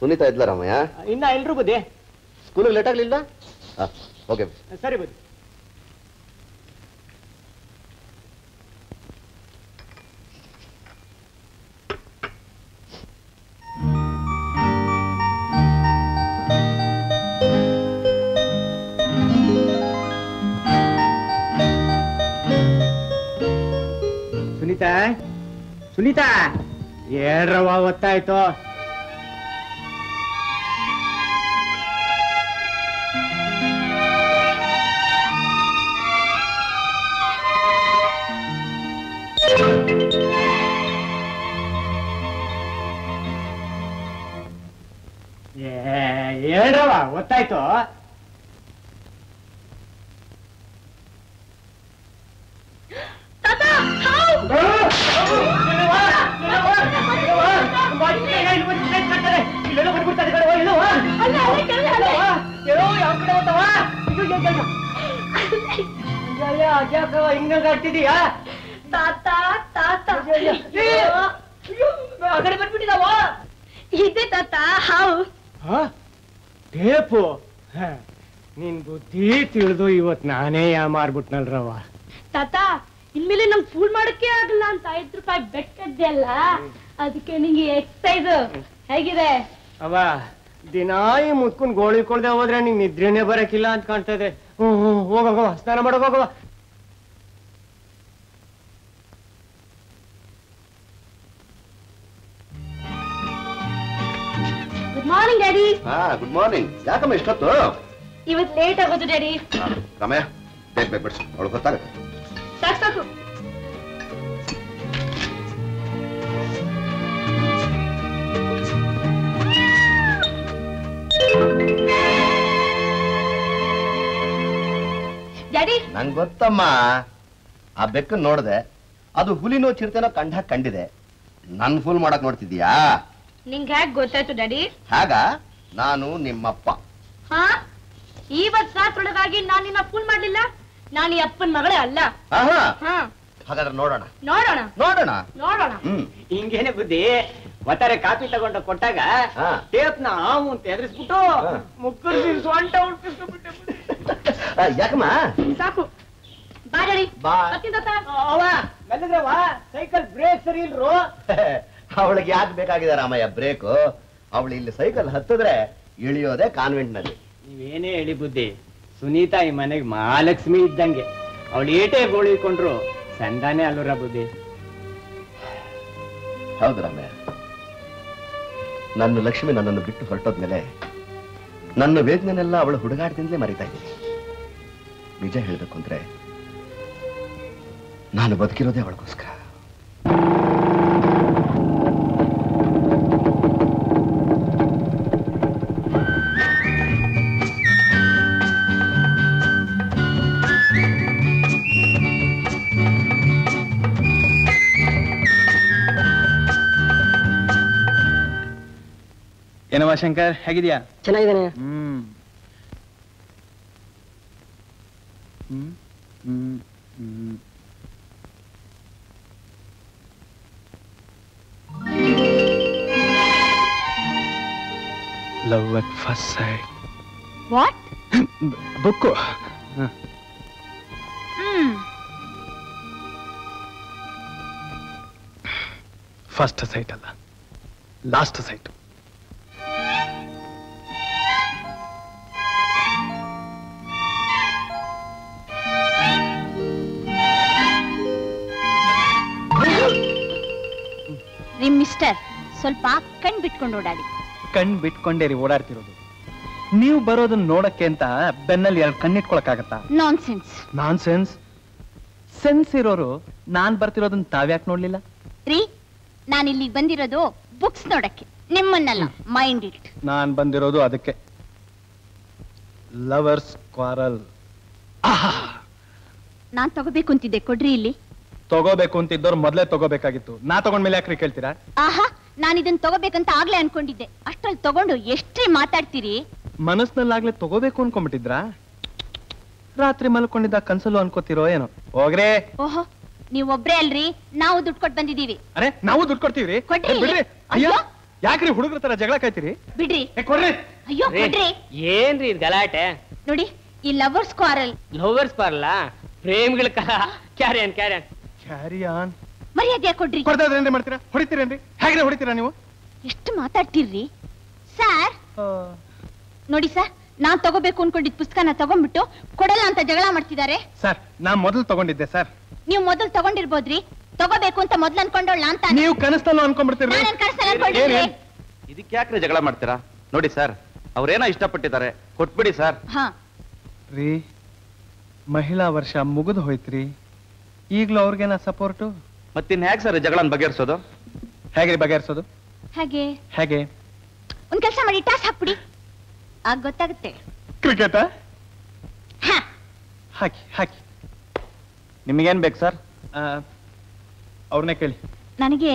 ಸುನೀತಾ ಇದ್ಲ ರಾಮಯ್ಯ ಇನ್ನ ಎಲ್ರು ಬುದ್ಧಿ ಸ್ಕೂಲಿಗೆ ಲೇಟ್ ಆಗ್ಲಿಲ್ಲ ಓಕೆ ಸರಿ ಬುದ್ಧಿ ಸುನೀತಾ ಸುನೀತಾ ಏಳ್ರವ ಒತ್ತಾಯ್ತು ಏಳ್ರವ ಒತ್ತಾಯ್ತು ಹಿಂಗಾಗ್ತಿದೀಯಾ ತಾತ ತಾತ ಕಡೆ ಬಂದ್ಬಿಟ್ಟಿದಾವ ಇದೆ ತಾತ ಹಾವು ಟೇಪು ಹ, ನಿನ್ ಬುದ್ಧಿ ತಿಳಿದು ಇವತ್ ನಾನೇ ಯಾ ಮಾರ್ಬಿಟ್ನಲ್ರವ ತಾತ ಇನ್ಮೇಲೆ ನಂಗೆ ಫೂಲ್ ಮಾಡಕ್ಕೆ ಆಗಲ್ಲ ಅಂತ ಐದು ರೂಪಾಯಿ ಬೆಟ್ಟದ್ದೆ ಅಲ್ಲ ಅದಕ್ಕೆ ನಿಂಗೆ ಎಕ್ಸೈಸ್ ಹೇಗಿದೆ ಅವ ದಿನಾ ಈ ಮುತ್ಕೊಂಡ್ ಗೋಳಿ ಕೊಳ್ದೆ ಹೋದ್ರೆ ನಿಂಗ್ ನಿದ್ರೆನೆ ಬರಕಿಲ್ಲ ಅಂತ ಕಾಣ್ತದೆ ಹ್ಮ್ ಹ್ಮ್ ಹೋಗವ ಸ್ನಾನ ಮಾಡಕ್ ಹೋಗವ ಗುಡ್ ಮಾರ್ನಿಂಗ್ ಡ್ಯಾಡಿ ಹಾ ಗುಡ್ ಮಾರ್ನಿಂಗ್ ಯಾಕಮ್ಮ ಇಷ್ಟೊತ್ತು ಇವತ್ ಲೇಟ್ ಆಗೋದು ಡ್ಯಾಡಿ ಹಾ, ರಾಮಯ್ಯ ಬೇಗ ಬೇಗ ಬಿಡ್ಸು ಅವಳು ಗೊತ್ತಾಗುತ್ತೆ ಸಾಕು ಸಾಕು ಡ್ಯಾಡಿ ನಂಗ್ ಗೊತ್ತಮ್ಮ ಆ ಬೆಕ್ಕನ್ ನೋಡ್ದೆ ಅದು ಹುಲಿನೋ ಚಿರತೆನೋ ಕಂಡ ಕಂಡಿದೆ ನನ್ ಫುಲ್ ಮಾಡಕ್ ನೋಡ್ತಿದ್ಯಾ ನಿಂಗೆ ಹೇಗ್ ಗೊತ್ತಾಯ್ತು ಡ್ಯಾಡಿ ಹಾಗ ನಾನು ನಿಮ್ಮಪ್ಪ ಹಾ ಇವತ್ ರಾತ್ರೊಳಗಾಗಿ ನಾನ್ ನಿನ್ನ ಫೋನ್ ಮಾಡ್ಲಿಲ್ಲ ನಾನು ಈ ಅಪ್ಪನ್ ಮಗಳೇ ಅಲ್ಲ ಆಹಾ ಹಾ ಹಾಗಾದ್ರೆ ನೋಡೋಣ ನೋಡೋಣ ನೋಡೋಣ ನೋಡೋಣ ಹ್ಮ್ ಹಿಂಗೇನೆ ಬುದ್ಧಿ ಒತ್ತಾರೆ ಕಾಪಿ ತಗೊಂಡು ಕೊಟ್ಟಾಗ ಹಾ. ಟೇಪ್ ನ ಹಾವು ಅಂತ ಎದುರಿಸ್ಬಿಟ್ಟು ಹಾ. ಮುಕ್ಕರ್ಸಿ ಸೊಂಟ ಉಳ್ಪಿಸ್ಬಿಟ್ಟೆ ಆ, ಯಾಕಮ್ಮ ಸಾಕು ಬಾ ಡ್ಯಾಡಿ ಬಾ. ಬರ್ತೀನಿ ತಾತ ಅವ ಮೆಲ್ಲಗ್ರವ ಸೈಕಲ್ ಬ್ರೇಕ್ ಸರಿ ಇಲ್ರು ಅವಳಿಗೆ ಯಾಕೆ ಬೇಕಾಗಿದೆ ರಾಮಯ್ಯ ಬ್ರೇಕು ಅವಳು ಇಲ್ಲಿ ಸೈಕಲ್ ಹತ್ತಿದ್ರೆ ಇಳಿಯೋದೆ ಕಾನ್ವೆಂಟ್ ನಲ್ಲಿ ನೀವೇನೇ ಹೇಳಿ ಬುದ್ಧಿ ಸುನೀತಾ ಈ ಮನೆಗೆ ಮಹಾಲಕ್ಷ್ಮಿ ಇದ್ದಂಗೆ ಅವಳು ಏಟೇ ಗೋಳಿಕೊಂಡ್ರು ಸಂದಾನೆ ಅಲ್ಲೂರ ಬುದ್ಧಿ ಹೌದು ರಾಮಯ್ಯ ನನ್ನ ಲಕ್ಷ್ಮಿ ನನ್ನನ್ನು ಬಿಟ್ಟು ಹೊರಟೋದ್ಮೇಲೆ ನನ್ನ ವೇದನೆನೆಲ್ಲ ಅವಳ ಹುಡುಗಾಟದಿಂದಲೇ ಮರಿತಾ ಇದ್ದೀನಿ ನಿಜ ಹೇಳ್ಬೇಕು ಅಂದ್ರೆ ನಾನು ಬದುಕಿರೋದೇ ಅವಳಿಗೋಸ್ಕರ ಏನವ ಶಂಕರ್ ಹೇಗಿದ್ಯಾ ಚೆನ್ನಾಗಿದ್ದಾನೆ ಹ್ಮ್ ಹ್ಮ್ ಹ್ಮ್ ಹ್ಮ್ love at first sight what book hmm first sight ಅಲ್ಲ ಲಾಸ್ಟ್ ಸೈಟ್ ರೀ ಮಿಸ್ಟರ್ ಸ್ವಲ್ಪ ಕಣ್ ಬಿಟ್ಕೊಂಡು ಓಡಾಡಿ ಕಣ್ ಬಿಟ್ಕೊಂಡೇ ರೀ ಓಡಾಡ್ತಿರೋದು ನೀವು ಬರೋದನ್ನ ನೋಡಕ್ಕೆ ಅಂತ ಬೆನ್ನಲ್ಲಿ ಎರಡು ಕಣ್ಣಿಟ್ಕೊಳಕ್ಕಾಗತ್ತಾ nonsense nonsense sense ಇರೋರು ನಾನ್ ಬರ್ತಿರೋದನ್ನ ತಾವ್ಯಾಕ್ ನೋಡ್ಲಿಲ್ಲ ರೀ ನಾನು ಇಲ್ಲಿಗೆ ಬಂದಿರೋದು ಬುಕ್ಸ್ ನೋಡಕ್ಕೆ ನಿಮ್ಮನ್ನಲ್ಲ ಮೈಂಡ್ ಇಟ್ ನಾನ್ ಬಂದಿರೋದು ಅದಕ್ಕೆ ಲವರ್ಸ್ ಕ್ವಾರಲ್ ನಾನ್ ತಗೋಬೇಕು ಅಂತಿದ್ದೆ ಕೊಡ್ರಿ ಇಲ್ಲಿ ತಗೋಬೇಕು ಅಂತಿದ್ದವ್ರು ಮೊದ್ಲೇ ತಗೋಬೇಕಾಗಿತ್ತು ನಾ ತಗೊಂಡ್ಮೇಲೆ ಯಾಕ್ರಿ ಕೇಳ್ತೀರಾ ಆಹಾ ನಾನು ಇದನ್ನ ತಗೋಬೇಕಂತ ಆಗ್ಲೇ ಅನ್ಕೊಂಡಿದ್ದೆ ಅಷ್ಟ್ರಲ್ಲಿ ತಗೊಂಡು ಎಷ್ಟ್ರಿ ಮಾತಾಡ್ತೀರಿ ಮನಸ್ನಲ್ಲಾಗ್ಲೇ ತಗೋಬೇಕು ಅನ್ಕೊಂಡ್ಬಿಟ್ಟಿದ್ರಾ ರಾತ್ರಿ ಮಲ್ಕೊಂಡಿದ್ದ ಕನ್ಸಲು ಅನ್ಕೋತಿರೋ ಏನೋ ಹೋಗ್ರೇ ಓಹೋ ನೀವ್ ಒಬ್ರೇ ಅಲ್ರಿ ನಾವು ದುಡ್ಡು ಕೊಟ್ಟು ಬಂದಿದೀವಿ ಅರೆ ನಾವು ದುಡ್ಡು ಕೊಡ್ತೀವ್ರಿ ಕೊಡ್ರಿ ಏ, ಬಿಡ್ರಿ ಅಯ್ಯೋ ಅಯ್ಯೋ ಯಾಕ್ರಿ ಹುಡುಗರ ತರ ಜಗಳ ಕಾಯ್ತೀರಿ ಬಿಡ್ರಿ ಏ, ಕೊಡ್ರಿ ಅಯ್ಯೋ ಬಿಡ್ರಿ ಏನ್ರಿ ಇದ್ ಗಲಾಟೆ ನೋಡಿ ಈ ಲವರ್ಸ್ ಕ್ವಾರಲ್ ಲವರ್ಸ್ ಬರಲ್ಲ ಪ್ರೇಮಿಗಳ ಕಲ ಕ್ಯಾರಿಯನ್ ಕ್ಯಾರಿಯನ್ ಕ್ಯಾರಿ ಆನ್ ಮರ್ಯಾದೆ ಕೊಡ್ರಿ ಕೊಡ್ತಾ ಇದ್ರೆ ಏನ್ರಿ ಮಾಡ್ತೀರಾ ಹೊಡಿತೀರೇನ್ರಿ ಹೇಗ್ರಿ ಹೊಡಿತೀರಾ ನೀವು ಎಷ್ಟು ಮಾತಾಡ್ತೀರ್ರಿ ಸರ್ ನೋಡಿ ಸರ್ ನಾನ್ ತಗೋಬೇಕು ಅನ್ಕೊಂಡಿದ್ ಪುಸ್ತಕನ ತಗೊಂಡ್ಬಿಟ್ಟು ಕೊಡಲ್ಲ ಅಂತ ಜಗಳ ಮಾಡ್ತಿದ್ದಾರೆ ಸರ್ ನಾ ಮೊದಲು ತಗೊಂಡಿದ್ದೆ ಸರ್ ನೀವು ಮೊದಲು ತಗೊಂಡಿರ್ಬೋದ್ರಿ ತಗೋಬೇಕು ಅಂತ ಮೊದ್ಲು ಅನ್ಕೊಂಡೋಳ ಅಂತ ನೀವು ಕನಸಲ್ಲೂ ಅನ್ಕೊಂಡ್ಬಿಡ್ತೀರಿ ನಾನೇನ್ ಕಳ್ಸಲ್ಲ ಅನ್ಕೊಂಡಿದ್ರಿ ಏನ್- ಇದಕ್ಕೆ ಯಾಕ್ರಿ ಜಗಳ ಮಾಡ್ತೀರಾ ನೋಡಿ ಸರ್ ಅವ್ರೇನೋ ಇಷ್ಟಪಟ್ಟಿದ್ದಾರೆ ಕೊಟ್ಬಿಡಿ ಸರ್ ಹಾ ರೀ ಮಹಿಳಾ ವರ್ಷ ಮುಗಿದು ಹೋಯ್ತ್ರಿ ಈಗ್ಲೂ ಅವ್ರಿಗೇನ ಸಪೋರ್ಟು ಮತ್ತಿನ್ ಹೇಗ್ ಸರ್ ಜಗಳನ್ ಬಗೆಹರಿಸೋದು ಹೇಗ್ರಿ ಬಗೆಹರಿಸೋದು ಹಾಗೆ ಹೇಗೆ ಒಂದ್ ಕೆಲಸ ಮಾಡಿ ಟಾಸ್ ಹಾಕ್ಬಿಡಿ ಆಗ ಗೊತ್ತಾಗುತ್ತೆ ಕ್ರಿಕೆಟ ಹಾ ಹಾಕಿ ಹಾಕಿ ನಿಮಗೇನ್ ಬೇಕು ಸರ್ ಅವ್ರನ್ನೇ ಕೇಳಿ ನನಗೆ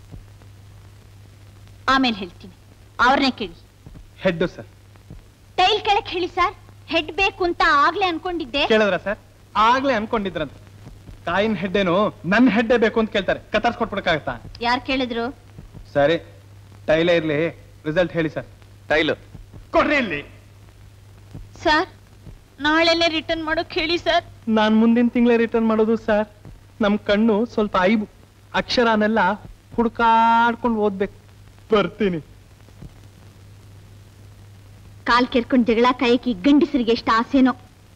ಆಮೇಲೆ ಹೇಳ್ತೀನಿ ಅವ್ರನ್ನೇ ಕೇಳಿ ಹೆಡ್ ಸರ್ ಟೈಲ್ ಕೆಳಕ್ ಹೇಳಿ ಸರ್ ಹೆಡ್ ಬೇಕು ಅಂತ ಆಗ್ಲೇ ಅನ್ಕೊಂಡಿದ್ದೆ ಕೇಳಿದ್ರ ಸರ್ ಆಗ್ಲೇ ಅನ್ಕೊಂಡಿದ್ರಂತ ಕಾಯಿನ್ ಹೆಡ್ಡೇನು ನನ್ನ ಹೆಡ್ಡೇ ಬೇಕು ಅಂತ ಕೇಳ್ತಾರೆ ಕತ್ತರ್ಸ್ಕೊಟ್ಬಿಡಕ್ಕಾಗತ್ತಾ ಯಾರ್ ಕೇಳಿದ್ರು ಸರಿ ಟೈಲೇ ಇರ್ಲಿ ರಿಸಲ್ಟ್ ಹೇಳಿ ಸರ್ ಟೈಲು ಕೊಡ್ರಿ ಇಲ್ಲಿ ಸರ್ ನಾಳೆನೆ ರಿಟರ್ನ್ ಮಾಡೋಕ್ ಹೇಳಿ ಸರ್ ನಾನ್ ಮುಂದಿನ ತಿಂಗಳೇ ರಿಟರ್ನ್ ಮಾಡೋದು ಸರ್ ನಮ್ ಕಣ್ಣು ಸ್ವಲ್ಪ ಐಬು ಅಕ್ಷರನೆಲ್ಲ ಹುಡ್ಕಾಡ್ಕೊಂಡು ಓದ್ಬೇಕು ಬರ್ತೀನಿ ಕಾಲ್ ಕೆರ್ಕೊಂಡ್ ಜಗಳ ಕಾಯಕಿ ಗಂಡಸರಿಗೆ ಎಷ್ಟು ಆಸೆನೋ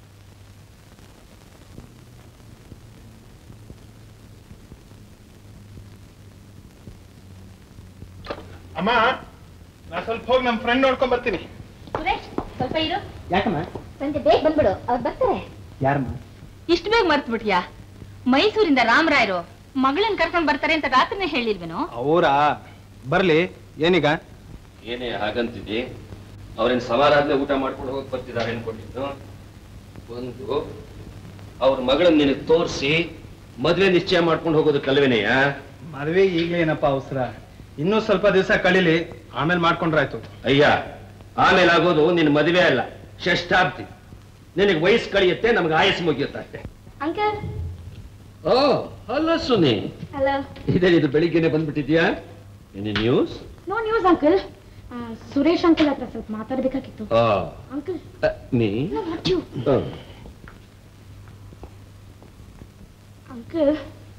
ಅಮ್ಮ ನಾ ಸ್ವಲ್ಪ ಹೋಗಿ ನಮ್ ಫ್ರೆಂಡ್ ನೋಡ್ಕೊಂಡ್ ಬರ್ತೀನಿ ಸುರೇಶ್ ಸ್ವಲ್ಪ ಇರು ಯಾಕಮ್ಮ ಸಂಜೆ ಬೇಗ ಬಂದ್ಬಿಡು ಅವ್ರು ಬರ್ತಾರೆ ಯಾರಮ್ಮ ಇಷ್ಟು ಬೇಗ ಮರ್ತ್ ಬಿಟ್ಯಾ ಮೈಸೂರಿಂದ ರಾಮರಾಯರು ಮಗಳನ್ನ ಕರ್ಕೊಂಡ್ ಬರ್ತಾರೆ ಅಂತ ರಾತ್ರಿನೇ ಹೇಳಿಲ್ವೇನೋ ಅವರಾ ಬರ್ಲಿ ಏನೀಗ ಏನೇ ಹಾಗಂತಿದ್ದಿ ಅವ್ರೇನ್ ಸಮಾರಾಧನೆ ಊಟ ಮಾಡ್ಕೊಂಡು ಹೋಗಿ ಬರ್ತಿದ್ದಾರೆ ಅನ್ಕೊಂಡಿದ್ದು ಒಂದು ಅವ್ರ ಮಗಳನ್ನ ನಿನಗೆ ತೋರಿಸಿ ಮದ್ವೆ ನಿಶ್ಚಯ ಮಾಡ್ಕೊಂಡು ಹೋಗೋದು ಕಲ್ವೇನೆಯ ಮದ್ವೆ ಈಗಲೇ ಏನಪ್ಪ ಅವಸರ ಇನ್ನೂ ಸ್ವಲ್ಪ ದಿವಸ ಕಳೀಲಿ ಆಮೇಲೆ ಮಾಡ್ಕೊಂಡ್ರಾಯ್ತು ಅಯ್ಯ ಆಮೇಲೆ ಆಗೋದು ನಿನ್ನ ಮದುವೆ ಅಲ್ಲ ಷಷ್ಠಾಬ್ದಿ ನಿನಗೆ ವಯಸ್ಸು ಕಳಿಯುತ್ತೆ ನಮ್ಗೆ ಆಯಸ್ಸು ಮುಗಿಯುತ್ತೆ ಅಂಕಲ್ ಓ ಅಲ್ಲ ಸುನಿ ಹಲೋ ಇದೇ ಇದು ಬೆಳಿಗ್ಗೆನೆ ಬಂದ್ಬಿಟ್ಟಿದ್ಯಾ any news no news uncle Suresh uncle ಹತ್ರ ಸ್ವಲ್ಪ ಮಾತಾಡ್ಬೇಕಾಗಿತ್ತು ಅಂಕಲ್ ನೀ ವಾಟ್ ಯು ಅಂಕಲ್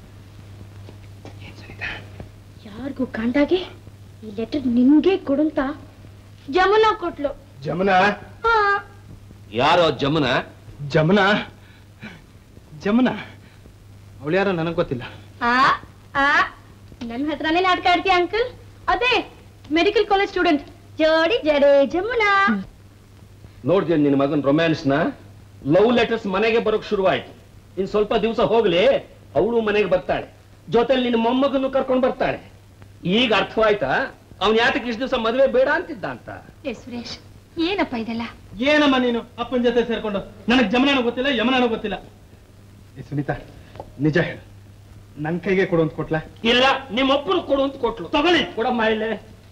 ಯಾರಿಗೂ ಕಂಡಾಗೆ ಈ ಲೆಟರ್ ನಿಮ್ಗೆ ಕೊಡುಂತ ಜಮುನಾ ಕೊಟ್ಲು ಜಮುನಾ ಹಾ ಯಾರೋ ಜಮುನ ಜಮುನಾ ಜಮುನಾ ಅವಳು ಯಾರೋ ನನಗ್ ಗೊತ್ತಿಲ್ಲ ಆ ಆ ನನ್ನ ಹತ್ರನೇ ನಾಟಕ ಆಡ್ತೀಯ ಅಂಕಲ್ ಅದೇ ಮೆಡಿಕಲ್ ಕಾಲೇಜ್ ಸ್ಟೂಡೆಂಟ್ ಜೋಡಿ ಜಡೆ ಜಮುನಾ ನೋಡ್ತೀನಿ ನಿನ್ನ ಮಗನ್ ರೊಮ್ಯಾನ್ಸ್ನ ಲವ್ ಲೆಟರ್ಸ್ ಮನೆಗೆ ಬರೋಕ್ ಶುರುವಾಯ್ತು ಇನ್ ಸ್ವಲ್ಪ ದಿವಸ ಹೋಗ್ಲಿ ಅವಳು ಮನೆಗೆ ಬರ್ತಾಳೆ ಜೊತೆಲಿ ನಿನ್ನ ಮೊಮ್ಮಗನ್ನು ಕರ್ಕೊಂಡು ಬರ್ತಾಳೆ ಈಗ ಅರ್ಥವಾಯ್ತಾ ಅವ್ನ್ ಯಾತಕ್ಕೆ ಇಷ್ಟು ದಿವಸ ಮದುವೆ ಬೇಡ ಅಂತಿದ್ದ ಅಂತ ಏ ಸುರೇಶ್ ಏನಪ್ಪ ಇದೆಲ್ಲ ಏನಮ್ಮ ನೀನು ಅಪ್ಪನ ಜೊತೆ ಸೇರ್ಕೊಂಡು ನನಗ್ ಜಮನಾನು ಗೊತ್ತಿಲ್ಲ ಯಮನಾನು ಗೊತ್ತಿಲ್ಲ ಏ ಸುನೀತಾ ನಿಜ ಹೇಳು ನನ್ ಕೈಗೆ ಕೊಡು ಅಂತ ಕೊಟ್ಲ ಇಲ್ಲ ನಿಮ್ಮ ಒಬ್ಬರು ಕೊಡು ಅಂತ ಕೊಟ್ಲು ತಗೊಳ್ಳಿ ಕೊಡಮ್ಮ ಇಲ್ಲೇ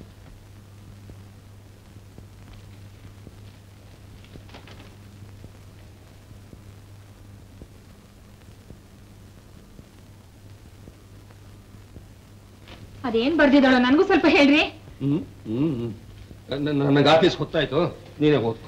ಅದೇನ್ ಬರ್ದಿದ್ದಾಳೋ ನನಗೂ ಸ್ವಲ್ಪ ಹೇಳ್ರಿ ಹ್ಮ್ ಹ್ಮ್ ಹ್ಮ್. ನ- ನನಗೆ ಆಫೀಸ್ ಗೊತ್ತಾಯ್ತು ನೀನೇ ಓದ್ಕೊ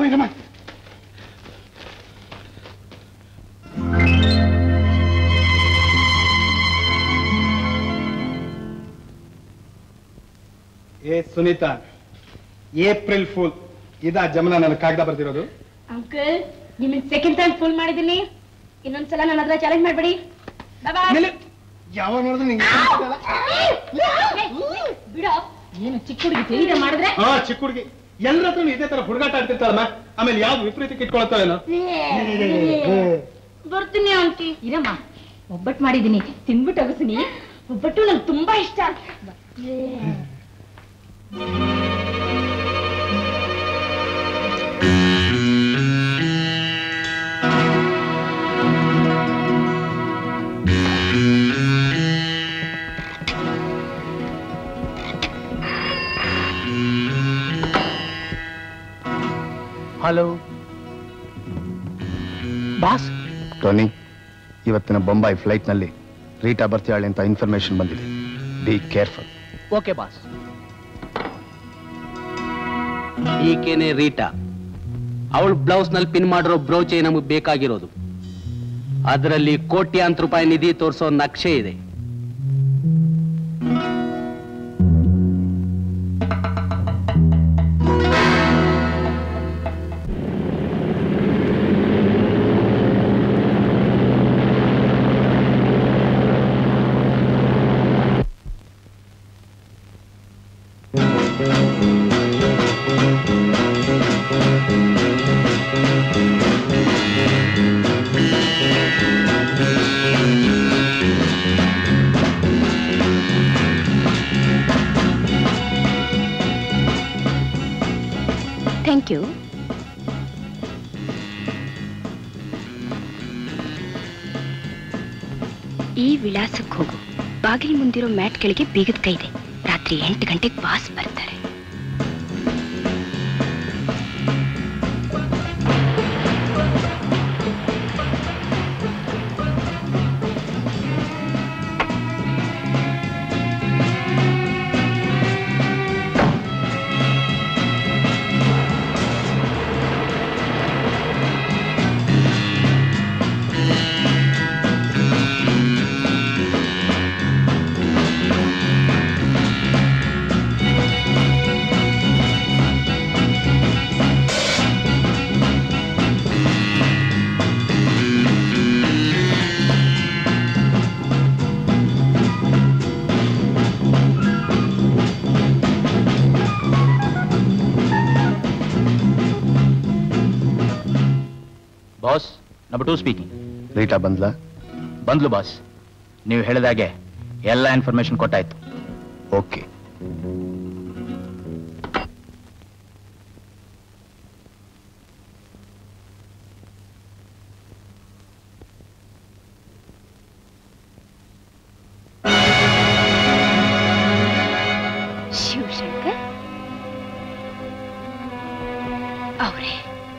ಏ ಸುನೀತಾ ಏಪ್ರಿಲ್ ಫೂಲ್ ಇದಾ ಜಮನ ನನ್ನ ಕಾಗದ ಬರ್ದಿರೋದು ಅಂಕಲ್ ನಿಮ್ಮನ್ ಸೆಕೆಂಡ್ ಟೈಮ್ ಫುಲ್ ಮಾಡಿದೀನಿ ಇನ್ನೊಂದ್ಸಲ ನನ್ನ ಹತ್ರ ಚಾಲೆಂಜ್ ಮಾಡ್ಬೇಡಿ ಮೇಲೆ ಯಾವಾಗ ನೋಡಿದ್ರೆ ನಿಂಗೆ ಬಿಡೋ ಏನು ಚಿಕ್ಕ ಹುಡುಗಿ ತಿಳಿದ ಮಾಡಿದ್ರೆ ಹಾ ಚಿಕ್ಕ ಹುಡುಗಿ ಎಲ್ಲರ ಹತ್ರ ಇದೇ ತರ ಹುಡುಗಾಟ ಆಡ್ತಿರ್ತಾಳಮ್ಮ ಆಮೇಲೆ ಯಾವ್ದು ವಿಪರೀತಕ್ಕೆ ಇಟ್ಕೊಳ್ತಾಳೇನೋ ಬರ್ತೀನಿ ಆಂಟಿ ಇರಮ್ಮ ಒಬ್ಬಟ್ಟು ಮಾಡಿದೀನಿ ತಿನ್ಬಿಟ್ಟು ಅಗಸಿನಿ ಒಬ್ಬಟ್ಟು ನಂಗೆ ತುಂಬಾ ಇಷ್ಟ ಹಲೋ ಬಾಸ್ ಟೋನಿ ಇವತ್ತಿನ ಬೊಂಬೈ ಫ್ಲೈಟ್ನಲ್ಲಿ ರೀಟಾ ಬರ್ತಿಯಾಳೆ ಅಂತ ಇನ್ಫಾರ್ಮೇಶನ್ ಬಂದಿದೆ ಬಿ ಕೇರ್ಫುಲ್ ಓಕೆ ಬಾಸ್ ಈಕೆನೆ ರೀಟಾ ಅವಳು ಬ್ಲೌಸ್ ನಲ್ಲಿ ಪಿನ್ ಮಾಡಿರೋ ಬ್ರೌಚೆ ನಮಗೆ ಬೇಕಾಗಿರೋದು ಅದರಲ್ಲಿ ಕೋಟ್ಯಾಂತರ ರೂಪಾಯಿ ನಿಧಿ ತೋರಿಸೋ ನಕ್ಷೆ ಇದೆ ಥ್ಯಾಂಕ್ ಯು ಈ ವಿಳಾಸಕ್ಕೆ ಹೋಗು ಬಾಗಿಲು ಮುಂದಿರೋ ಮ್ಯಾಟ್ ಕೆಳಗೆ ಬೀಗದ ಕೈ ಇದೆ ರಾತ್ರಿ ಎಂಟು ಗಂಟೆಗೆ ಬಾಸ್ ಬರ್ತಾರೆ boss number two speaking Rita ಬಂದ್ಲಾ ಬಂದ್ಲು ಬಾಸ್ ನೀವು ಹೇಳಿದಾಗೆ ಎಲ್ಲ ಇನ್ಫಾರ್ಮೇಶನ್ ಕೊಟ್ಟಾಯ್ತು ಓಕೆ ಶಿವಶಂಕರ್ ಅವರೇ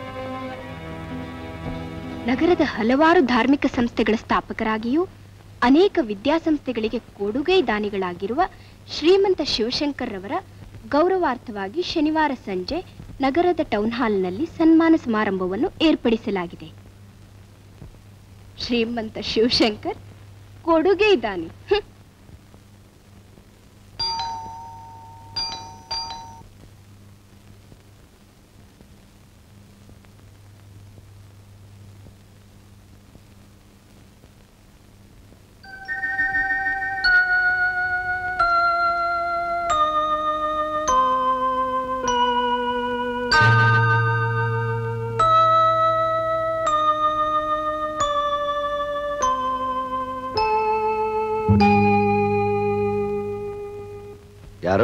ನಗರದ ಹಲವಾರು ಧಾರ್ಮಿಕ ಸಂಸ್ಥೆಗಳ ಸ್ಥಾಪಕರಾಗಿಯೂ ಅನೇಕ ವಿದ್ಯಾಸಂಸ್ಥೆಗಳಿಗೆ ಕೊಡುಗೈ ದಾನಿಗಳಾಗಿರುವ ಶ್ರೀಮಂತ ಶಿವಶಂಕರ್ ರವರ ಗೌರವಾರ್ಥವಾಗಿ ಶನಿವಾರ ಸಂಜೆ ನಗರದ ಟೌನ್ ಹಾಲ್ನಲ್ಲಿ ಸನ್ಮಾನ ಸಮಾರಂಭವನ್ನು ಏರ್ಪಡಿಸಲಾಗಿದೆ ಶ್ರೀಮಂತ ಶಿವಶಂಕರ್ ಕೊಡುಗೈ ದಾನಿ ಹ್ಮ್. ಯಾರು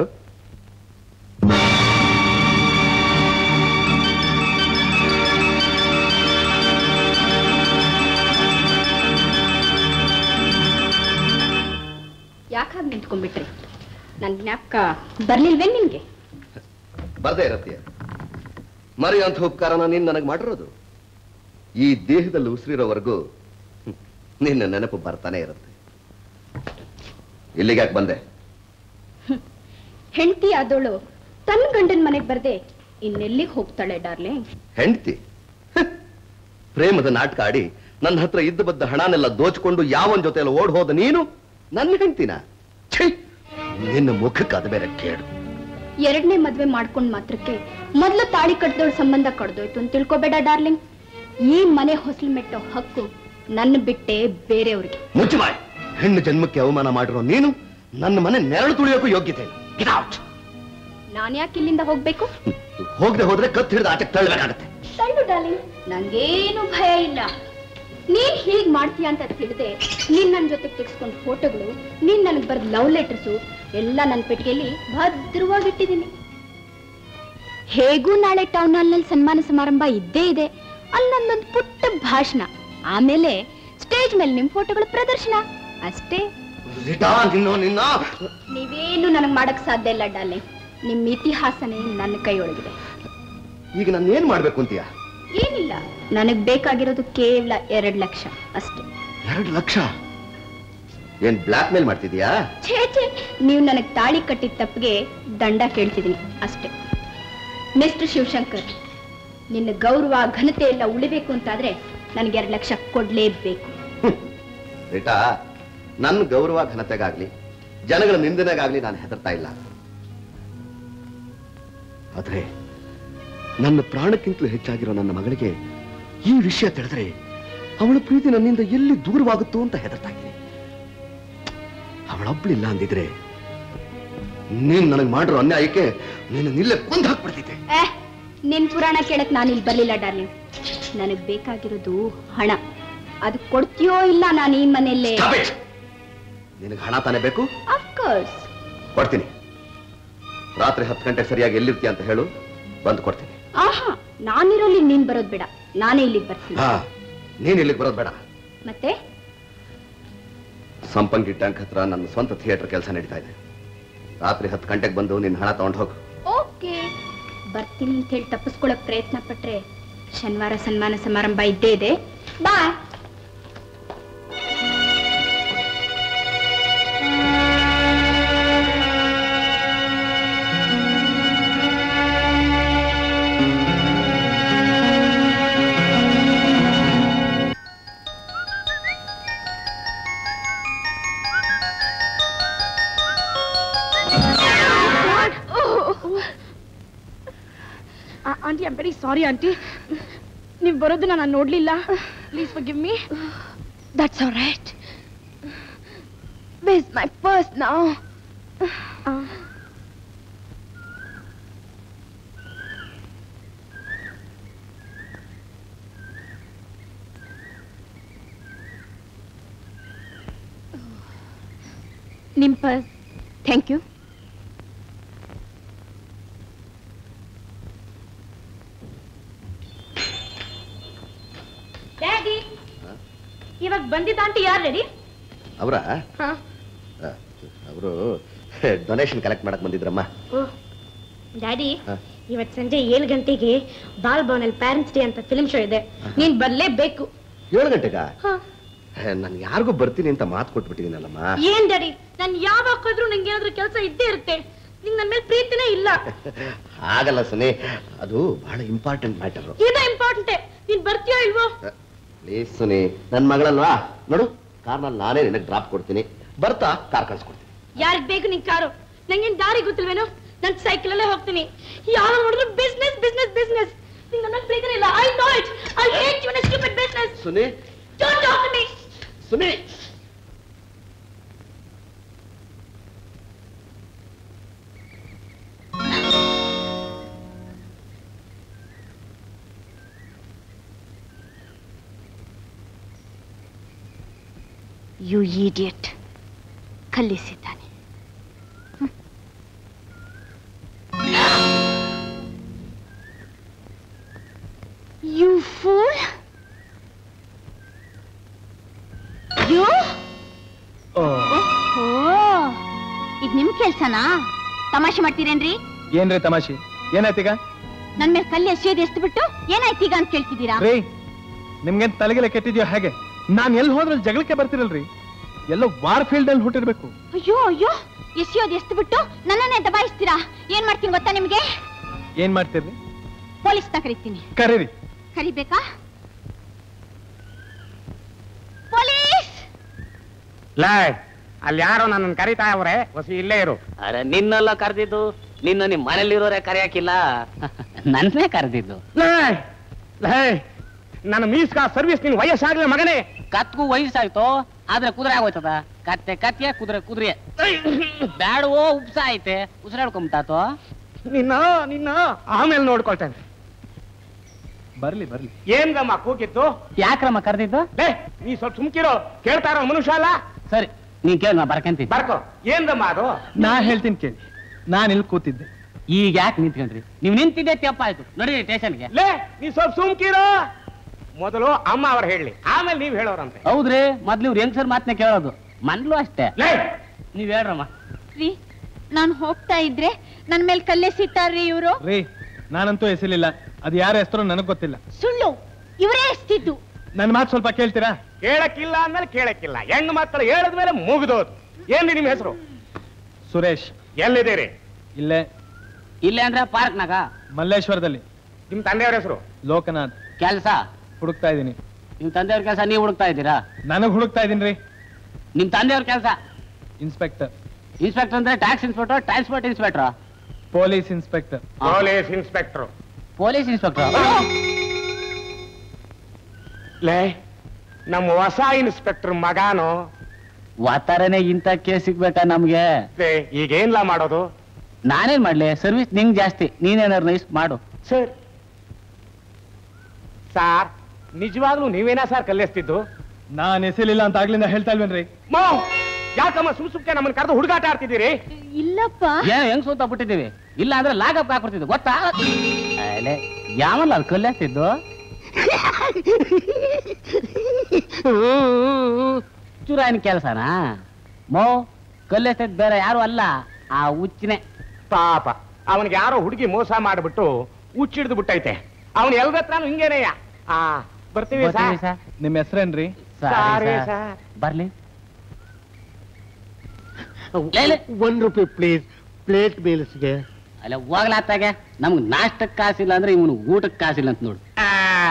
ಯಾಕಾಗ್ ನಿಂತ್ಕೊಂಡ್ಬಿಟ್ರಿ ನನ್ ಜ್ಞಾಪಕ ಬರ್ಲಿಲ್ವೇ ನಿನ್ಗೆ ಬರ್ದೇ ಇರತ್ತೀಯ ಮರಿ ಅಂತ ಉಪಕಾರನ ನೀನ್ ನನಗೆ ಮಾಡಿರೋದು ಈ ದೇಹದಲ್ಲಿ ಉಸಿರಿರೋವರೆಗೂ ಹ್ಮ್, ನಿನ್ನ ನೆನಪು ಬರ್ತಾನೆ ಇರುತ್ತೆ ಇಲ್ಲಿಗೆ ಯಾಕೆ ಬಂದೆ ಹೆಂಡತಿ ಆದೋಳು ತನ್ನ ಗಂಡನ ಮನೆಗೆ ಬರ್ದೆ ಇನ್ನೆಲ್ಲಿಗೆ ಹೋಗ್ತಾಳೆ ಡಾರ್ಲಿಂಗ್ ಹೆಂಡ್ತಿ ಹ್, ಪ್ರೇಮದ ನಾಟಕ ಆಡಿ ನನ್ನ ಹತ್ರ ಇದ್ದ ಬದ್ದ ಹಣನೆಲ್ಲ ದೋಚ್ಕೊಂಡು ಯಾವನ್ ಜೊತೆಲ್ಲ ಓಡ್ ಹೋದ ನೀನು ನನ್ನ ಹೆಂಡ್ತಿನ ಛೀ ನಿನ್ನ ಮುಖಕ್ಕೆ ಅದು ಬೇರೆ ಕೇಳು ಎರಡನೇ ಮದ್ವೆ ಮಾಡ್ಕೊಂಡ್ ಮಾತ್ರಕ್ಕೆ ಮೊದ್ಲು ತಾಳಿ ಕಟ್ದೋಳ್ ಸಂಬಂಧ ಕಡ್ದೋಯ್ತು ಅಂತ ತಿಳ್ಕೊಬೇಡ ಡಾರ್ಲಿಂಗ್ ಈ ಮನೆ ಹೊಸಲು ಮೆಟ್ಟೋ ಹಕ್ಕು ನನ್ನ ಬಿಟ್ಟೆ ಬೇರೆಯವ್ರಿಗೆ ಮುಚ್ಚಬಾಯ್ ಹೆಣ್ಣು ಜನ್ಮಕ್ಕೆ ಅವಮಾನ ಮಾಡಿರೋ ನೀನು ನನ್ನ ಮನೆ ನೆರಳು ತುಳಿಯೋಕು ಯೋಗ್ಯತೆ ಇಲ್ಲ Get out. ನಾನ್ ಯಾಕೆ ಇಲ್ಲಿಂದ ಹೋಗ್ಬೇಕು ಹೋಗದೆ ಹೋದ್ರೆ ಕತ್ ಹಿಡಿದು ಆಚೆ ತಳ್ಳಬೇಕಾಗತ್ತೆ ತಳ್ಳು ಡಾರ್ಲಿಂಗ್ ನಂಗೇನು ಭಯ ಇಲ್ಲ ನೀನ್ ಹೀಗ್ ಮಾಡ್ತೀಯ ಅಂತ ತಿಳಿದೆ ನೀನ್ ನನ್ ಜೊತೆ ತೆಗೆಸ್ಕೊಂಡ್ ಫೋಟೋಗಳು ನೀನ್ ನನಗ್ ಬರ್ದ ಲವ್ ಲೆಟರ್ಸು ಎಲ್ಲ ನನ್ನ ಪೆಟ್ಟಿಗೆಯಲ್ಲಿ ಭದ್ರವಾಗಿಟ್ಟಿದ್ದೀನಿ ಹೇಗೂ ನಾಳೆ ಟೌನ್ ಹಾಲ್ ನಲ್ಲಿ ಸನ್ಮಾನ ಸಮಾರಂಭ ಇದ್ದೇ ಇದೆ ಅಲ್ಲಿ ನಂದೊಂದು ಪುಟ್ಟ ಭಾಷಣ ಆಮೇಲೆ ಸ್ಟೇಜ್ ಮೇಲೆ ನಿಮ್ ಫೋಟೋಗಳ ಪ್ರದರ್ಶನ ಅಷ್ಟೇ ರಿಟಾ, ನಿನ್ನ ನಿನ್ನ ನೀವೇನು ನನಗ್ ಮಾಡಕ್ ಸಾಧ್ಯ ಇಲ್ಲ ಡಾರ್ಲಿಂಗ್ ನಿಮ್ ಇತಿಹಾಸನೇ ನನ್ನ ಕೈಯೊಳಗಿದೆ ಈಗ ನಾನು ಏನ್ ಮಾಡ್ಬೇಕು ಅಂತೀಯ ಏನಿಲ್ಲ ನನಗ್ ಬೇಕಾಗಿರೋದು ಕೇವಲ ಎರಡ್ ಲಕ್ಷ ಅಷ್ಟೇ ಎರಡು ಲಕ್ಷ ಏನ್ ಬ್ಲಾಕ್ ಮೇಲ್ ಮಾಡ್ತಿದ್ಯಾ ಛೇ ಛೇ ನೀವು ನನಗ್ ತಾಳಿ ಕಟ್ಟಿದ ತಪ್ಪಿಗೆ ದಂಡ ಕೇಳ್ತಿದ್ದೀನಿ ಅಷ್ಟೇ ಮಿಸ್ಟರ್ ಶಿವಶಂಕರ್ ನಿನ್ನ ಗೌರವ ಘನತೆ ಎಲ್ಲ ಉಳಿಬೇಕು ಅಂತಾದ್ರೆ ನನಗೆ ಎರಡು ಲಕ್ಷ ಕೊಡ್ಲೇಬೇಕು ರೀಟಾ ನನ್ನ ಗೌರವ ಘನತೆಗಾಗ್ಲಿ ಜನಗಳ ನಿಂದನೆಗಾಗ್ಲಿ ನಾನು ಹೆದರ್ತಾ ಇಲ್ಲ ಆದ್ರೆ ನನ್ನ ಪ್ರಾಣಕ್ಕಿಂತಲೂ ಹೆಚ್ಚಾಗಿರೋ ನನ್ನ ಮಗಳಿಗೆ ಈ ವಿಷಯ ತಿಳಿದ್ರೆ ಅವಳ ಪ್ರೀತಿ ನನ್ನಿಂದ ಎಲ್ಲಿ ದೂರವಾಗುತ್ತೋ ಅಂತ ಹೆದರ್ತಾ ಇದ್ದೀನಿ ಅವಳೊಬ್ಳಿಲ್ಲ ಅಂದಿದ್ರೆ ನೀನ್ ನನಗೆ ಮಾಡಿರೋ ಅನ್ಯಾಯಕ್ಕೆ ನೀನು ನಿಲ್ಲೆ ಕೊಂದು ಹಾಕ್ಬಿಡ್ತಿದ್ದೆ ಏ ನಿನ್ ಪುರಾಣ ಕೇಳಕ್ ನಾನು ಇಲ್ಲಿ ಬರ್ಲಿಲ್ಲ ಡಾರ್ಲಿಂಗ್ ನನಗ್ ಬೇಕಾಗಿರೋದು ಹಣ ಅದು ಕೊಡ್ತೀಯೋ ಇಲ್ಲ ನಾನು ಈ ಮನೆಯಲ್ಲೇ ನಿನಗೆ ಹಣ ತಾನೇ ಬೇಕು ಅಫ್ಕೋರ್ಸ್ ಕೊಡ್ತೀನಿ ರಾತ್ರಿ ಹತ್ತು ಗಂಟೆ ಸರಿಯಾಗಿ ಎಲ್ಲಿರ್ತೀಯ ಅಂತ ಹೇಳು ಬಂದು ಕೊಡ್ತೀನಿ ಆಹಾ ನಾನಿರೋಲ್ಲಿ ನೀನ್ ಬರೋದ್ ಬೇಡ ನಾನೇ ಇಲ್ಲಿಗೆ ಬರ್ತೀನಿ ಹಾ ನೀನ್ ಇಲ್ಲಿಗೆ ಬರೋದು ಬೇಡ ಮತ್ತೆ ಸಂಪಂಗಿ ಟ್ಯಾಂಕ್ ಹತ್ರ ನನ್ನ ಸ್ವಂತ ಥಿಯೇಟರ್ ಕೆಲಸ ನಡೀತಾ ಇದೆ ರಾತ್ರಿ ಹತ್ತು ಗಂಟೆಗೆ ಬಂದು ನಿನ್ನ ಹಣ ತಗೊಂಡು ಹೋಗು ಓಕೆ ಬರ್ತೀನಿ ಅಂತ ಹೇಳಿ ತಪ್ಪಿಸ್ಕೊಳಕ್ ಪ್ರಯತ್ನ ಪಟ್ರೆ ಶನಿವಾರ ಸನ್ಮಾನ ಸಮಾರಂಭ ಇದ್ದೇ ಇದೆ bye aunty I'm very sorry aunty ನೀವು ಬರೋದನ್ನ ನಾನು ನೋಡ್ಲಿಲ್ಲ please forgive me that's all right where's my purse now ನಿಮ್ ಪರ್ಸ್ ಥ್ಯಾಂಕ್ ಯು ಡ್ಯಾಡಿ ಇವಾಗ ಬಂದಿದ್ದ ಆಂಟಿ ಯಾರು ರೆಡಿ ಅವರ ಹಾ ಅವರು ಡೊನೇಷನ್ ಕಲೆಕ್ಟ್ ಮಾಡಕ್ ಬಂದಿದ್ರಮ್ಮ ಡ್ಯಾಡಿ ಹಾ. ಇವತ್ ಸಂಜೆ ಏಳು ಗಂಟೆಗೆ ಬಾಲ್ ಭವನಲ್ಲಿ ಪ್ಯಾರೆಂಟ್ಸ್ ಡೇ ಅಂತ ಫಿಲ್ಮ್ ಶೋ ಇದೆ ನೀನ್ ಬರ್ಲೇಬೇಕು ಏಳು ಗಂಟೆಗ ಹಾ. ನಾನು ಯಾರಿಗೂ ಬರ್ತೀನಿ ಅಂತ ಮಾತು ಕೊಟ್ಬಿಟ್ಟಿದ್ದೀನಲ್ಲಮ್ಮ ಏನ್ ಡ್ಯಾಡಿ ನಾನ್ ಯಾವಾಗ ಹೋದ್ರೂ ನಂಗೆ ಏನಾದ್ರೂ ಕೆಲಸ ಇದ್ದೇ ಇರುತ್ತೆ ನಿಂಗ್ ನನ್ ಮೇಲೆ ಪ್ರೀತಿನೇ ಇಲ್ಲ ಆಗಲ್ಲ ಸುನಿ ಅದು ಬಹಳ ಇಂಪಾರ್ಟೆಂಟ್ ಮ್ಯಾಟರ್ ಇದು ಇಂಪಾರ್ಟೆಂಟ್ ನೀನ್ ಬರ್ತೀಯೋ ಇಲ್ವೋ ಪ್ಲೀಸ್ ಸುನಿ ನನ್ನ ಮಗಳಲ್ವಾ ನೋಡು ಕಾರ್ನಲ್ಲಿ ನಾನೇ ನಿನಗೆ ಡ್ರಾಪ್ ಕೊಡ್ತೀನಿ ಬರ್ತಾ ಕಾರ್ ಕಳ್ಸ್ಕೊಡ್ತೀನಿ ಯಾರಿಗ್ ಬೇಕು ನಿನ್ ಕಾರು ನಂಗೇನ್ ದಾರಿ ಗೊತ್ತಿಲ್ವೇನೋ ನನ್ ಸೈಕಲ್ ಅಲ್ಲೇ ಹೋಗ್ತೀನಿ ಯಾವಾಗ ನೋಡಿದ್ರು ಬಿಸ್ನೆಸ್ ಬಿಸ್ನೆಸ್ ಬಿಸ್ನೆಸ್ ನಿಂಗ್ ನನ್ನ ಮೇಲೆ ಪ್ರೀತಿನೇ ಇಲ್ಲ I know it I hate you in stupid business Suni don't talk to me Suni you idiot ಕಲ್ಲಿಸಿದ್ದಾನೆ ಯು ಫೂಲ್ ಯು ಓಹೋ ಇದು ನಿಮ್ ಕೆಲ್ಸನಾ ತಮಾಷೆ ಮಾಡ್ತೀರೇನ್ರಿ ಏನ್ರಿ ತಮಾಷೆ ಏನಾಯ್ತೀಗ ನನ್ ಮೇಲೆ ಕಲ್ಲು ಎಸೆಯೋದು ಎಷ್ಟು ಬಿಟ್ಟು ಏನಾಯ್ತೀಗ ಅಂತ ಕೇಳ್ತಿದ್ದೀರಾ ರೀ ನಿಮ್ಗೇನ್ ತಲೆಗೆಲ್ಲ ಕೆಟ್ಟಿದ್ಯೋ ಹಾಗೆ ನಾನ್ ಎಲ್ಲಿ ಹೋದ್ರೆ ಜಗಳಕ್ಕೆ ಬರ್ತಿರಲ್ರಿ ಎಲ್ಲೋ ವಾರ್ ಫೀಲ್ಡ್ ಅಲ್ಲಿ ಹುಟ್ಟಿರ್ಬೇಕು ಅಯ್ಯೋ ಅಯ್ಯೋ ಎಸೆಯೋದು ಎಷ್ಟು ಬಿಟ್ಟು ನನ್ನನ್ನೇ ದಬಾಯಿಸ್ತೀರಾ ಏನ್ ಮಾಡ್ತೀನಿ ಗೊತ್ತಾ ನಿಮ್ಗೆ ಏನ್ ಮಾಡ್ತೀರ್ರಿ ಪೊಲೀಸ್ನ ಕರಿತೀನಿ ಕರೀರಿ ಕರಿಬೇಕಾ ಪೊಲೀಸ್ ಲೇ ಅಲ್ಲಿ ಯಾರೋ ನನ್ನನ್ನು ಕರಿತಾ ಅವ್ರೆ ಹೊಸ ಇಲ್ಲೇ ಇರು ಅರೆ ನಿನ್ನೆಲ್ಲ ಕರೆದಿದ್ದು ನಿನ್ನ ನಿಮ್ ಮನೇಲಿರೋರೆ ಕರೆಯಾಕಿಲ್ಲ ನನ್ನೇ ಕರೆದಿದ್ದು ಲೇ ಲೇ ನನ್ನ ಮೀಸ್ಕ ಸರ್ವಿಸ್ ನಿನ್ ವಯಸ್ಸಾಗ್ಲಿ ಮಗನೇ ಕತ್ಗೂ ವಯಸ್ಸಾಯ್ತು ಆದ್ರೆ ಕುದುರೆ ಆಗೋಯ್ತದ ಕತ್ತೆ ಕತ್ತೆ ಕುದುರೆ ಕುದುರೆ ಬ್ಯಾಡವೋ ಉಪ್ಸ ಐತೆ ಉಸಿರಾಡ್ಕೊಂಬಿಟ್ಟಾತು ನಿನ್ನ ನಿನ್ನ ಆಮೇಲೆ ನೋಡ್ಕೊಳ್ತೇನೆ ಬರ್ಲಿ ಬರ್ಲಿ ಏನ್ಗಮ್ಮ ಕೂಗಿತ್ತು ಯಾಕ್ರಮ್ಮ ಕರೆದಿದ್ದು ಲೇ ನೀ ಸ್ವಲ್ಪ ಸುಮ್ಕಿರೋ ಕೇಳ್ತಾ ಇರೋ ಮನುಷ್ಯ ಅಲ್ಲ ಸರಿ ನೀನ್ ಕೇಳಿ ನಾ ಬರ್ಕಂತೀನಿ ಬರ್ಕೋ ಏನ್ದಮ್ಮ ಅದು ನಾ ಹೇಳ್ತೀನಿ ಕೇಳಿ ನಾನ್ ಇಲ್ಲಿ ಕೂತಿದ್ದೆ ಈಗ ಯಾಕೆ ನಿಂತ್ಕೊಂಡ್ರಿ ನೀವ್ ನಿಂತಿದ್ದೆ ತಪ್ಪಾಯ್ತು ನಡೀರಿ ಸ್ಟೇಷನ್ಗೆ ಲೇ ನೀ ಸ್ವಲ್ಪ ಸುಮ್ಕಿರೋ ಮೊದಲು ಅಮ್ಮ ಅವ್ರು ಹೇಳಿ ಆಮೇಲೆ ನೀವ್ ಹೇಳೋರಂತೆ ಹೌದ್ರಿ ಮೊದ್ಲು ಇವ್ರು ಹೆಂಗ್ಸರ್ ಮಾತನ್ನ ಕೇಳೋದು ಮನ್ಲು ಅಷ್ಟೇ ಲೇ ನೀವ್ ಹೇಳ್ರಮ್ಮ ರೀ ನಾನು ಹೋಗ್ತಾ ಇದ್ರೆ ನನ್ ಮೇಲೆ ಕಲ್ಲೆಸಿತಾರ್ರಿ ಇವರು ರೀ ನಾನಂತೂ ಎಸಿಲಿಲ್ಲ ಅದು ಯಾರ ಹೆಸರು ನನಗ್ ಗೊತ್ತಿಲ್ಲ ಸುಳ್ಳು ಇವರೇ ಎಸ್ತಿದ್ದು ನನ್ ಮಾತು ಸ್ವಲ್ಪ ಕೇಳ್ತೀರಾ ಕೇಳಕ್ಕಿಲ್ಲ ಅಂದ್ಮೇಲೆ ಕೇಳಕ್ಕಿಲ್ಲ ಹೆಣ್ಣು ಮಕ್ಕಳು ಹೇಳಿದ್ಮೇಲೆ ಮುಗಿದೋದು ಏನ್ರಿ ನಿಮ್ ಹೆಸರು ಸುರೇಶ್ ಎಲ್ಲಿದ್ದೀರಿ ಇಲ್ಲೇ ಇಲ್ಲೇ ಅಂದ್ರೆ ಪಾರ್ಕ್ನಾಗ ಮಲ್ಲೇಶ್ವರದಲ್ಲಿ ನಿಮ್ ತಂದೆಯವ್ರ ಹೆಸರು ಲೋಕನಾಥ್ ಕೆಲಸ ಹುಡುಕ್ತಾ ಇದ್ದೀನಿ ನಿಮ್ ತಂದೆಯವ್ರ ಕೆಲಸ ನೀವು ಹುಡುಕ್ತಾ ಇದ್ದೀರಾ ನನಗ್ ಹುಡುಕ್ತಾ ಇದೀನಿ ರೀ ನಿಮ್ ತಂದೆಯವ್ರ ಕೆಲಸ ಇನ್ಸ್ಪೆಕ್ಟರ್ ಇನ್ಸ್ಪೆಕ್ಟರ್ ಅಂದ್ರೆ tax inspector transport inspector police inspector police inspector police inspector ಲೇ ನಮ್ಮ ಹೊಸ ಇನ್ಸ್ಪೆಕ್ಟರ್ ಮಗಾನು ವಾತಾರನೆ ಇಂಥ ಕೇಸ್ ಸಿಗ್ಬೇಕಾ ನಮ್ಗೆ ಲೇ ಈಗೇನ್ಲಾ ಮಾಡೋದು ನಾನೇನ್ ಮಾಡ್ಲಿ ಸರ್ವಿಸ್ ನಿಂಗ್ ಜಾಸ್ತಿ ನೀನೇನಾರು ನೈಸ್ ಮಾಡು ಸರ್ ಸಾರ್ ನಿಜವಾಗ್ಲೂ ನೀವೇನಾ ಸರ್ ಕಲಿಸ್ತಿದ್ದು ನಾನ್ ಎಸೆಲಿಲ್ಲ ಅಂತ ಆಗ್ಲಿಂದ ಹೇಳ್ತಾ ಇಲ್ವೇನ್ರಿ ಮೋ ಯಾಕಮ್ಮ ಸುಮ್ ಸುಮ್ಕೆ ನಮ್ಮನ್ನ ಕರೆದು ಹುಡುಗಾಟ ಆಡ್ತಿದ್ದೀರಿ ಇಲ್ಲಪ್ಪ ಏನ್ ಹೆಂಗ್ ಸೂತ ಬಿಟ್ಟಿದೀವಿ ಇಲ್ಲ ಅಂದ್ರೆ ಲಾಗಪ್ ಹಾಕೊಡ್ತಿದ್ವಿ ಗೊತ್ತಾ ಅಲೆ ಯಾವಲ್ಲ ಅದು ಕಲ್ಲಾಗ್ತಿದ್ದು ಚುರಾಯಿನ ಕೆಲಸನಾ ಮೋ ಕಲ್ಲೆಸ್ತದ್ ಬೇರೆ ಯಾರು ಅಲ್ಲ ಆ ಹುಚ್ಚಿನೇ ಪಾಪ ಅವನಿಗೆ ಯಾರೋ ಹುಡುಗಿ ಮೋಸ ಮಾಡ್ಬಿಟ್ಟು ಹುಚ್ಚಿಡ್ದು ಬಿಟ್ಟೈತೆ ಅವನ್ ಎಲ್ರ ಹತ್ರನು ಹಿಂಗೇನೆಯ ಆ ಬರ್ತೀವಿ ಬರ್ತೀವಿ ಸರ್ ಸರ್. ನಿಮ್ ಹೆಸರೇನ್ರಿ ಸಾರಿ ಸಾರಿ ಸರ್. ಸರ್. ಬರ್ಲಿ ಒನ್ ರುಪಿ ಪ್ಲೀಸ್ ಪ್ಲೇಟ್ ಮೀಲ್ಸ್ಗೆ ಅಲ್ಲ ಹೋಗ್ಲಾತ್ತಾಗೆ ನಮ್ಗ್ ನಾಷ್ಟಕ್ ಕಾಸಿಲ್ಲ ಅಂದ್ರೆ ಇವನು ಊಟಕ್ ಕಾಸಿಲ್ಲ ಅಂತ ನೋಡು ಆ,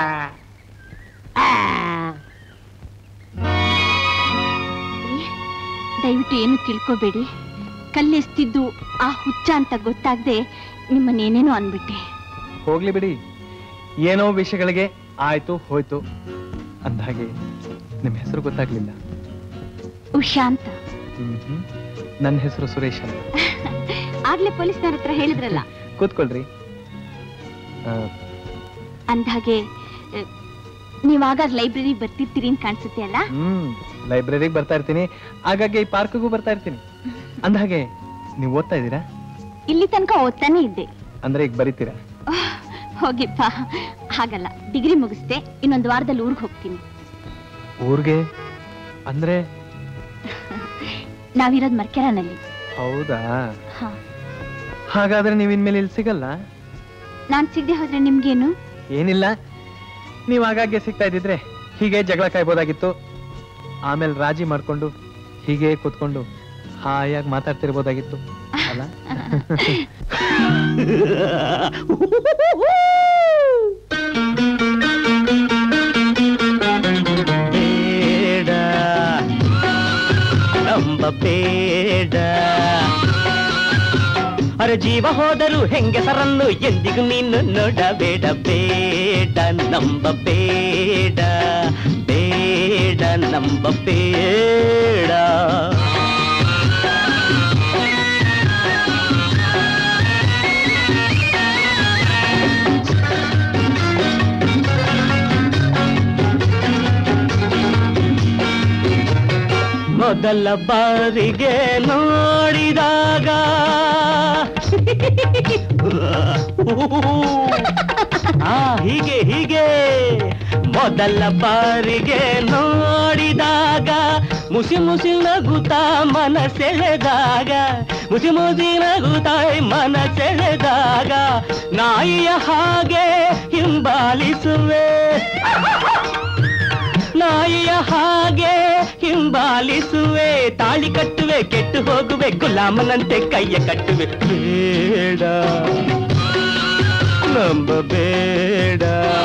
ದಯವಿಟ್ಟು ಏನು ತಿಳ್ಕೊಬೇಡಿ ಕಲ್ಲೆಸ್ತಿದ್ದು ಆ ಹುಚ್ಚ ಅಂತ ಗೊತ್ತಾಗ್ದೆ ನಿಮ್ಮನ್ನೇನೇನೋ ಅನ್ಬಿಟ್ಟೆ ಹೋಗ್ಲಿ ಬಿಡಿ ಏನೋ ವಿಷಯಗಳಿಗೆ ಆಯ್ತು ಹೋಯ್ತು ಅಂದ್ಹಾಗೆ ನಿಮ್ ಹೆಸರು ಗೊತ್ತಾಗ್ಲಿಲ್ಲ ಉಷಾ ಅಂತ ಹ್ಮ್ ನನ್ನ ಹೆಸರು ಸುರೇಶ್ ಅಂತ ಆಗ್ಲೇ ಪೊಲೀಸ್ನವ್ರ ಹತ್ರ ಹೇಳಿದ್ರಲ್ಲ ಕೂತ್ಕೊಳ್ರಿ ಆ, ಅಂದ್ಹಾಗೆ ಆ, ನೀವಾಗ ಲೈಬ್ರರಿ ಬರ್ತಿರ್ತೀರಿ ಅಂತ ಕಾಣಿಸುತ್ತೆ ಅಲ್ಲ ಹ್ಮ್ ಲೈಬ್ರರಿಗೆ ಬರ್ತಾ ಇರ್ತೀನಿ ಆಗಾಗ್ಗೆ ಈ ಪಾರ್ಕ್ಗೂ ಬರ್ತಾ ಇರ್ತೀನಿ ಅಂದ್ಹಾಗೆ ನೀವು ಓದ್ತಾ ಇದ್ದೀರಾ ಇಲ್ಲಿ ತನಕ ಓದ್ತಾನೆ ಇದ್ದೆ ಅಂದ್ರೆ ಈಗ ಬರೀತೀರಾ ಆಹ್, ಹೋಗಿಪ್ಪ ಹಾಗಲ್ಲ ಡಿಗ್ರಿ ಮುಗಿಸ್ದೆ ಇನ್ನೊಂದು ವಾರದಲ್ಲಿ ಊರಿಗೆ ಹೋಗ್ತೀನಿ ಊರ್ಗೆ ಅಂದ್ರೆ ನಾವಿರೋದ್ ಮರ್ಕೆರನಲ್ಲಿ ಹೌದಾ ಹಾ ಹಾಗಾದ್ರೆ ನೀವ್ ಇನ್ಮೇಲೆ ಇಲ್ಲಿ ಸಿಗಲ್ಲ ನಾನ್ ಸಿಗದೆ ಹೋದ್ರೆ ನಿಮ್ಗೇನು ಏನಿಲ್ಲ ನೀವ್ ಆಗಾಗ್ಗೆ ಸಿಗ್ತಾ ಇದ್ದಿದ್ರೆ ಹೀಗೆ ಜಗಳ ಕಾಯ್ಬೋದಾಗಿತ್ತು ಆಮೇಲೆ ರಾಜಿ ಮಾಡ್ಕೊಂಡು ಹೀಗೆ ಕೂತ್ಕೊಂಡು ಹಾಯಾಗಿ ಮಾತಾಡ್ತಿರ್ಬೋದಾಗಿತ್ತು ಅಲ್ಲ ಬೇಡ ನಂಬಬೇಡ ಅರೆ ಜೀವ ಹೋದರೂ ಹೆಂಗಸರನ್ನು ಎಂದಿಗೂ ನೀನು ನೋಡಬೇಡ ಬೇಡ ನಂಬಬೇಡ ಬೇಡ ನಂಬಬೇಡ ಮೊದಲ ಬಾರಿಗೆ ನೋಡಿದಾಗ ಆ ಹೀಗೆ ಹೀಗೆ ಮೊದಲ ಬಾರಿಗೆ ನೋಡಿದಾಗ ಮುಸಿ ಮುಸಿ ನಗುತ್ತಾ ಮನಸೆಳೆದಾಗ ಮುಸಿ ಮುಸಿ ನಗುತ್ತಾ ಮನಸೆಳೆದಾಗ ನಾಯಿಯ ಹಾಗೆ ಹಿಂಬಾಲಿಸುವೆ ನಾಯಿಯ ಹಾಗೆ ಹಿಂಬಾಲಿಸುವೆ ತಾಳಿ ಕಟ್ಟುವೆ ಕೆಟ್ಟು ಹೋಗುವೆ ಗುಲಾಮನಂತೆ ಕೈಯ ಕಟ್ಟುವೆ ಬೇಡ ನಂಬಬೇಡ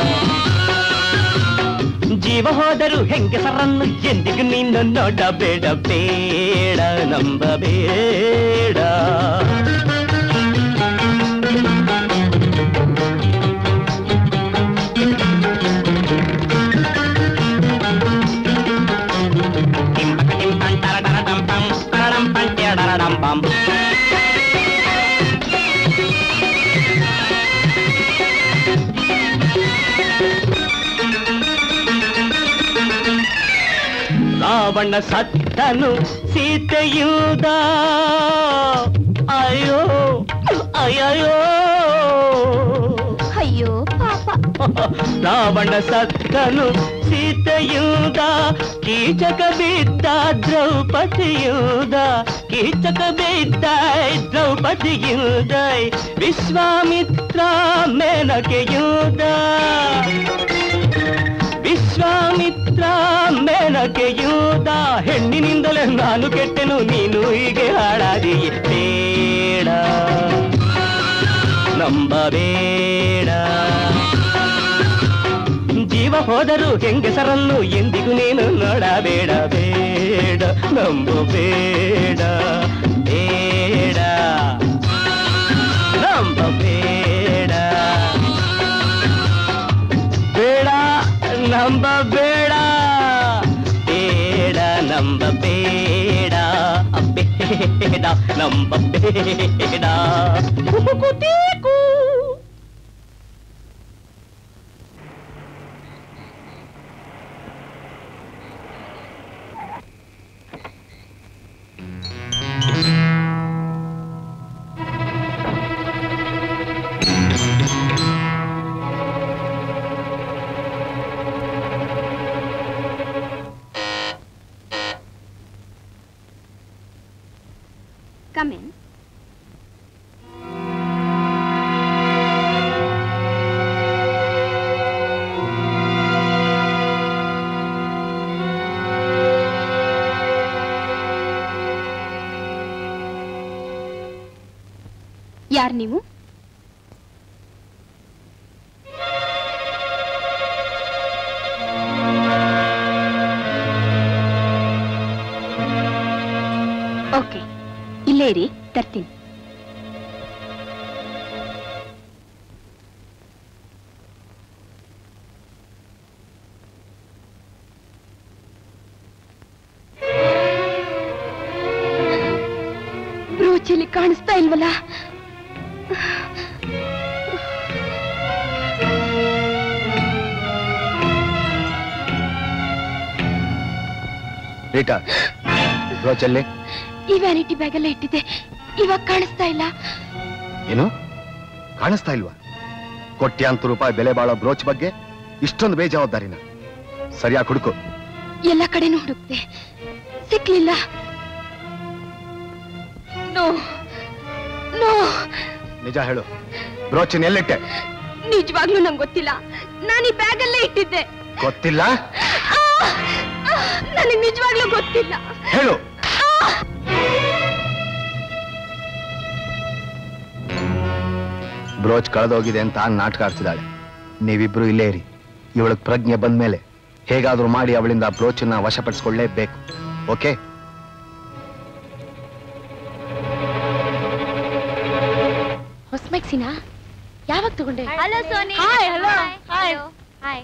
ಜೀವ ಹೋದರೂ ಹೆಂಗಸರನ್ನು ಎಂದಿಗೂ ನೀನು ನೋಡಬೇಡ ಬೇಡ ನಂಬಬೇಡ ರಾವಣ ಸತ್ತನು ಸೀತೆಯುದ ಅಯ್ಯೋ ಅಯ್ಯಯ್ಯೋ ಅಯ್ಯೋ ಪಾಪ ರಾವಣ ಸತ್ತನು ಸೀತೆಯುದ ಕೀಚಕ ಬಿದ್ದ ದ್ರೌಪದಿಯುದ ಕೀಚಕ ಬಿದ್ದ ದ್ರೌಪದಿಯುದ ವಿಶ್ವಾಮಿತ್ರ ಮೇನಕೆಯುದ ವಿಶ್ವಾಮಿತ್ರ ಮೇನಕೆಯುದ ಹೆಣ್ಣಿನಿಂದಲೇ ನಾನು ಕೆಟ್ಟೆನು ನೀನು ಹೀಗೆ ಹಾಳಾದಿಯೇ ಬೇಡ ನಂಬಬೇಡ ಜೀವ ಹೋದರೂ ಹೆಂಗಸರನ್ನು ಎಂದಿಗೂ ನೀನು ನೋಡಬೇಡ ಬೇಡ ನಂಬು ಬೇಡ ಬೇಡ ನಂಬಬೇಡ ಬೇಡ ನಂಬಬೇಡ ಬೇಡ ನಂಬಬೇಡ ಬೇಡ ನಂಬಬೇಡ ಕುಕುಕುಟೀಕು. Come in. ಯಾರು ನೀವು ಓಕೆ ಇಲ್ಲೇ ಇರಿ ತರ್ತೀನಿ ಬ್ರೋಚಲ್ಲಿ ಕಾಣಿಸ್ತಾ ಇಲ್ವಲ್ಲ ರೀಟಾ ಬ್ರೋಚಲ್ಲಿ ಈ ವ್ಯಾನಿಟಿ ಬ್ಯಾಗ್ ಎಲ್ಲ ಇಟ್ಟಿದ್ದೆ ಇವಾಗ ಕಾಣಿಸ್ತಾ ಇಲ್ಲ ಏನು ಕಾಣಿಸ್ತಾ ಇಲ್ವಾ ಕೋಟ್ಯಾಂತರ ರೂಪಾಯಿ ಬೆಲೆ ಬಾಳೋ ಬ್ರೋಚ್ ಬಗ್ಗೆ ಇಷ್ಟೊಂದು ಬೇಜವಾಬ್ದಾರಿನ ಸರಿಯಾಗಿ ಹುಡುಕು ಎಲ್ಲ ಕಡೆನೂ ಹುಡುಕ್ತೆ ಸಿಕ್ಲಿಲ್ಲ ನೋ ನೋ ನಿಜ ಹೇಳು ಬ್ರೋಚಿನ ಎಲ್ಲಿಟ್ಟೆ ನಿಜವಾಗ್ಲೂ ನಂಗೆ ಗೊತ್ತಿಲ್ಲ ನಾನು ಈ ಬ್ಯಾಗ್ ಅಲ್ಲೇ ಇಟ್ಟಿದ್ದೆ ಗೊತ್ತಿಲ್ಲ ನನಗೆ ನಿಜವಾಗ್ಲೂ ಗೊತ್ತಿಲ್ಲ ಹೇಳು ಬ್ರೋಚ್ ಕಳೆದೋಗಿದೆ ಅಂತ ನಾಟಕ ಆಡ್ತಿದ್ದಾಳೆ ನೀವಿಬ್ರು ಇಲ್ಲೇ ಇರಿ ಇವಳಿಗೆ ಪ್ರಜ್ಞೆ ಬಂದ್ಮೇಲೆ ಹೇಗಾದ್ರೂ ಮಾಡಿ ಅವಳಿಂದ ಬ್ರೋಚನ್ನ ವಶಪಡಿಸ್ಕೊಳ್ಳೇಬೇಕು ಓಕೆ ಹೊಸ ಮ್ಯಾಕ್ಸಿನಾ ಯಾವಾಗ ತಗೊಂಡೆ hello Soni hi hello hi hi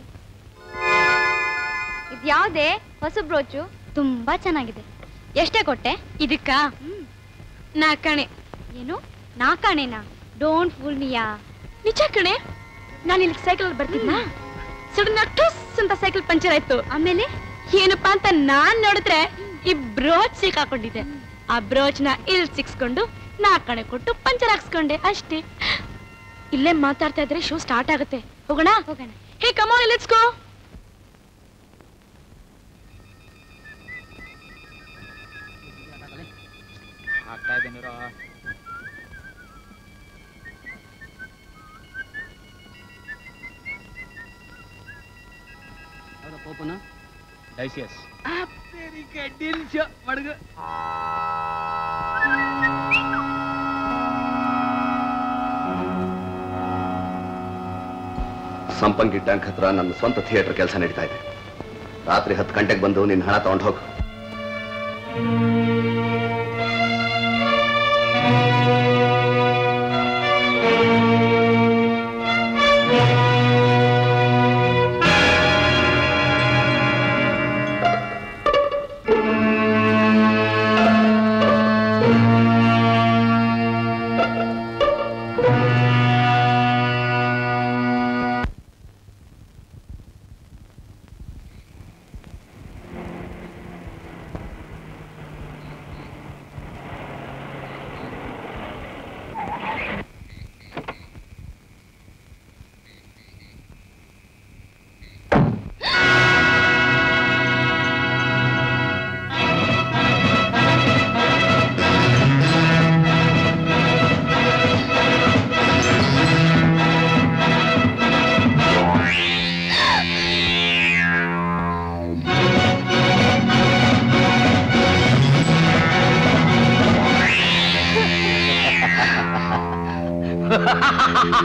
ಇದ್ಯಾವ್ದೇ ಹೊಸ ಬ್ರೋಚು ತುಂಬಾ ಚೆನ್ನಾಗಿದೆ ಎಷ್ಟೇ ಕೊಟ್ಟೆ ಇದಕ್ಕ ನಾಲ್ಕಣೆ ಏನು ನಾಲ್ಕಾಣೆನಾ ಡೋಂಟ್ ಫೂಲ್ ಮಿಯಾ ನಿಜ ಕಣೆ ನಾನು ಇಲ್ಲಿ ಸೈಕಲ್ ಬರ್ತಿದ್ನಾ ಸಡನ್ ಆಗಿ ಟುಸ್ ಅಂತ ಸೈಕಲ್ ಪಂಚರ್ ಆಯ್ತು ಆಮೇಲೆ ಏನಪ್ಪಾ ಅಂತ ನಾನ್ ನೋಡಿದ್ರೆ ಈ ಬ್ರೋಚ್ ಸಿಕ್ಕಾಕೊಂಡಿದ್ದೆ ಆ ಬ್ರೋಚ್ ನ ಇಲ್ಲಿ ಸಿಕ್ಸ್ಕೊಂಡು ನಾಲ್ಕಣೆ ಕೊಟ್ಟು ಪಂಚರ್ ಹಾಕ್ಸ್ಕೊಂಡೆ ಅಷ್ಟೇ ಇಲ್ಲೇ ಮಾತಾಡ್ತಾ ಇದ್ರೆ ಶೋ ಸ್ಟಾರ್ಟ್ ಆಗುತ್ತೆ ಹೋಗೋಣ ಹೋಗೋಣ ಹೇ ಕಮಾನ್ ಲೆಟ್ಸ್ ಗೋ ಡೈಸಿಯಸ್ ಸಂಪಂಗಿ ಟ್ಯಾಂಕ್ ಹತ್ರ ನನ್ನ ಸ್ವಂತ ಥಿಯೇಟರ್ ಕೆಲಸ ನಡೀತಾ ಇದೆ ರಾತ್ರಿ ಹತ್ತು ಗಂಟೆಗೆ ಬಂದು ನಿನ್ನ ಹಣ ತಗೊಂಡು ಹೋಗು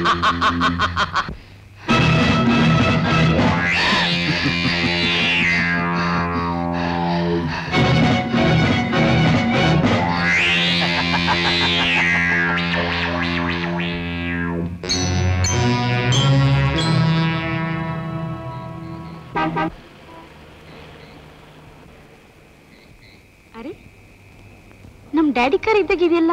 ಅರೆ ನಮ್ ಡ್ಯಾಡಿ ಕಾರ್ ಇದ್ದಾಗ ಇದೆಯಲ್ಲ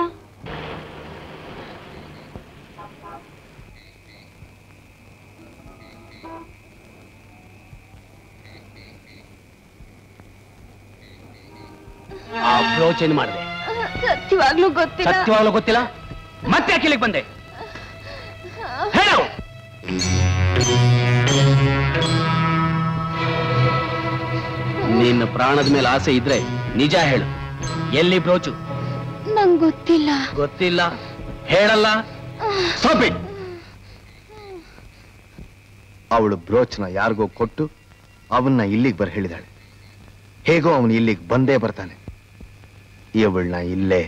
ಆ ಬ್ರೋಚ್ ಏನ್ ಮಾಡಿದೆ ಸತ್ಯವಾಗ್ಲೂ ಗೊತ್ತಿಲ್ಲ ಸತ್ಯವಾಗ್ಲೂ ಗೊತ್ತಿಲ್ಲ ಮತ್ತೆ ಯಾಕೆ ಇಲ್ಲಿಗೆ ಬಂದೆ ಹೇಳು ನಿನ್ನ ಪ್ರಾಣದ ಮೇಲೆ ಆಸೆ ಇದ್ರೆ ನಿಜ ಹೇಳು ಎಲ್ಲಿ ಬ್ರೋಚು ನಂಗ್ ಗೊತ್ತಿಲ್ಲ ಗೊತ್ತಿಲ್ಲ ಹೇಳಲ್ಲ Stop it. ಅವಳು ಬ್ರೋಚ್ನ ಯಾರಿಗೋ ಕೊಟ್ಟು ಅವನ್ನ ಇಲ್ಲಿಗೆ ಬರ ಹೇಳಿದಾಳೆ ಹೇಗೋ ಅವನು ಇಲ್ಲಿಗೆ ಬಂದೇ ಬರ್ತಾನೆ ಇವಳನ್ನ ಇಲ್ಲೇ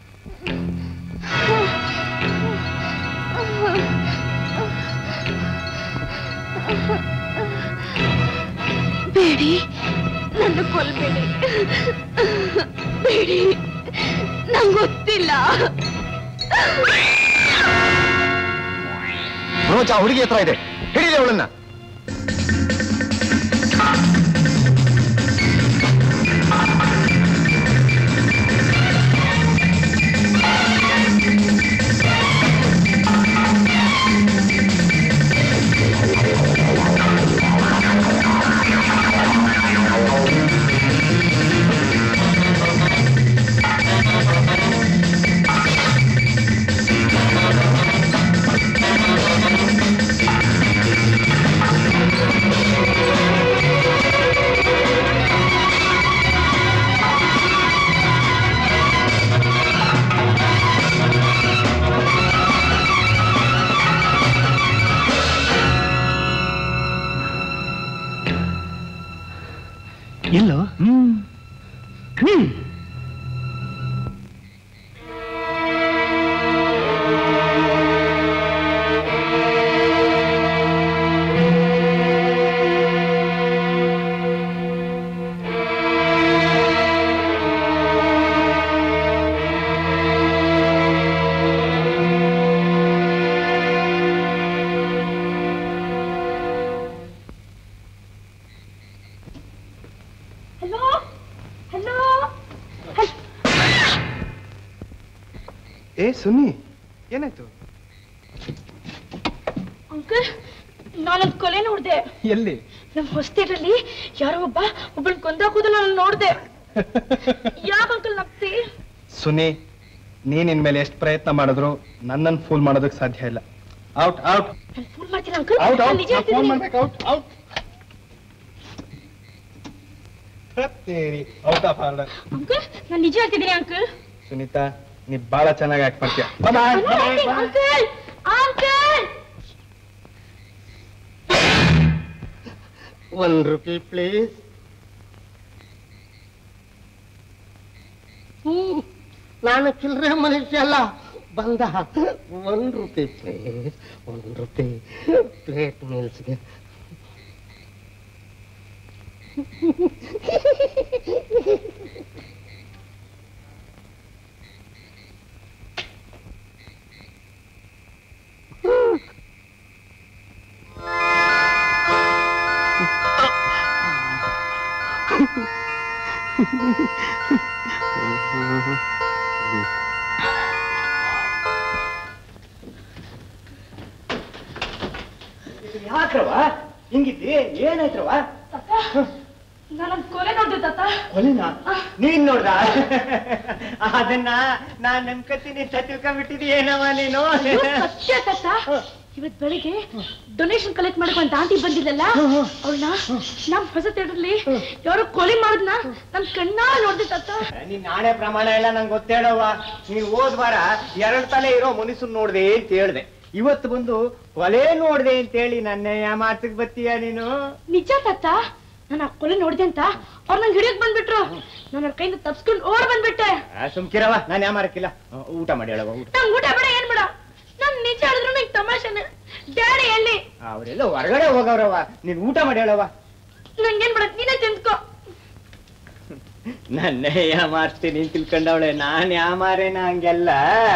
ಬೇಡಿ ನನ್ನ ಕೊಲ್ಬೇಡಿ ಬೇಡಿ ನಂಗ್ ಗೊತ್ತಿಲ್ಲ ಬ್ರೋಚ್ ಆ ಹುಡುಗಿ ಹತ್ರ ಇದೆ ಹಿಡಿದೆ ಅವಳನ್ನ ಎಲ್ಲೋ ಹ್ಮ್ ಹ್ಮ್ ಹಲೋ ಹಲೋ ಏ ಸುನಿ ಏನಾಯ್ತು ಅಂಕಲ್ ನಾನೊಂದ್ ಕೊಲೆ ನೋಡ್ದೆ ಎಲ್ಲಿ ನಮ್ ಹೊಸ್ತಿರಲ್ಲಿ ಯಾರೋ ಒಬ್ಬ ಒಬ್ಬಳ ಕೊಂದಾಕೋದಲ್ಲ ನಾನು ನೋಡ್ದೆ ಯಾಕ ಅಂಕಲ್ ನಗ್ತಿ ಸುನಿ ನೀನ್ ಇನ್ಮೇಲೆ ಎಷ್ಟು ಪ್ರಯತ್ನ ಮಾಡಿದ್ರು ನನ್ನನ್ನು ಫೂಲ್ ಮಾಡೋದಕ್ಕೆ ಸಾಧ್ಯ ಇಲ್ಲ ಔಟ್ ಔಟ್ ನಾನು ಫೋನ್ ಮಾಡ್ತೀನಿ ಅಂಕಲ್ ಔಟ್ ನಾನ್ ಔಟ್ ನಿಜ ಫೋನ್ ಹೇಳ್ತಿದ್ದೀನಿ. ಮಾಡ್ಬೇಕು out out out of order uncle ನಾನು ನಿಜ ಹೇಳ್ತಿದ್ದೀನಿ ಅಂಕಲ್ ಸುನೀತಾ ನೀ ಬಹಳ ಚೆನ್ನಾಗಿ ಆಕ್ಟ್ ಮಾಡ್ತೀಯ uncle uncle one rupee please hmm ನಾನು ಚಿಲ್ಲರೆ ಮನುಷ್ಯ ಅಲ್ಲ ಬಂದ one rupee please one rupee plate ಮೀಲ್ಸ್ಗೆ ಯಾಕ್ರವ ಹಿಂಗಿದ್ದಿ ಏನಾಯ್ತ್ರವ ನಾನೊಂದ್ ಕೊಲೆ ನೋಡ್ದೆ ತಾತ ಕೊಲಿನ ನೀನ್ ನೋಡ್ದ ಅದನ್ನ ನಾನ್ ನಂಬ್ಕತೀನಿ ತಿಳ್ಕೊಂಡ್ಬಿಟ್ಟಿದಿ ಏನವ ನೀನು ಅಯ್ಯೋ, ಸತ್ಯ ತಾತ ಇವತ್ ಬೆಳಿಗ್ಗೆ ಡೊನೇಷನ್ ಕಲೆಕ್ಟ್ ಮಾಡಕ್ ಒಂದ್ ಆಂಟಿ ಬಂದಿದ್ದಲ್ಲ ಅವಳನ್ನ ನಮ್ ಹೊಸ ಥಿಯೇಟರ್ಲಿ ಯಾರೋ ಕೊಲೆ ಮಾಡಿದ್ನ ನನ್ ಕಣ್ಣ ನೋಡ್ದೆ ತಾತ ನೀನ್ ನಾಳೆ ಪ್ರಮಾಣ ಎಲ್ಲ ನಂಗೆ ಗೊತ್ತೇಳವ್ವ ನೀನ್ ಹೋದ್ ವಾರ ಎರಡ್ ತಲೆ ಇರೋ ಮನುಷ್ಯನ್ ನೋಡ್ದೆ ಅಂತ ಹೇಳ್ದೆ ಇವತ್ತು ಬಂದು ಕೊಲೆ ನೋಡ್ದೆ ಅಂತೇಳಿ ನನ್ನ ಯಾ ಮಾತಿಗೆ ಬತ್ತೀಯ ನೀನು ನಿಜ ತಾತ ನಾನು ಆ ಕೊಲೆ ನೋಡ್ದೆ ಅಂತ ಅವ್ರ ನಂಗೆ ಹಿಡಿಯಕ್ ಬಂದ್ಬಿಟ್ರು ನಾನು ಅವ್ರ ಕೈಯಿಂದ ತಪ್ಸ್ಕೊಂಡು ಓಡ್ ಬಂದ್ಬಿಟ್ಟೆ ಆ, ಸುಮ್ಕಿರವ ನಾನು ಯಾ ಮಾರಕ್ಕಿಲ್ಲ ಊಟ ಮಾಡಿ ಹೇಳವ ಊಟ ನಂಗ್ ಊಟ ಬೇಡ ಏನ್ ಬೇಡ ನಾನ್ ನಿಜ ಹೇಳಿದ್ರು ನಂಗೆ ತಮಾಷೆನೆ ಡ್ಯಾಡಿ ಎಲ್ಲಿ ಅವರೆಲ್ಲ ಹೊರಗಡೆ ಹೋಗವ್ರವ ನೀನ್ ಊಟ ಮಾಡಿ ಹೇಳವ ನಂಗೇನ್ ಬಿಡತ್ ನೀನೇ ತಿಂದ್ಕೋ ನನ್ನೇ ಯಾಮಾರ್ಸ್ತೀನಿ ಅಂತ ತಿಳ್ಕೊಂಡವಳೆ ನಾನ್ ಯಾಮಾರೇನ ಹಂಗೆಲ್ಲ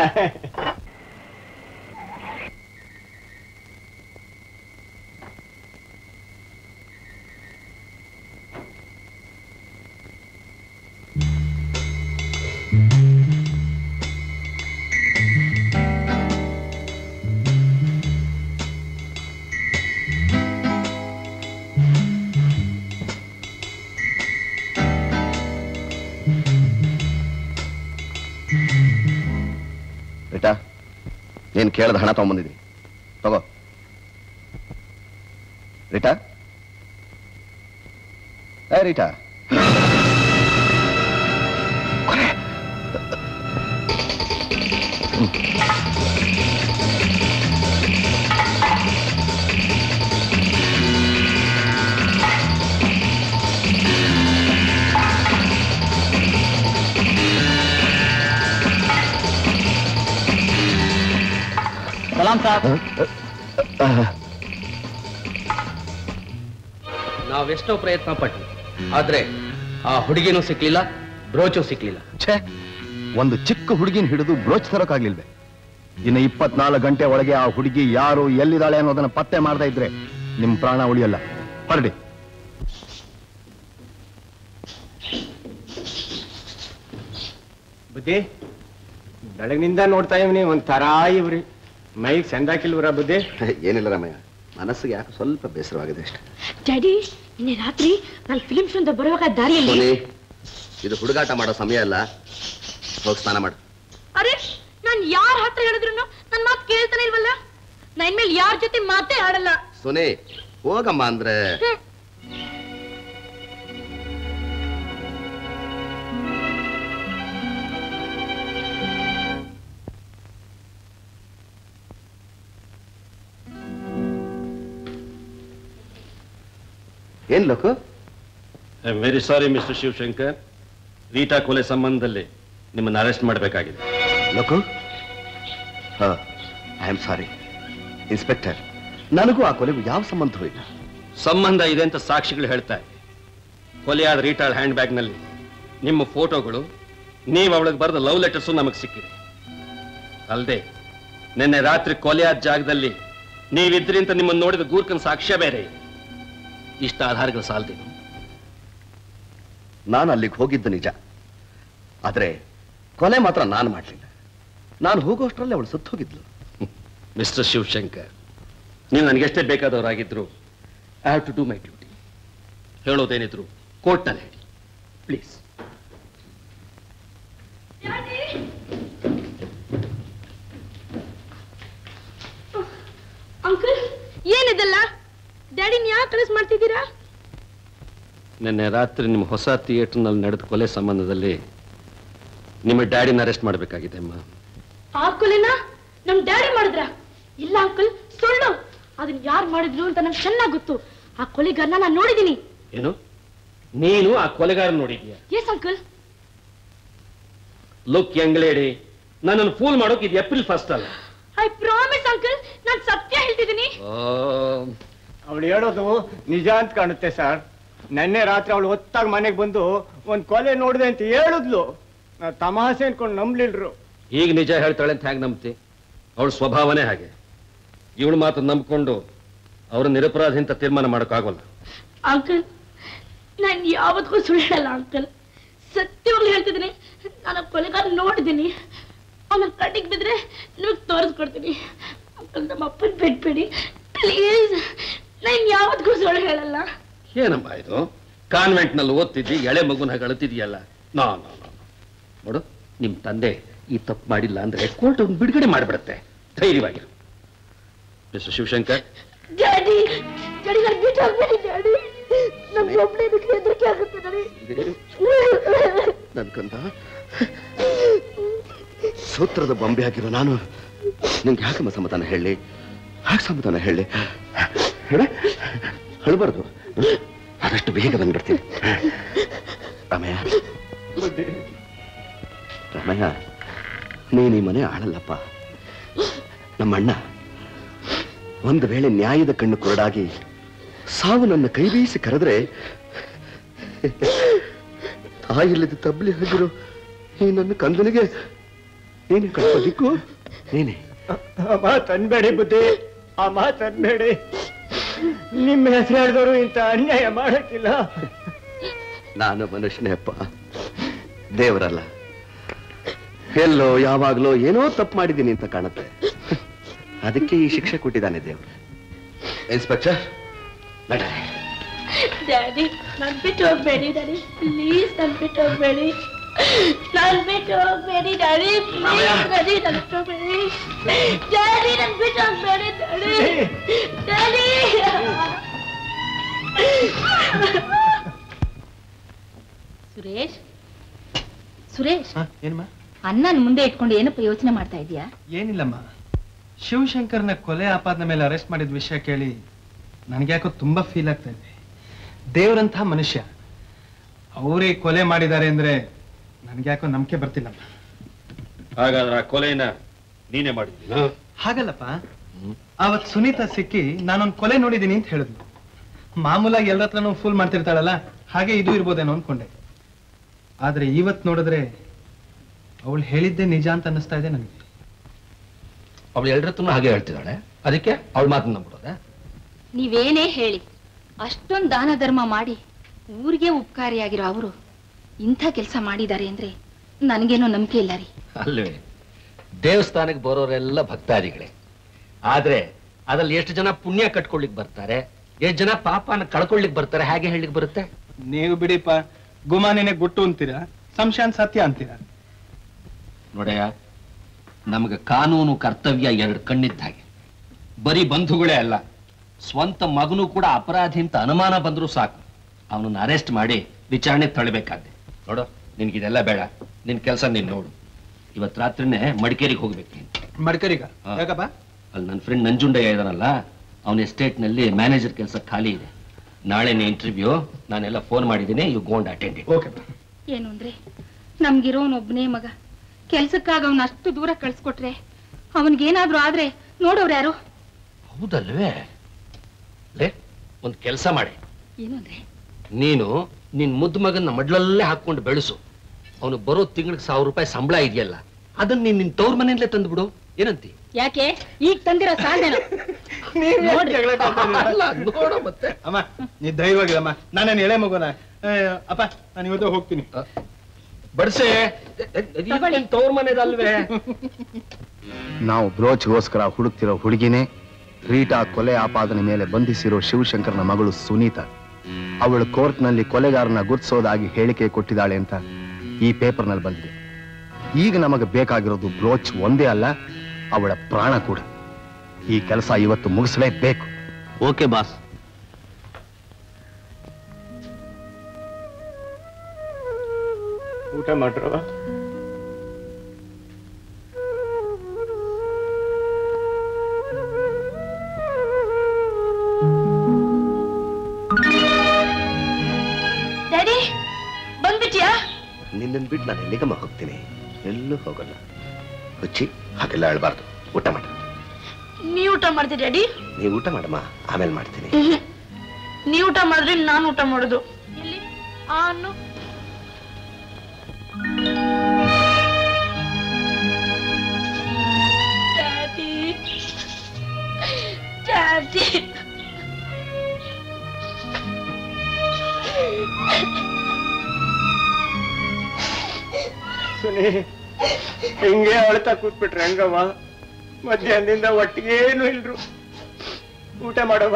ರೀಟಾ ನೀನ್ ಕೇಳದ ಹಣ ತಗೊಂಬಂದಿದ್ದೀನಿ ತಗೋ ರೀಟಾ ಏ ರೀಟಾ ಸಲಾಂ ಸಾಬ್ ನಾವೆಷ್ಟೋ ಪ್ರಯತ್ನ ಪಟ್ವಿ ಆದ್ರೆ ಆ ಹುಡುಗಿನೂ ಸಿಕ್ಲಿಲ್ಲ ಬ್ರೋಚು ಸಿಕ್ಲಿಲ್ಲ ಛೇ ಒಂದು ಚಿಕ್ಕ ಹುಡುಗಿನ ಹಿಡಿದು ಬ್ರೋಚ್ ತರೋಕ್ಕಾಗ್ಲಿಲ್ವೇ ಇನ್ನು ಇಪ್ಪತ್ನಾಲ್ಕು ಗಂಟೆ ಒಳಗೆ ಆ ಹುಡುಗಿ ಯಾರು ಎಲ್ಲಿದ್ದಾಳೆ ಅನ್ನೋದನ್ನ ಪತ್ತೆ ಮಾಡದೇ ಇದ್ರೆ ನಿಮ್ ಪ್ರಾಣ ಉಳಿಯಲ್ಲ ಹೊರಡಿ ಬುದ್ಧಿ ಬೆಳಗಿನಿಂದ ನೋಡ್ತಾ ಇವನಿ ಒಂದ್ ತರಾ ಇವ್ರಿ ಮೈಗ್ ಚಂದಾಕಿಲ್ವರ ಬುದ್ಧಿ ಏನಿಲ್ಲ ರಾಮಯ್ಯ ಮನಸ್ಸಿಗೆ ಯಾಕೆ ಸ್ವಲ್ಪ ಬೇಸರವಾಗಿದೆ ಅಷ್ಟೇ ಡ್ಯಾಡಿ ನಿನ್ನೆ ರಾತ್ರಿ ನಾನು ಫಿಲಿಂ ಶೋಂದ ಬರುವಾಗ ದಾರಿಯಲ್ಲಿ ಸೋನಿ ಇದು ಹುಡುಗಾಟ ಮಾಡೋ ಸಮಯ ಅಲ್ಲ ಹೋಗಿ ಸ್ನಾನ ಮಾಡು ಅರೆ ನಾನ್ ಯಾರ ಹತ್ರ ಹೇಳಿದ್ರು ನನ್ ಮಾತು ಕೇಳ್ತಾನೆ ಇಲ್ವಲ್ಲ ನಾ ಇನ್ಮೇಲೆ ಯಾರ ಜೊತೆ ಮಾತೇ ಆಡಲ್ಲ ಸೋನಿ ಹೋಗಮ್ಮ ಅಂದ್ರೆ ಹ್ಮ್. ಏನ್ Loku I very sorry mister Shivashankar Rita ಕೊಲೆ ಸಂಬಂಧದಲ್ಲಿ ನಿಮ್ಮನ್ನು ಅರೆಸ್ಟ್ ಮಾಡಬೇಕಾಗಿದೆ Loku I am sorry inspector ನನಗೂ ಆ ಕೊಲೆಗೂ ಯಾವ ಸಂಬಂಧವೂ ಇಲ್ಲ ಸಂಬಂಧ ಇದೆ ಅಂತ ಸಾಕ್ಷಿಗಳು ಹೇಳ್ತಾರೆ ಕೊಲೆಯಾದ ರೀಟಾಳ್ ಹ್ಯಾಂಡ್ ಬ್ಯಾಗ್ನಲ್ಲಿ ನಿಮ್ಮ ಫೋಟೋಗಳು ನೀವು ಅವಳಿಗೆ ಬರೆದ ಲವ್ ಲೆಟರ್ಸು ನಮಗೆ ಸಿಕ್ಕಿದೆ ಅಲ್ಲದೆ ನಿನ್ನೆ ರಾತ್ರಿ ಕೊಲೆಯಾದ ಜಾಗದಲ್ಲಿ ನೀವಿದ್ರಿ ಅಂತ ನಿಮ್ಮನ್ನು ನೋಡಿದ ಗೂರ್ಖನ್ ಸಾಕ್ಷ್ಯ ಬೇರೆ ಇದೆ. ಇಷ್ಟ ಆಧಾರಗಳು ಸಾಲದೇನು ನಾನು ಅಲ್ಲಿಗೆ ಹೋಗಿದ್ದು ನಿಜ ಆದ್ರೆ ಕೊಲೆ ಮಾತ್ರ ನಾನು ಮಾಡಲಿಲ್ಲ ನಾನು ಹೋಗೋಷ್ಟರಲ್ಲಿ ಅವಳು ಸುತ್ತ ಹೋಗಿದ್ಲು ಮಿಸ್ಟರ್ ಶಿವಶಂಕರ್ ನೀವು ನನಗೆಷ್ಟೇ ಬೇಕಾದವರಾಗಿದ್ರು I have to do my duty ಹೇಳೋದೇನಿದ್ರು ಕೋರ್ಟ್ನಲ್ಲಿ ಹೇಳಿ ಪ್ಲೀಸ್ ಅಂಕಲ್ ಏನಿದೆಲ್ಲ ಡ್ಯಾಡಿನ ಯಾಕೆ ಕಳಿಸ್ ಮಾಡ್ತಿದ್ದೀರಾ ನಿನ್ನೆ ರಾತ್ರಿ ನಿಮ್ಮ ಹೊಸ ಥಿಯೇಟರ್ನಲ್ಲಿ ನಡೆದ ಕೊಲೆ ಸಂಬಂಧದಲ್ಲಿ ನಿಮ್ಮ ಡ್ಯಾಡಿನ ಅರೆಸ್ಟ್ ಮಾಡಬೇಕಾಗಿದೆ ಅಮ್ಮ ಆ ಕೊಲೆನ ನಮ್ ಡ್ಯಾಡಿ ಮಾಡಿದ್ರ ಇಲ್ಲ ಅಂಕಲ್ ಸುಳ್ಳು ಅದನ್ನ ಯಾರು ಮಾಡಿದ್ರು ಅಂತ ನಂಗೆ ಚೆನ್ನಾಗ್ ಗೊತ್ತು ಆ ಕೊಲೆಗಾರನ ನಾನು ನೋಡಿದೀನಿ ಏನು ನೀನು ಆ ಕೊಲೆಗಾರ ನೋಡಿದ್ಯಾ yes uncle look young lady ನನ್ನನ್ನು ಫೂಲ್ ಮಾಡೋಕೆ ಇದು ಏಪ್ರಿಲ್ ಫಸ್ಟ್ ಅಲ್ಲ ಐ ಪ್ರಾಮಿಸ್ ಅಂಕಲ್ ನಾನು ಸತ್ಯ ಹೇಳ್ತಿದ್ದೀನಿ ಅವಳು ಹೇಳೋದು ನಿಜ ಅಂತ ಕಾಣುತ್ತೆ ಸರ್ ನೆನ್ನೆ ರಾತ್ರಿ ಅವಳು ಹೊತ್ತಾಗ ಮನೆಗೆ ಬಂದು ಒಂದ್ ಕೊಲೆ ನೋಡಿದೆ ಅಂತ ಹೇಳಿದ್ಲು ನಾ ತಮಾಷೆ ಅನ್ಕೊಂಡು ನಂಬ್ಲಿಲ್ರು ಈಗ ನಿಜ ಹೇಳ್ತಾಳೆ ಅಂತ ಹೇಗೆ ನಂಬ್ತಿ ಅವಳ ಸ್ವಭಾವನೇ ಹಾಗೆ ಇವಳು ಮಾತು ನಂಬ್ಕೊಂಡು ಅವ್ರ ನಿರಪರಾಧಿ ಅಂತ ತೀರ್ಮಾನ ಮಾಡೋಕ್ಕಾಗೋಲ್ಲ ಅಂಕಲ್ ನಾನು ಯಾವತ್ತಿಗೂ ಸುಳ್ಳು ಹೇಳಲ್ಲ ಅಂಕಲ್ ಸತ್ಯವಾಗ್ಲೂ ಹೇಳ್ತಿದ್ದೀನಿ ನಾನು ಕೊಲೆಗಾರ ನೋಡಿದ್ದೀನಿ ಆಮೇಲೆ ಕಟ್ಟಿಗೆ ಬಿದ್ರೆ ನಿಮಗೆ ತೋರಿಸ್ಕೊಡ್ತೀನಿ ಅಂಕಲ್ ನಮ್ಮ ಅಪ್ಪನ ಬಿಟ್ಬಿಡಿ ಪ್ಲೀಸ್ ನಾನು ಯಾವತ್ತಿಗೂ ಸುಳ್ಳು ಹೇಳಲ್ಲ ಏನಮ್ಮ ಇದು ಕಾನ್ವೆಂಟ್ ನಲ್ಲಿ ಓದ್ತಿದ್ದಿ ಎಳೆ ಮಗುನ ಹಾಗೆ ಅಳುತ್ತಿದ್ಯಲ್ಲ ನೋ ನೋ ನೋ ನೋಡು ನಿಮ್ ತಂದೆ ಈ ತಪ್ಪು ಮಾಡಿಲ್ಲ ಅಂದ್ರೆ ಕೋರ್ಟ್ ಒಂದು ಬಿಡುಗಡೆ ಮಾಡಿಬಿಡುತ್ತೆ ಧೈರ್ಯವಾಗಿರು ಮಿಸ್ಟರ್ ಶಿವಶಂಕರ್ ಡ್ಯಾಡಿ ಡ್ಯಾಡಿ ನಾನು ಬಿಟ್ಟು ಹೋಗ್ಬೇಡಿ ಡ್ಯಾಡಿ ನಮ್ಗೆ ಒಬ್ಬನೇ ಬಿಟ್ಟು ಹೆದರಿಕೆ ಆಗುತ್ತೆ ಡ್ಯಾಡಿ ನನ್ ಕಂದ ಸೂತ್ರದ ಬೊಂಬೆ ಆಗಿರೋ ನಾನು ನಿಂಗೆ ಯಾಕಮ್ಮ ಸಮಾಧಾನ ಹೇಳಿ ಯಾಕೆ ಸಮಾಧಾನ ಹೇಳಿ ಹೇಳ ಹೇಳ್ಬಾರ್ದು ಆದಷ್ಟು ಬೇಗ ಬಂದ್ಬಿಡ್ತೀನಿ ರಾಮಯ್ಯ ರಾಮಯ್ಯ ನೀನ್ ಈ ಮನೆ ಆಳಲ್ಲಪ್ಪ ನಮ್ಮಣ್ಣ ಒಂದು ವೇಳೆ ನ್ಯಾಯದ ಕಣ್ಣು ಕುರುಡಾಗಿ ಸಾವು ನನ್ನ ಕೈ ಬೀಸಿ ಕರೆದ್ರೆ ತಾಯಿಲ್ಲದ ತಬ್ಲಿ ಆಗಿರೋ ಈ ನನ್ನ ಕಂದನಿಗೆ ನೀನೆ ಕಳ್ಕೋದಿಕ್ಕು ನೀನೆ ಆ ಮಾತು ಅನ್ಬೇಡಿ ಬುದ್ಧಿ ಆ ಮಾತು ಅನ್ಬೇಡಿ ನಿಮ್ಮ ಹೆಸರು ಹೇಳಿದವರು ಇಂಥ ಅನ್ಯಾಯ ಮಾಡಕ್ಕಿಲ್ಲ ನಾನು ಮನುಷ್ಯನೇ ಅಪ್ಪ ದೇವರಲ್ಲ ಎಲ್ಲೋ ಯಾವಾಗ್ಲೋ ಏನೋ ತಪ್ಪು ಮಾಡಿದ್ದೀನಿ ಅಂತ ಕಾಣುತ್ತೆ ಅದಕ್ಕೆ ಈ ಶಿಕ್ಷೆ ಕೊಟ್ಟಿದ್ದಾನೆ ದೇವರು ಇನ್ಸ್ಪೆಕ್ಟರ್ ನಡ ಡ್ಯಾಡಿ ನನ್ ಬಿಟ್ಟು ಹೋಗ್ಬೇಡಿ ಡ್ಯಾಡಿ ಪ್ಲೀಸ್ ನನ್ ಬಿಟ್ಟು ಹೋಗ್ಬೇಡಿ ನನ್ ಬಿಟ್ಟು ಹೋಗ್ಬೇಡಿ ಡ್ಯಾಡಿ ಪ್ಲೀಸ್ ಡ್ಯಾಡಿ ನನ್ ಬಿಟ್ಟು ಹೋಗ್ಬೇಡಿ ಡ್ಯಾಡಿ ನನ್ ಬಿಟ್ಟು ಹೋಗ್ಬೇಡಿ ಡ್ಯಾಡಿ ಡ್ಯಾಡಿ ಸುರೇಶ್ ಸುರೇಶ್ ಏನಮ್ಮ ಅನ್ನನ ಮುಂದೆ ಇಟ್ಕೊಂಡು ಏನಪ್ಪ ಯೋಚನೆ ಮಾಡ್ತಾ ಇದೀಯಾ ಏನಿಲ್ಲಮ್ಮ ಶಿವಶಂಕರ್ನ ಕೊಲೆ ಆಪಾದನೆ ಮೇಲೆ ಅರೆಸ್ಟ್ ಮಾಡಿದ ವಿಷಯ ಕೇಳಿ ನನಗ್ಯಾಕೋ ತುಂಬಾ ಫೀಲ್ ಆಗ್ತಾ ಇದೆ ದೇವರಂಥ ಮನುಷ್ಯ ಅವರೇ ಕೊಲೆ ಮಾಡಿದ್ದಾರೆ ಅಂದ್ರೆ ನನಗ್ಯಾಕೋ ನಂಬಿಕೆ ಬರ್ತಿಲ್ಲಮ್ಮ ಹಾಗಾದ್ರೆ ಆ ಕೊಲೆನ ನೀನೇ ಮಾಡಿದ್ದೀನಿ ಹಾಗಲ್ಲಪ್ಪ ಅವತ್ ಸುನೀತಾ ಸಿಕ್ಕಿ ನಾನೊಂದು ಕೊಲೆ ನೋಡಿದ್ದೀನಿ ಅಂತ ಹೇಳಿದ್ಲು ಮಾಮೂಲಾಗಿ ಎಲ್ಲರ ಹತ್ರನೂ ಫುಲ್ ಮಾಡ್ತಿರ್ತಾಳಲ್ಲ ಹಾಗೆ ಇದು ಇರ್ಬೋದೇನೋ ಅನ್ಕೊಂಡೆ ಆದ್ರೆ ಇವತ್ ನೋಡಿದ್ರೆ ಅವಳು ಹೇಳಿದ್ದೆ ನಿಜ ಅಂತ ಅನ್ನಿಸ್ತಾ ಇದೆ ನನಗೆ ಅವಳು ಎಲ್ರತ್ರನೂ ಹಾಗೆ ಹೇಳ್ತಿದ್ದಾಳೆ ಅದಕ್ಕೆ ಅವಳ ಮಾತನ್ನ ನಂಬಿಡೋದ ನೀವೇನೇ ಹೇಳಿ ಅಷ್ಟೊಂದು ದಾನ ಧರ್ಮ ಮಾಡಿ ಊರಿಗೆ ಉಪಕಾರಿಯಾಗಿರೋ ಅವರು ಇಂಥ ಕೆಲಸ ಮಾಡಿದ್ದಾರೆ ಅಂದ್ರೆ ನನಗೇನೋ ನಂಬಿಕೆ ಇಲ್ಲ ರೀ ಅಲ್ವೇ ದೇವಸ್ಥಾನಕ್ಕೆ ಬರೋರೆಲ್ಲ ಭಕ್ತಾದಿಗಳೇ ಆದ್ರೆ ಅದ್ರಲ್ಲಿ ಎಷ್ಟು ಜನ ಪುಣ್ಯ ಕಟ್ಕೊಳ್ಳಿಕ್ ಬರ್ತಾರೆ ಎಷ್ಟು ಜನ ಪಾಪನ ಕಳ್ಕೊಳ್ಳಿಕ್ ಬರ್ತಾರೆ ಹಾಗೆ ಹೇಳಿಕ್ ಬರುತ್ತೆ ನೀವು ಬಿಡಿಪ್ಪ ಗುಮಾನಿನೇ ಗುಟ್ಟು ಅಂತೀರಾ ಸಂಶಯಾನ್ ಸತ್ಯ ಅಂತೀರಾ ನೋಡಯ್ಯ ನಮಗೆ ಕಾನೂನು ಕರ್ತವ್ಯ ಎರಡು ಕಣ್ಣಿದ್ದ ಹಾಗೆ ಬರೀ ಬಂಧುಗಳೇ ಅಲ್ಲ ಸ್ವಂತ ಮಗನೂ ಕೂಡ ಅಪರಾಧಿ ಅಂತ ಅನುಮಾನ ಬಂದ್ರೂ ಸಾಕು ಅವನನ್ನ ಅರೆಸ್ಟ್ ಮಾಡಿ ವಿಚಾರಣೆ ತಳಿಬೇಕಾದ್ದೆ ನೋಡು ನಿನ್ಗಿದೆಲ್ಲ ಬೇಡ ನಿನ್ ಕೆಲಸ ನೀನ್ ನೋಡು ಇವತ್ ರಾತ್ರಿನೇ ಮಡಿಕೇರಿಗೆ ಹೋಗ್ಬೇಕು ನೀನು ಮಡ್ಕರಿಗ ಹಾ. ಯಾಕಪ್ಪ ಅಲ್ಲಿ ನನ್ನ ಫ್ರೆಂಡ್ ನಂಜುಂಡಯ್ಯ ಇದಾನಲ್ಲ ಅವನ ಎಸ್ಟೇಟ್ ನಲ್ಲಿ ಮ್ಯಾನೇಜರ್ ಕೆಲಸ ಖಾಲಿ ಇದೆ ನಾಳೆನೇ ಇಂಟರ್ವ್ಯೂ ನಾನೆಲ್ಲ ಫೋನ್ ಮಾಡಿದ್ದೀನಿ ಯು ಗೋಂಡ್ ಅಟೆಂಡ್ ಓಕೆ ಏನು ಅಂದ್ರೆ ನಮ್ಗಿರೋನೊಬ್ನೇ ಮಗ ಕೆಲ್ಸಕ್ಕಾಗ ಅವನ ಅಷ್ಟು ದೂರ ಕಳ್ಸ್ಕೊಟ್ರೆ ಅವನ್ಗೇನಾದ್ರೂ ಆದ್ರೆ ನೋಡೋರು ಯಾರು ಹೌದಲ್ವೇ ಲೇ ಒಂದ್ ಕೆಲಸ ಮಾಡಿ ಏನು ಅಂದ್ರೆ ನೀನು ನಿನ್ ಮುದ್ದು ಮಗನ ಮಡ್ಲಲ್ಲೇ ಹಾಕೊಂಡು ಬೆಳೆಸು ಅವನು ಬರೋ ತಿಂಗಳಿಗೆ ಸಾವಿರ ರೂಪಾಯಿ ಸಂಬಳ ಇದೆಯಲ್ಲ ಅದನ್ನ ನೀನ್ ನಿನ್ ತವ್ರ ಮನೆಯಲ್ಲೇ ತಂದ್ಬಿಡು ಏನಂತಿ ಯಾಕೆ ಈಗ ತಂದಿರೋ ಸಾಧನ ಅಲ್ಲ, ನೋಡು ಮತ್ತೆ ಅಮ್ಮ ನೀ ಧೈರ್ಯವಾಗಿರಮ್ಮ ನಾನೇನು ಎಳೆ ಮಗುನ ಏ, ಅಪ್ಪ ನಾನು ಇವತ್ತು ಹೋಗ್ತೀನಿ ಬಡ್ಸೆ ನಿನ್ ತವ್ರ ಮನೆದಲ್ವೇ ನಾವು ಬ್ರೋಚ್ಗೋಸ್ಕರ ಹುಡುಕ್ತಿರೋ ಹುಡುಗಿನೇ ರೀಟಾ ಕೊಲೆ ಆಪಾದನೆ ಮೇಲೆ ಬಂಧಿಸಿರೋ ಶಿವಶಂಕರ್ನ ಮಗಳು ಸುನೀತಾ ಅವಳು ಕೋರ್ಟ್ನಲ್ಲಿ ಕೊಲೆಗಾರನ ಗುರ್ತಿಸೋದಾಗಿ ಹೇಳಿಕೆ ಕೊಟ್ಟಿದ್ದಾಳೆ ಅಂತ ಈ ಪೇಪರ್ನಲ್ಲಿ ಬಂದಿದೆ ಈಗ ನಮಗೆ ಬೇಕಾಗಿರೋದು ಬ್ರೋಚ್ ಒಂದೇ ಅಲ್ಲ ಅವಳ ಪ್ರಾಣ ಕೂಡ ಈ ಕೆಲಸ ಇವತ್ತು ಮುಗಿಸಲೇಬೇಕು ಓಕೆ ಬಾಸ್ ಊಟ ಮಾಡ್ರವ ಡ್ಯಾಡಿ ಬಂದ್ಬಿಟ್ಯಾ ನಿನ್ನನ್ ಬಿಟ್ಟು ನಾನು ಎಲ್ಲಿಗಮ್ಮ ಹೋಗ್ತೀನಿ ಎಲ್ಲೂ ಹೋಗಲ್ಲ ಹುಚ್ಚಿ ಹಾಗೆಲ್ಲ ಹೇಳ್ಬಾರ್ದು ಊಟ ಮಾಡ ನೀ ಊಟ ಮಾಡ್ತೀರಿ ಡ್ಯಾಡಿ ನೀವು ಊಟ ಮಾಡಮ್ಮ ಆಮೇಲೆ ಮಾಡ್ತೀನಿ ನೀ ಊಟ ಮಾಡಿದ್ರೆ ನಾನು ಊಟ ಮಾಡೋದು ಇಲ್ಲಿ ಆ ಅನ್ನು ಡ್ಯಾಡಿ ಡ್ಯಾಡಿ ಸುನಿ ಹಿಂಗೆ ಅಳ್ತಾ ಕೂತ್ಬಿಟ್ರೆ ಹಂಗವ್ವ ಮಧ್ಯಾಹ್ನದಿಂದ ಒಟ್ಟಿಗೇನು ಇಲ್ರು ಊಟ ಮಾಡವ್ವ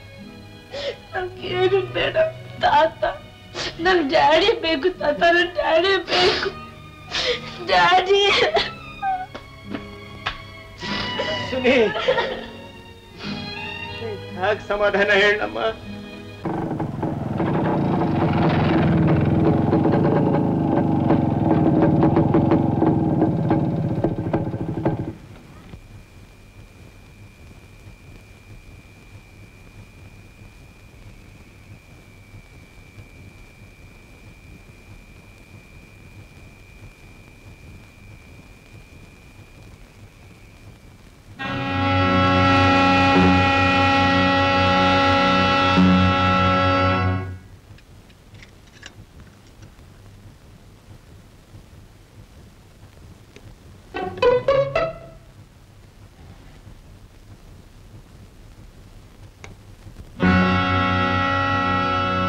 ಏನು ಬೇಡ ತಾತ ನನ್ ಡ್ಯಾಡಿ ಬೇಕು ತಾತ ನನ್ ಡ್ಯಾಡಿ ಬೇಕು ಡ್ಯಾಡಿ ಸುನಿ ಯಾಕೆ ಸಮಾಧಾನ ಹೇಳಮ್ಮ ಡ್ಯಾಡಿ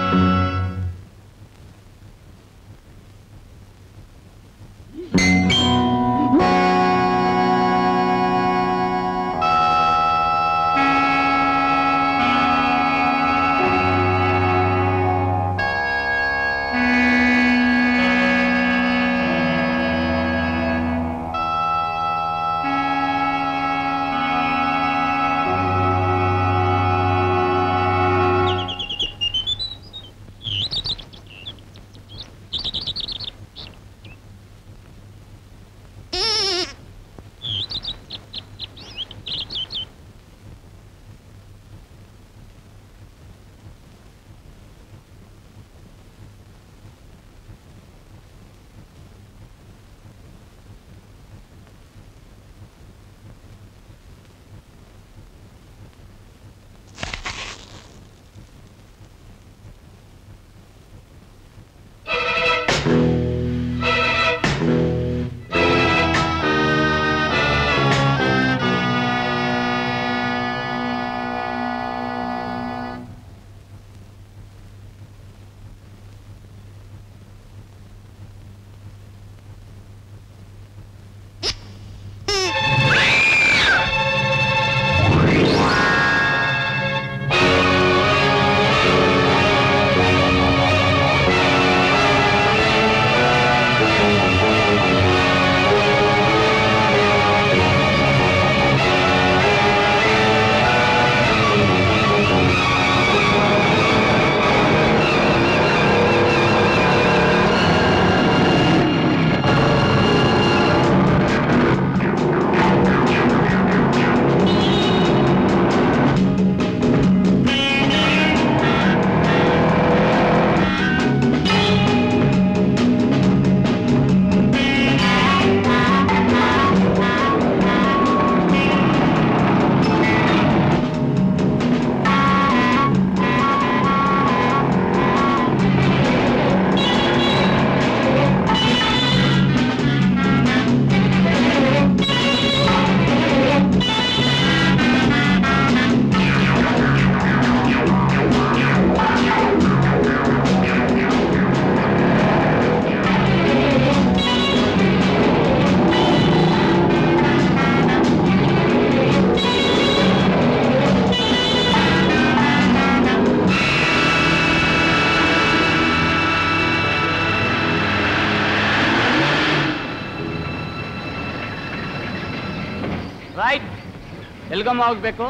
ರೈಟ್ ಎಲ್ಗಮ್ಮ ಹೋಗ್ಬೇಕು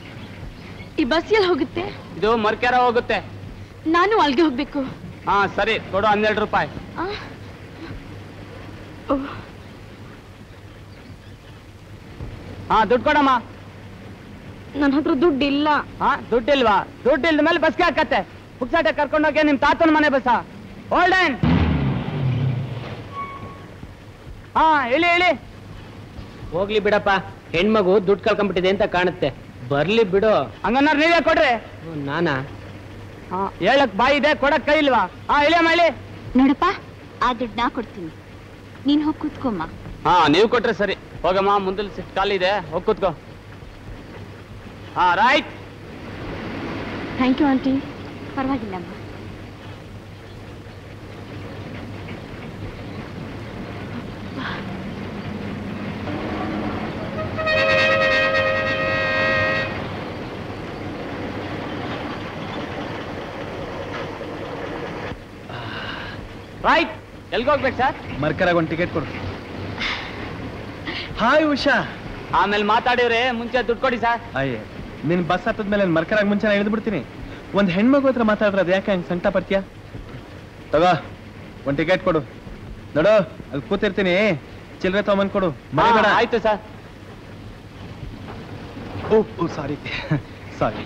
ಈ ಬಸ್ ಎಲ್ಲಿ ಹೋಗುತ್ತೆ ಇದು ಮರ್ಕೆರ ಹೋಗುತ್ತೆ ನಾನು ಅಲ್ಲಿಗೆ ಹೋಗ್ಬೇಕು ಹಾ ಸರಿ ಕೊಡು ಹನ್ನೆರಡು ರೂಪಾಯಿ ಆ? ಓ, ಹಾ ದುಡ್ಡು ಕೊಡಮ್ಮ ನನ್ನ ಹತ್ರ ದುಡ್ಡು ಇಲ್ಲ ಹಾ ದುಡ್ಡಿಲ್ವಾ ದುಡ್ಡು ಇಲ್ದ ಮೇಲೆ ಬಸ್ಗೆ ಹಾಕತ್ತೆ ಪುಕ್ಸಾಟ ಕರ್ಕೊಂಡೋಗಿ ನಿಮ್ ತಾತನ ಮನೆ ಬಸ್ಸ ಹೋಲ್ಡನ್ ಹಾ ಇಳಿ ಇಳಿ ಹೋಗ್ಲಿ ಬಿಡಪ್ಪ ಹೆಣ್ಮಗು ದುಡ್ಡು ಕಳ್ಕೊಂಡ್ಬಿಟ್ಟಿದೆ ಅಂತ ಕಾಣುತ್ತೆ ಬರ್ಲಿ ಬಿಡು ಹಂಗನ್ನಾರು ನೀವೇ ಕೊಡ್ರಿ ನಾನಾ ಹಾ ಹೇಳಕ್ ಬಾಯಿ ಇದೆ ಕೊಡಕ್ ಕೈ ಇಲ್ವಾ ಹಾ ಇಳಿಯಮ್ಮ ಇಳಿ ನೋಡಪ್ಪ ಆ ದುಡ್ಡು ನಾ ಕೊಡ್ತೀನಿ ನೀನ್ ಹೋಗಿ ಕೂತ್ಕೊಮ್ಮ ಹಾ ನೀವು ಕೊಟ್ರೆ ಸರಿ ಹೋಗಮ್ಮ ಮುಂದಲ್ ಸಿಟ್ ಖಾಲಿ ಇದೆ ಹೋಗ್ ಕೂತ್ಕೋ ಹಾ ರೈಟ್ ಥ್ಯಾಂಕ್ ಯು ಆಂಟಿ ಪರವಾಗಿಲ್ಲಮ್ಮ ರೈಟ್ ಎಲ್ಗೋಗ್ಬೇಕು ಸರ್ ಮರ್ಕರಾಗ ಒಂದು ಟಿಕೆಟ್ ಕೊಡು ಹಾಯ್ ಉಷಾ ಆಮೇಲೆ ಮಾತಾಡಿವ್ರೆ ಮುಂಚೆ ದುಡ್ಡು ಕೊಡಿ ಸರ್ ಅಯ್ಯ ನಿನ್ ಬಸ್ ಹತ್ತದ್ಮೇಲೆ ಮರ್ಕರಾಗ ಮುಂಚೆ ಇಳಿದು ಬಿಡ್ತೀನಿ ಒಂದ್ ಹೆಣ್ಮಗು ಹತ್ರ ಮಾತಾಡ್ರದು ಯಾಕೆ ಹಂಗ್ ಸಂಕಟ ಪಡ್ತೀಯ ತಗೋ ಒಂದ್ ಟಿಕೆಟ್ ಕೊಡು ನೋಡು ಅಲ್ಲಿ ಕೂತಿರ್ತೀನಿ ಚಿಲ್ಲರೆ ತಗೊಂಬಂದ್ ಕೊಡು ಮರಿಬೇಡ ಆಯ್ತು ಸರ್ ಓ ಸಾರಿ ಸಾರಿ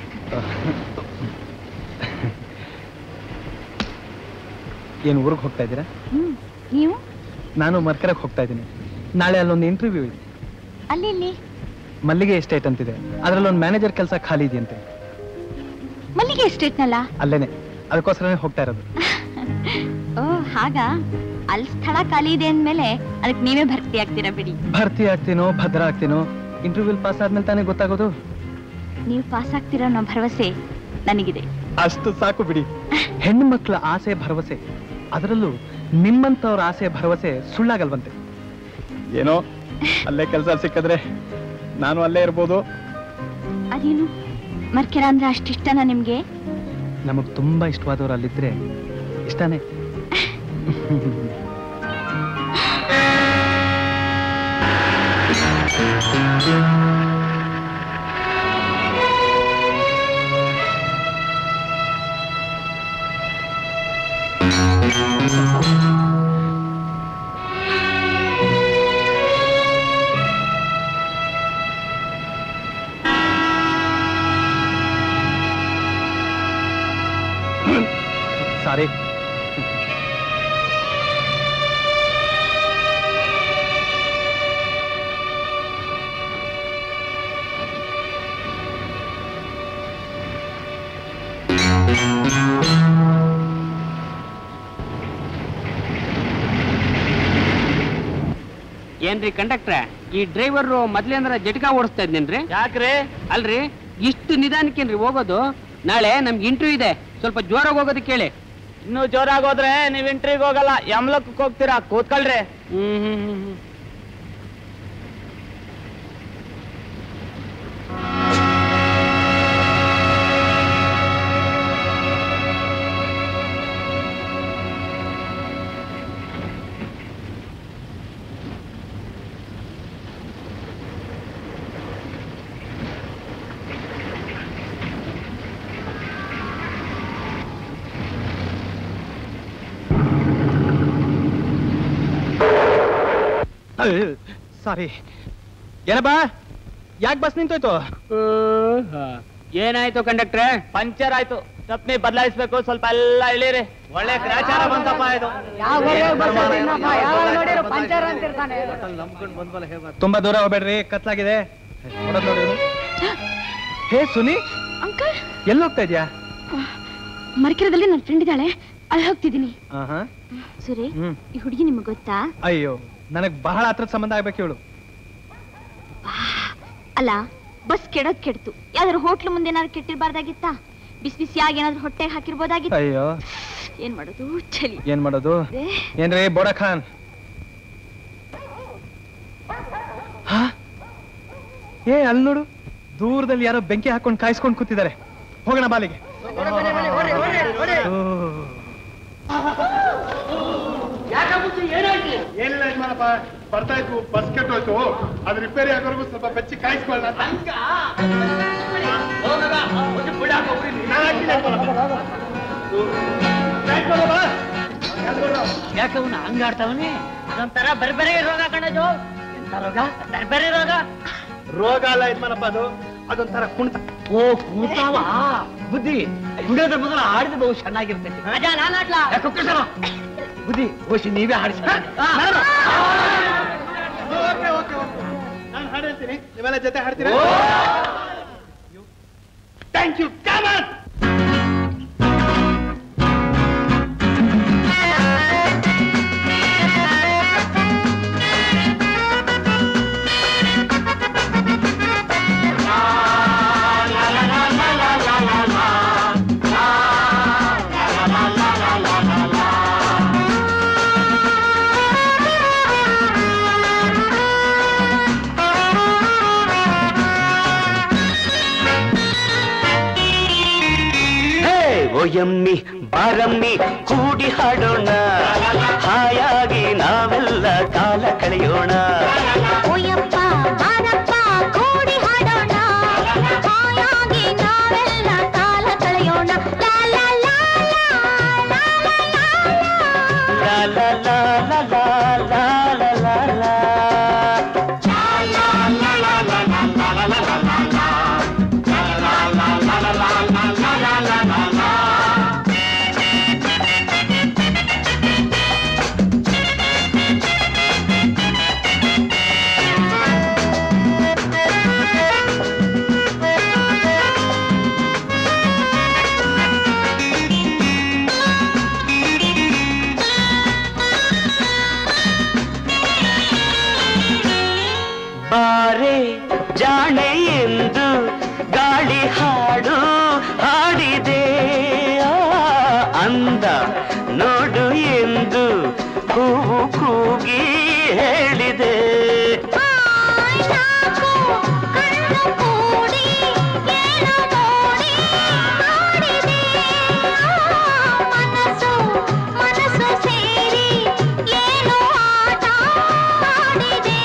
ಏನ್ ಊರಿಗೆ ಹೋಗ್ತಾ ಇದ್ದೀರಾ ಹ್ಮ್ ನೀವು ನಾನು ಮರ್ಕರಕ್ಕೆ ಹೋಗ್ತಾ ಇದ್ದೀನಿ ನಾಳೆ ಅಲ್ಲೊಂದು ಇಂಟರ್ವ್ಯೂ ಇದೆ ಅಲ್ಲಿ ಇಲ್ಲಿ ಮಲ್ಲಿಗೆ ಎಸ್ಟೇಟ್ ಅಂತಿದೆ ಅದ್ರಲ್ಲಿ ಒಂದು ಮ್ಯಾನೇಜರ್ ಕೆಲಸ ಖಾಲಿ ಇದೆಯಂತೆ ಮಲ್ಲಿಗೆ ಎಸ್ಟೇಟ್ನಲ್ಲ ಅಲ್ಲೇನೆ ಅದಕ್ಕೋಸ್ಕರನೇ ಹೋಗ್ತಾ ಇರೋದು ಓ ಹಾಗಾ ಅಲ್ಲಿ ಸ್ಥಳ ಖಾಲಿ ಇದೆ ಅಂದ್ಮೇಲೆ ಅದಕ್ಕೆ ನೀವೇ ಭರ್ತಿ ಆಗ್ತೀರಾ ಬಿಡಿ ಭರ್ತಿ ಆಗ್ತೀನೋ ಭದ್ರ ಆಗ್ತೀನೋ ಇಂಟರ್ವ್ಯೂ ಪಾಸ್ ಆದ್ಮೇಲೆ ತಾನೇ ಗೊತ್ತಾಗೋದು ನೀವು ಪಾಸ್ ಆಗ್ತೀರೋ ಅನ್ನೋ ಭರವಸೆ ನನಗಿದೆ ಅಷ್ಟು ಸಾಕು ಬಿಡಿ ಹೆಣ್ಣು ಮಕ್ಕಳ ಆಸೆ ಭರವಸೆ ಅದರಲ್ಲೂ ನಿಮ್ಮಂತವ್ರ ಆಸೆ ಭರವಸೆ ಸುಳ್ಳಾಗಲ್ವಂತೆ ಏನೋ ಅಲ್ಲೇ ಕೆಲಸ ಸಿಕ್ಕಿದ್ರೆ ನಾನು ಅಲ್ಲೇ ಇರ್ಬೋದು ಅದೇನು ಮರ್ಕೆರ ಅಂದ್ರೆ ಅಷ್ಟಿಷ್ಟನಾ ನಿಮ್ಗೆ ನಮಗ್ ತುಂಬಾ ಇಷ್ಟವಾದವ್ರು ಅಲ್ಲಿದ್ರೆ ಇಷ್ಟನೇ ಸಾರಿ ಏನ್ರಿ ಕಂಡಕ್ಟ್ರೆ ಈ ಡ್ರೈವರ್ ಮೊದ್ಲೇಂದ್ರ ಜಟಕ ಓಡಿಸ್ತಾ ಇದ್ನೇನ್ರಿ ಯಾಕ್ರಿ ಅಲ್ರಿ ಇಷ್ಟು ನಿಧಾನಕ್ಕೇನ್ರಿ ಹೋಗೋದು ನಾಳೆ ನಮ್ಗೆ ಇಂಟರ್ವ್ಯೂ ಇದೆ ಸ್ವಲ್ಪ ಜೋರಾಗಿ ಹೋಗೋದಕ್ಕೆ ಕೇಳಿ ಇನ್ನು ಜೋರಾಗಿ ಹೋದ್ರೆ ನೀವ್ ಇಂಟ್ರಿಗೆ ಹೋಗಲ್ಲ ಯಮ್ಲಕ್ಕಕ್ಕೆ ಹೋಗ್ತೀರಾ ಕೂತ್ಕೊಳ್ರಿ ಹ್ಮ್ ಹ್ಮ್ ಹ್ಮ್ ಹ್ಮ್ ಸಾರಿ ಏನಪ್ಪ ಯಾಕೆ ಬಸ್ ನಿಂತೋಯ್ತು ಏನಾಯ್ತು ಕಂಡಕ್ಟ್ರೆ ಪಂಚರ್ ಆಯ್ತು ಚಪ್ನಿ ಬದಲಾಯಿಸ್ಬೇಕು ಸ್ವಲ್ಪ ಎಲ್ಲ ಇಳೀರಿ ಒಳ್ಳೆ ಗ್ರಾಚಾರ ಬಂತಪ್ಪ ಇದು ತುಂಬಾ ದೂರ ಹೋಗ್ಬೇಡ್ರಿ ಕತ್ಲಾಗಿದೆ ನೋಡೋದ್ ನೋಡಿ ಇವ್ನು. ಹೇ ಸುನಿ ಅಂಕಲ್ ಎಲ್ಲಿ ಹೋಗ್ತಾ ಇದ್ಯಾ ಮರ್ಕೆರದಲ್ಲಿ ನನ್ನ ಫ್ರೆಂಡ್ ಇದ್ದಾಳೆ ಅಲ್ಲಿ ಹೋಗ್ತಿದ್ದೀನಿ ಆಹಾ. ಸುರೇ ಹ್ಮ್ ಈ ಹುಡುಗಿ ನಿಮ್ಗೆ ಗೊತ್ತಾ ಅಯ್ಯೋ ನನಗ್ ಬಹಳ ಹತ್ರದ ಸಂಬಂಧ ಆಗ್ಬೇಕು ಇವಳು ಅಲ್ಲ ಬಸ್ ಕೆಡೋದ್ ಕೆಡ್ತು ಯಾವ್ದಾದ್ರು ಹೋಟ್ಲು ಮುಂದೆ ಏನಾದ್ರು ಕೆಟ್ಟಿರ್ಬಾರ್ದಾಗಿತ್ತಾ ಬಿಸಿ ಬಿಸಿಯಾಗಿ ಏನಾದ್ರು ಹೊಟ್ಟೆಗೆ ಹಾಕಿರ್ಬೋದಾಗಿತ್ತು ಅಯ್ಯೋ ಏನ್ ಮಾಡೋದು ಚಳಿ ಏನ್ ಮಾಡೋದು ಏ, ಏನ್ರಿ ಬೋಡ ಖಾನ್ ಹಾ? ಏ ಅಲ್ಲಿ ನೋಡು ದೂರದಲ್ಲಿ ಯಾರೋ ಬೆಂಕಿ ಹಾಕೊಂಡು ಕಾಯಿಸ್ಕೊಂಡು ಕೂತಿದ್ದಾರೆ ಹೋಗೋಣ ಬಾಲಿಗೆ ಏನಿಲ್ಲ ಯಜಮಾನಪ್ಪ ಬರ್ತಾ ಇದ್ವು ಬಸ್ ಕೆಟ್ಟೋಯ್ತು ಅದು ರಿಪೇರಿ ಆಗೋರ್ಗು ಸ್ವಲ್ಪ ಬೆಚ್ಚಿ ಕಾಯಿಸ್ಕೊಳ್ಳ ಯಾಕೆ ಅವನು ಹಂಗಾಡ್ತಾವನಿ ಅದೊಂಥರ ಬರ್ಬರೆ ರೋಗ ಕಣದು ಎಂತ ರೋಗ ಬರ್ಬರೆ ರೋಗ ರೋಗ ಅಲ್ಲ ಯಜಮಾನಪ್ಪ ಅದು ಅದೊಂಥರ ಕುಣಿತ ಓ ಕೂತಾವ ಬುದ್ಧಿ ದುಡಿಯೋದ್ರ ಮೊದಲು ಆಡಿದ ಬಹು ಚೆನ್ನಾಗಿರ್ತೈತಿ ಅಜ ನಾನು ಆಡ್ಲಾ ಬುದ್ಧಿ ಬಹುಶಃ ನೀವೇ ಹಾಡಿಸ ಓಕೆ ಓಕೆ ಓಕೆ ನಾನು ಹಾಡು ಹೇಳ್ತೀನಿ ನೀವೆಲ್ಲ ಜೊತೆ ಹಾಡ್ತೀರಾ ಥ್ಯಾಂಕ್ ಯು ಕಾಮನ್ ಹೇ ಓಯಮ್ಮಿ ಬಾರಮ್ಮಿ ಕೂಡಿ ಹಾಡೋಣ ಹಾಯಾಗಿ ನಾವೆಲ್ಲ ಕಾಲ ಕಳೆಯೋಣ ಓಯಪ್ಪ ಬಾರಪ್ಪ ಕೂಡಿ ಹಾಡೋಣ ಹಾಯಾಗಿ ನಾವೆಲ್ಲ ಕಾಲ ಕಳೆಯೋಣ ಲಾ ಲಾ ಲಾ ಲಾ ಲಾ ಲಾ ಲಾ ಲಾ ಲಾ ಲಾ ಲಾ ಲಾ. ಅಂದ ನೋಡು ಎಂದು ಹೂವು ಕೂಗಿ ಹೇಳಿದೆ ಮನಸ್ಸು ಸೇರಿ ಏನೋ ಆಟ ಆಡಿದೆ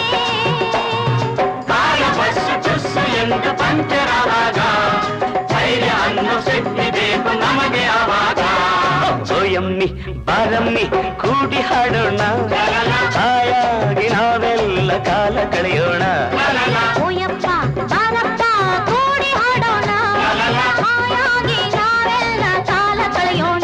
ಕಾಲ ಬಸ್ಸು ಚುಸ್ಸು ಎಂದು ಪಂಚರಾದಾಗ ಧೈರ್ಯ ಅನ್ನು ಸಿಕ್ಕಿಬೇಕು ನಮಗೆ ಆವಾಗ ಓಯಮ್ಮಿ ಬಾರಮ್ಮಿ ಕೂಡಿ ಹಾಡೋಣ ಹಾಯಾಗಿ ನಾವೆಲ್ಲ ಕಾಲ ಕಳೆಯೋಣ ಓಯಪ್ಪ ಬಾರಪ್ಪ ಕೂಡಿ ಹಾಡೋಣ ಹಾಯಾಗಿ ನಾವೆಲ್ಲ ಕಾಲ ಕಳೆಯೋಣ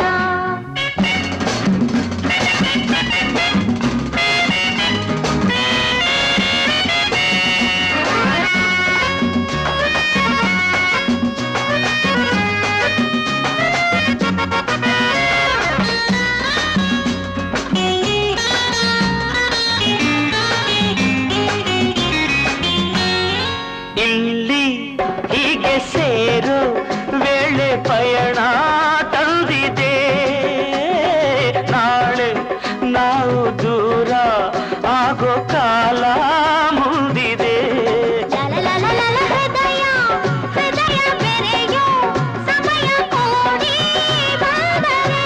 ಇಲ್ಲಿ ಹೀಗೆ ಸೇರು ವೇಳೆ ಪಯಣ ತಂದಿದೆ ನಾಳೆ ನಾವು ದೂರ ಆಗೋ ಕಾಲ ಮುಂದಿದೆ ಲಲಲಲಲ ಹೃದಯ ಹೃದಯ ಬೆರೆಯೋ ಸಮಯ ಕೂಡಿ ಬಂದರೆ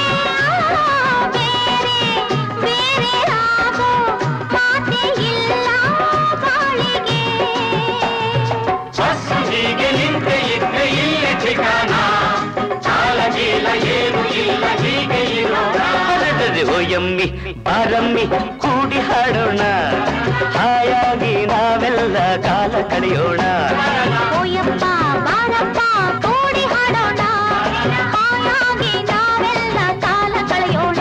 ಬೇರೆ ಬೇರೆ ಆಗೋ ಮಾತೆ ಇಲ್ಲ ಬಾಳಿಗೆ ಬಸ್ಸು ಹೀಗೆ ನಿಂತೆ ಇದ್ರೆ ಇಲ್ಲಿ ठिकाಣ ಚಾಲ ಗೀಲ ಏನು ಇಲ್ಲ ಹೀಗೆ ಇರೋಣ ಅರೆದರೆ ಓಯಮ್ಮಿ ಬಾರಮ್ಮಿ ಕೂಡಿ ಹಾಡೋಣ ಹಾಯಾಗಿ ನಾವೆಲ್ಲ ಕಾಲ ಕಳೆಯೋಣ ಓಯಪ್ಪ ಬಾರಪ್ಪ ಕೂಡಿ ಹಾಡೋಣ ಹಾಯಾಗಿ ನಾವೆಲ್ಲ ಕಾಲ ಕಳೆಯೋಣ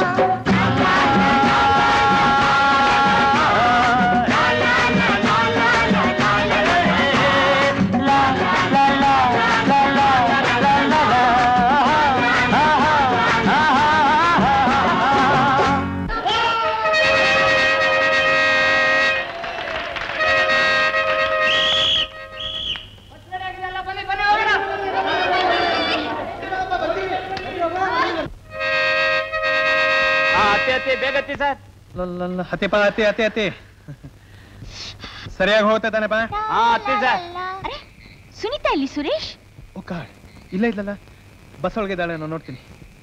ಅತ್ತೆ ಅತ್ತೆ ಬೇಗತ್ತಿ ಸರ್ ಲಲ್ಲಲ್ಲ, ಹತ್ತೆಪ್ಪ ಹತ್ತೆ ಹತ್ತೆ ಹತ್ತೆ ಸರಿಯಾಗಿ ಹೋಗ್ತಾ ತಾನೆಪ್ಪ ಹಾ ಅತ್ತಿ ಸರ್ ಅರೆ ಸುನೀತಾ ಇಲ್ಲಿ ಸುರೇಶ್ ಓ ಗಾಡ್ ಇಲ್ಲ ಇಲ್ಲಲ್ಲ ಬಸ್ ಒಳಗೆ ಇದ್ದಾಳೆ ನಾನು ನೋಡ್ತೀನಿ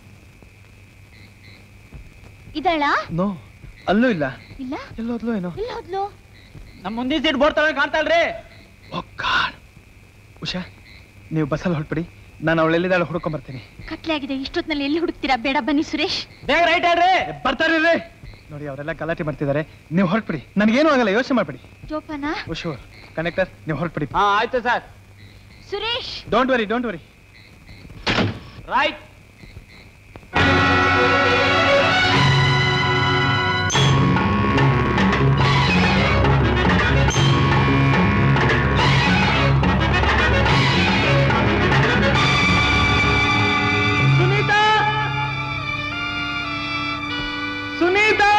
ಇದಳ ನೋ ಅಲ್ಲೂ ಇಲ್ಲ ಇಲ್ಲ ಎಲ್ಲೋದ್ಲು ಏನೋ ಇಲ್ಲ ಹೋದ್ಲು ನಮ್ಮ ಮುಂದಿನ ಸೀಟ್ ಬೋರ್ಡ್ ತಗೊಂಡು ಕಾಣ್ತಾಳ್ರಿ ಉಷಾ ನೀವು ಬಸ್ಸಲ್ಲಿ ಹೊರಟ್ಬಿಡಿ ನಾನು ಅವಳೆಲ್ಲಿದ್ದಾಳೆ ಹುಡ್ಕೊಂಡ್ ಬರ್ತೀನಿ ಕತ್ಲೆ ಆಗಿದೆ ಇಷ್ಟೊತ್ತಿನಲ್ಲಿ ಎಲ್ಲಿ ಹುಡುಕ್ತೀರಾ ಬೇಡ ಬನ್ನಿ ಸುರೇಶ್ ಬೇಗ ರೈಟ್ ಹೇಳ್ರಿ ಬರ್ತಾರೆ ರೀ ನೋಡಿ ಅವರೆಲ್ಲ ಗಲಾಟೆ ಮಾಡ್ತಿದ್ದಾರೆ ನೀವು ಹೊರಟ್ಬಿಡಿ ನನಗೇನು ಆಗಲ್ಲ ಯೋಚನೆ ಮಾಡ್ಬಿಡಿ ಜೋಪಾನ ಉಶೂರ್ ಕಂಡಕ್ಟರ್ ನೀವು ಹೊರಟ್ಬಿಡಿ ಹಾ ಆಯ್ತು sir Suresh don't worry don't worry right Sunita Sunita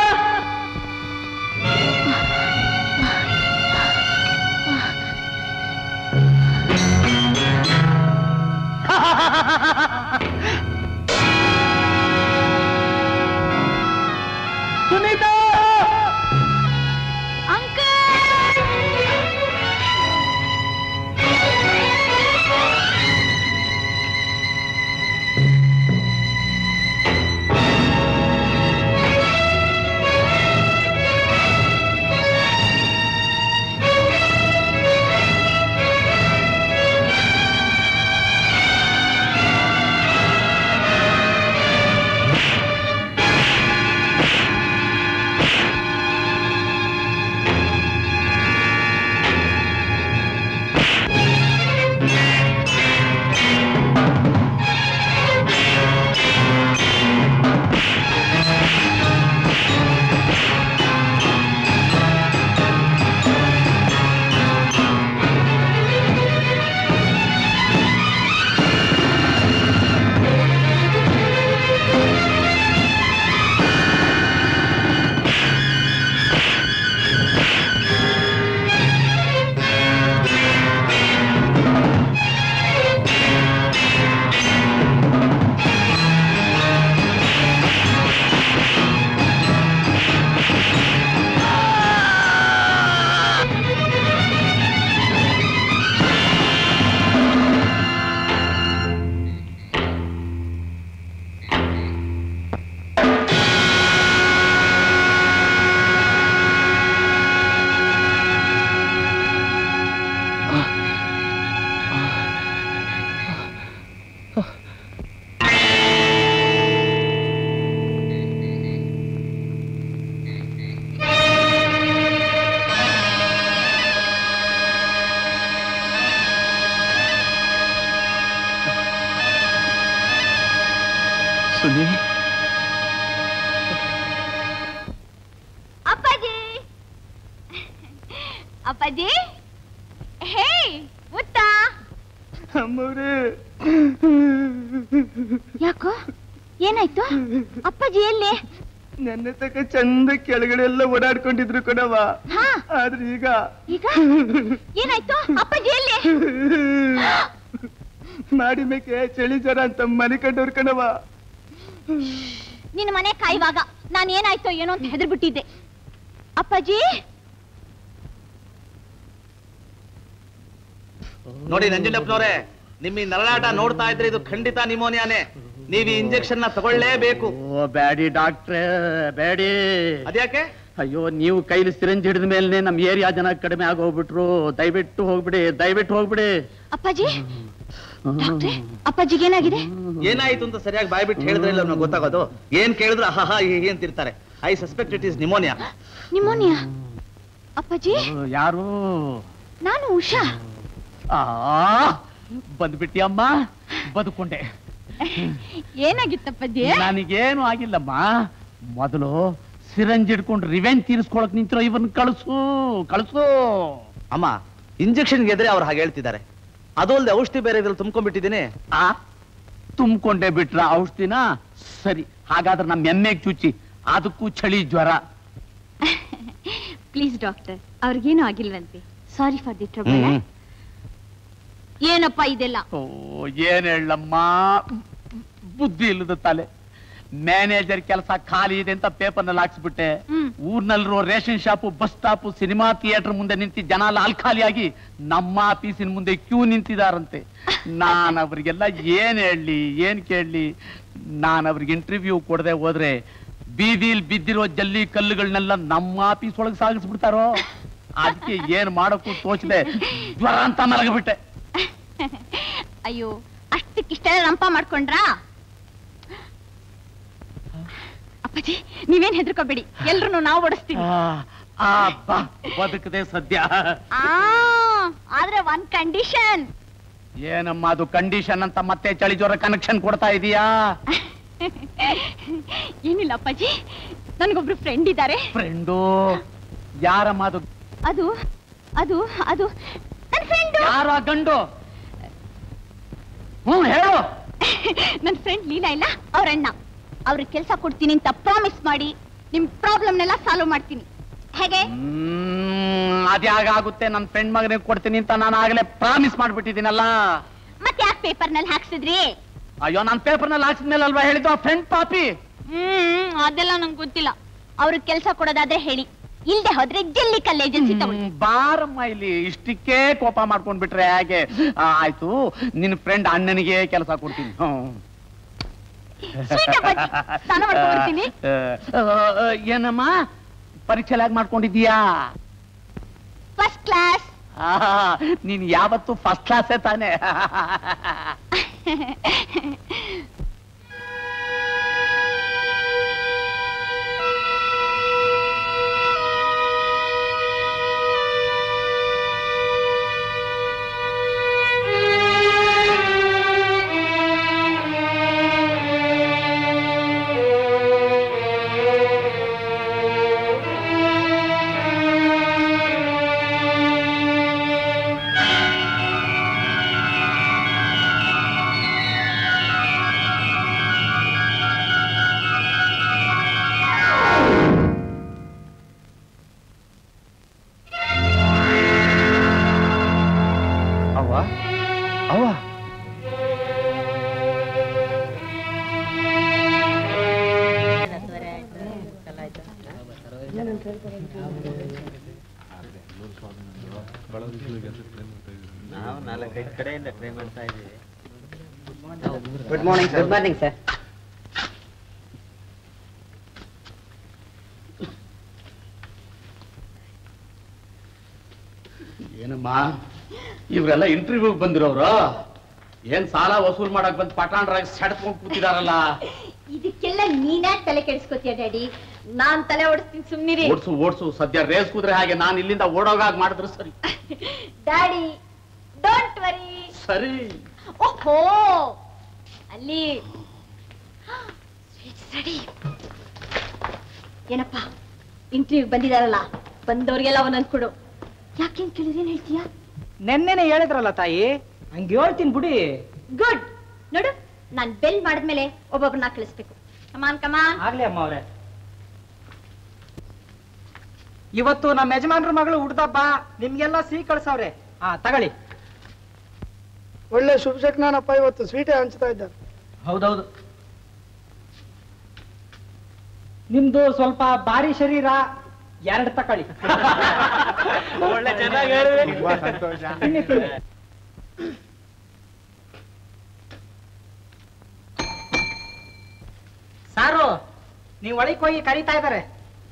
Suni ಅಪ್ಪಾಜಿ ಅಪ್ಪಾಜಿ ಹೇ ಮುತ್ತ ಅಮ್ಮವ್ರೆ ಯಾಕೋ ಏನಾಯ್ತು ಅಪ್ಪಾಜಿ ಎಲ್ಲಿ ನನ್ನ ತಕ ಚಂದ ಕೆಳಗಡೆ ಎಲ್ಲ ಓಡಾಡ್ಕೊಂಡಿದ್ರು ಕಣವ ಹಾ ಆದ್ರೆ ಈಗ ಈಗ ಏನಾಯ್ತು ಅಪ್ಪಾಜಿ ಎಲ್ಲಿ ಮಾಡಿ ಮೇಕೆ ಚಳಿ ಜ್ವರ ಅಂತ ಮನೆ ಕಂಡವ್ರು ಕಣವ ನಿನ್ನ ಮನೆ ಕಾಯುವಾಗ ನಾನು ಏನಾಯ್ತೋ ಏನೋ ಅಂತ ಹೆದರ್ಬಿಟ್ಟಿದ್ದೆ ಅಪ್ಪಾಜಿ ನೋಡಿ ನಂಜುಂಡಪ್ಪನವ್ರೆ ನಿಮ್ಮ ಈ ನರಳಾಟ ನೋಡ್ತಾ ಇದ್ರೆ ಇದು ಖಂಡಿತ ನಿಮೋನಿಯಾನೇ ನೀವು ಈ ಇಂಜೆಕ್ಷನ್ ನ ತಗೊಳ್ಳೇಬೇಕು ಓ ಬ್ಯಾಡಿ ಡಾಕ್ಟ್ರೇ ಬ್ಯಾಡಿ ಅದ್ಯಾಕೆ ಅಯ್ಯೋ ನೀವು ಕೈಲಿ ಸಿರಂಜ್ ಹಿಡಿದ ಮೇಲೆ ನಮ್ ಏರಿಯಾ ಜನ ಕಡಿಮೆ ಆಗೋಗ್ಬಿಟ್ರು ದಯವಿಟ್ಟು ಹೋಗ್ಬಿಡಿ ದಯವಿಟ್ಟು ಹೋಗ್ಬಿಡಿ ಅಪ್ಪಾಜಿ ಡಾಕ್ಟ್ರೆ ಅಪ್ಪಾಜಿಗೆ ಏನಾಗಿದೆ ಏನಾಯ್ತು ಅಂತ ಸರಿಯಾಗಿ ಬಾಯ್ಬಿಟ್ಟು ಹೇಳಿದ್ರೆ ಇಲ್ಲ ನಮ್ಗೆ ಗೊತ್ತಾಗೋದು ಏನ್ ಕೇಳಿದ್ರು ಆಹಾ ಹಿ ಹಿ ಅಂತಿರ್ತಾರೆ I suspect it is pneumonia pneumonia ಅಪ್ಪಾಜಿ ಯಾರು ನಾನು ಉಷಾ ಆ ಬಂದ್ಬಿಟ್ಟಿ ಅಮ್ಮ ಬದುಕೊಂಡೆ ಏನಾಗಿತ್ತಪ್ಪಾಜಿ ನನಗೇನು ಆಗಿಲ್ಲಮ್ಮ ಮೊದಲು ಸಿರಂಜ್ ಹಿಡ್ಕೊಂಡು ರಿವೆಂಜ್ ತೀರಿಸ್ಕೊಳಕ್ ನಿಂತಿರೋ ಇವನ್ ಕಳಿಸು ಕಳಿಸು ಅಮ್ಮ ಇಂಜೆಕ್ಷನ್ ಗೆದ್ರೆ ಅವ್ರು ಹಾಗೆ ಹೇಳ್ತಿದ್ದಾರೆ ಅದು ಅಲ್ಲದೆ ಔಷಧಿ ಬೇರೆ ಇದ್ರಲ್ಲಿ ತುಂಬ್ಕೊಂಡ್ಬಿಟ್ಟಿದ್ದೀನಿ ಆ ತುಂಬ್ಕೊಂಡೇ ಬಿಟ್ರ ಔಷಧಿನ ಸರಿ ಹಾಗಾದ್ರೆ ನಮ್ಮ ಎಮ್ಮೆಗ್ ಚುಚ್ಚಿ ಅದಕ್ಕೂ ಚಳಿ ಜ್ವರ ಪ್ಲೀಸ್ ಡಾಕ್ಟರ್ ಅವ್ರಿಗೇನು ಆಗಿಲ್ವಂತೆ sorry for the trouble hmm. ಏನಪ್ಪ ಇದೆಲ್ಲ ಓ ಏನ್ ಹೇಳಮ್ಮ ಬುದ್ಧಿ ಇಲ್ಲದ ತಲೆ ಮ್ಯಾನೇಜರ್ ಕೆಲಸ ಖಾಲಿ ಇದೆ ಅಂತ ಪೇಪರ್ನಲ್ಲಿ ಹಾಕ್ಸ್ಬಿಟ್ಟೆ ಊರ್ನಲ್ಲಿರೋ ration shop bus stop cinema theatre ಮುಂದೆ ನಿಂತಿ ಜನ ಲಾಲ್ ಖಾಲಿಯಾಗಿ ನಮ್ಮ ಆಫೀಸಿನ ಮುಂದೆ ಕ್ಯೂ ನಿಂತಿದಾರಂತೆ ನಾನು ಅವ್ರಿಗೆಲ್ಲ ಏನ್ ಹೇಳಲಿ ಏನ್ ಕೇಳಲಿ ನಾನು ಅವ್ರಿಗೆ ಇಂಟರ್ವ್ಯೂ ಕೊಡದೆ ಹೋದ್ರೆ ಬೀದಿಲ್ ಬಿದ್ದಿರೋ ಜಲ್ಲಿ ಕಲ್ಲುಗಳನ್ನೆಲ್ಲ ನಮ್ಮ ಆಫೀಸ್ ಒಳಗೆ ಸಾಗಿಸ್ಬಿಡ್ತಾರೋ ಅದಕ್ಕೆ ಏನ್ ಮಾಡಕ್ಕೂ ತೋಚದೆ ಜ್ವರ ಅಂತ ಮಲಗಿಬಿಟ್ಟೆ ಅಯ್ಯೋ ಅಷ್ಟಕ್ಕಿಷ್ಟೆಲ್ಲ ರಂಪ ಮಾಡ್ಕೊಂಡ್ರಾ ಅಪ್ಪಾಜಿ ನೀವೇನ್ ಹೆದರ್ಕೋಬೇಡಿ ಎಲ್ರು ನಾವು ಓಡಿಸ್ತೀವಿ ಆ ಬಾ ಬದುಕದೆ ಸದ್ಯ ಆ ಆದ್ರೆ ಒಂದ್ ಕಂಡೀಷನ್ ಏನಮ್ಮ ಅದು ಕಂಡೀಷನ್ ಅಂತ ಮತ್ತೆ ಚಳಿ ಜ್ವರ ಕನೆಕ್ಷನ್ ಕೊಡ್ತಾ ಇದೀಯಾ ಏನಿಲ್ಲ ಅಪ್ಪಾಜಿ ನನ್ಗೊಬ್ರು ಫ್ರೆಂಡ್ ಇದ್ದಾರೆ ಫ್ರೆಂಡು ಯಾರಮ್ಮ ಅದು ಅದು ಅದು ಅದು ನನ್ ಫ್ರೆಂಡ್ ಯಾರ ಗಂಡು ಹ್ಮ್ ಹೇಳು ನನ್ ಫ್ರೆಂಡ್ ಲೀಲಾ ಇಲ್ಲ ಅವ್ರ ಅಣ್ಣ ಅವ್ರಿಗೆ ಕೆಲಸ ಕೊಡ್ತೀನಿ ಅಂತ ಪ್ರಾಮಿಸ್ ಮಾಡಿ ನಿಮ್ ಪ್ರಾಬ್ಲಮ್ನೆಲ್ಲ ಸಾಲ್ವ್ ಮಾಡ್ತೀನಿ ಹೇಗೆ ಹ್ಮ್ ಅದ್ಯಾಗುತ್ತೆ ನನ್ನ ಫ್ರೆಂಡ್ ಮಗನಿಗೆ ಕೊಡ್ತೀನಿ ಅಂತ ನಾನು ಆಗಲೇ ಪ್ರಾಮಿಸ್ ಮಾಡ್ಬಿಟ್ಟಿದ್ದೀನಲ್ಲ ಮತ್ತೆ ಯಾಕೆ ಪೇಪರ್ ನಲ್ಲಿ ಹಾಕ್ಸಿದ್ರಿ ಅಯ್ಯೋ ನಾನು ಪೇಪರ್ನಲ್ಲಿ ಹಾಕ್ಸಿದ್ಮೇಲೆ ಅಲ್ವಾ ಹೇಳಿದ್ದು ಫ್ರೆಂಡ್ ಪಾಪಿ ಹ್ಮ್ ಅದೆಲ್ಲ ನಂಗೆ ಗೊತ್ತಿಲ್ಲ ಅವ್ರಿಗೆ ಕೆಲಸ ಕೊಡೋದಾದ್ರೆ ಹೇಳಿ ಇಲ್ದೆ ಹೋದ್ರೆ ಜಲ್ಲಿ ಕಲ್ ಏಜೆನ್ಸಿ ತಗೊಳ್ಳಿ ಬಾರಮ್ಮ ಇಲ್ಲಿ ಇಷ್ಟಕ್ಕೆ ಕೋಪ ಮಾಡ್ಕೊಂಡ್ ಬಿಟ್ರೆ ಹೇಗೆ ಆ, ಆಯ್ತು ನಿನ್ನ ಫ್ರೆಂಡ್ ಅಣ್ಣನಿಗೆ ಕೆಲಸ ಕೊಡ್ತೀನಿ ಹ್ಮ್. Sweet ಅಪ್ಪಾಜಿ. ಸ್ನಾನ ಮಾಡ್ಕೊಂಡ್ ಬರ್ತೀನಿ. ಆ, ಆ, ಏನಮ್ಮ ಪರೀಕ್ಷೆ ಹೇಗ್ ಮಾಡ್ಕೊಂಡಿದ್ದೀಯಾ ಫಸ್ಟ್ ಕ್ಲಾಸ್ ಆ, ನೀನ್ ಯಾವತ್ತು ಫಸ್ಟ್ ಕ್ಲಾಸೇ ತಾನೆ ಅವ್ವ ಅವ್ವ ನಾವು ನಾಲ್ಕೈದು ಕಡೆಯಿಂದ ಟ್ರೈ ಮಾಡ್ತಾ ಇದ್ದೀವಿ good morning good morning sir ಏನಮ್ಮ ಇವ್ರೆಲ್ಲ ಇಂಟರ್ವ್ಯೂ ಬಂದಿರೋರು ಏನ್ ಸಾಲ ವಸೂಲ್ ಮಾಡಕ್ ಬಂದ್ ಪಟಾಣ್ರಾಗ ಸೆಡ್ಕೊಂಡ್ ಕೂತಿದಾರಲ್ಲ ಇದಕ್ಕೆಲ್ಲ ನೀನೇ ತಲೆ ಕೆಡಿಸ್ಕೋತೀಯ ಡ್ಯಾಡಿ ನಾನ್ ತಲೆ ಓಡಿಸ್ತೀನಿ ಸುಮ್ನಿರಿ ಓಡ್ಸು ಓಡ್ಸು ಸದ್ಯ ರೇಸ್ ಕುದ್ರೆ ಹಾಗೆ ನಾನು ಇಲ್ಲಿಂದ ಓಡೋಗಾಗ್ ಮಾಡಿದ್ರೆ ಸರಿ ಡ್ಯಾಡಿ ಡೋಂಟ್ ವರಿ ಸರಿ ಓಹೋ ಅಲ್ಲಿ ರೆಡಿ ಏನಪ್ಪ ಇಂಟರ್ವ್ಯೂ ಬಂದಿದಾರಲ್ಲ ಬಂದವ್ರಿಗೆಲ್ಲ ಒಂದೊಂದು ಕೊಡು ಯಾಕೇನ್ ಕೇಳಿದ್ರೆ ಏನ್ ಹೇಳ್ತೀಯಾ ನೆನ್ನೆನೆ ಹೇಳಿದ್ರಲ್ಲ ತಾಯಿ ಹಂಗೆ ಹೇಳ್ತೀನಿ ಬಿಡಿ ಗುಡ್ ನೋಡು ನಾನ್ ಬೆಲ್ ಮಾಡಿದ್ಮೇಲೆ ಒಬ್ಬೊಬ್ಬರನ್ನ ಕಳಿಸ್ಬೇಕು ಕಮಾನ್ ಕಮಾನ್ ಆಗ್ಲಿ ಅಮ್ಮ ಅವ್ರೆ ಇವತ್ತು ನಮ್ಮ ಯಜಮಾನ್ರ ಮಗಳು ಹುಡ್ದಬ್ಬ ನಿಮ್ಗೆಲ್ಲ ಸಿಹಿ ಕಳ್ಸವ್ರೆ ಹಾ ತಗೊಳ್ಳಿ ಒಳ್ಳೆ ಶುಭ ಶಕ್ನಾನಪ್ಪ ಇವತ್ತು ಸ್ವೀಟೇ ಹಂಚ್ತಾ ಇದ್ದಾರೆ ಹೌದೌದು ನಿಮ್ದು ಸ್ವಲ್ಪ ಭಾರಿ ಶರೀರ ಎರಡು ತಕೊಳ್ಳಿ ಒಳ್ಳೆ ಚೆನ್ನಾಗಿ ತುಂಬಾ ಸಂತೋಷ. ಸಾರು ನೀವು ಒಳಗೆ ಹೋಗಿ ಕರೀತಾ ಇದ್ದಾರೆ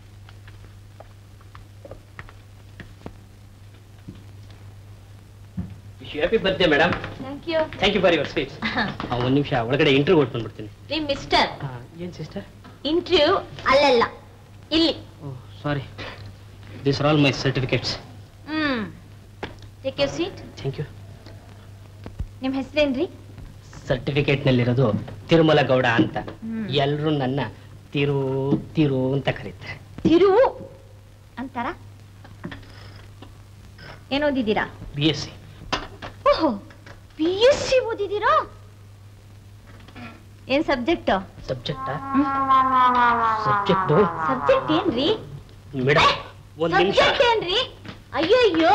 happy birthday madam thank you thank you for your sweet ಒಂದು ನಿಮಿಷ ಒಳಗಡೆ ಇಂಟರ್ವ್ಯೂ ಕೊಟ್ಟು ಬಂದ್ಬಿಡ್ತೀನಿ ರೀ ಮಿಸ್ಟರ್ ಏನ್ ಸಿಸ್ಟರ್ ಇಂಟರ್ವ್ಯೂ ಅಲ್ಲೆಲ್ಲ ಇಲ್ಲಿ sorry this are all my certificates hmm take you seat thank you ನಿಮ್ ಹೆಸರೇನ್ರಿ ಸರ್ಟಿಫಿಕೇಟ್ ನಲ್ಲಿರೋದು ತಿರುಮಲ ಗೌಡ ಅಂತ ಹ್ಮ್. ಎಲ್ರು ನನ್ನ ತಿರು ತಿರು ಅಂತ ಕರೀತಾರೆ ತಿರುವು ಅಂತಾರ ಏನ್ ಓದಿದ್ದೀರಾ ಬಿ ಎಸ್ ಸಿ ಓಹೋ ಪಿ ಎಸ್ ಸಿ ಓದಿದ್ದೀರಾ ಏನ್ ಸಬ್ಜೆಕ್ಟ್ ಸಬ್ಜೆಕ್ಟಾ ಸಬ್ಜೆಕ್ಟ್ ಸಬ್ಜೆಕ್ಟ್ ಏನ್ರಿ ಮೇಡಮ್ ಒಂದ್ ನಿಮಿಷ ಸಬ್ಜೆಕ್ಟ್ ಏನ್ರಿ ಅಯ್ಯೋ ಅಯ್ಯೋ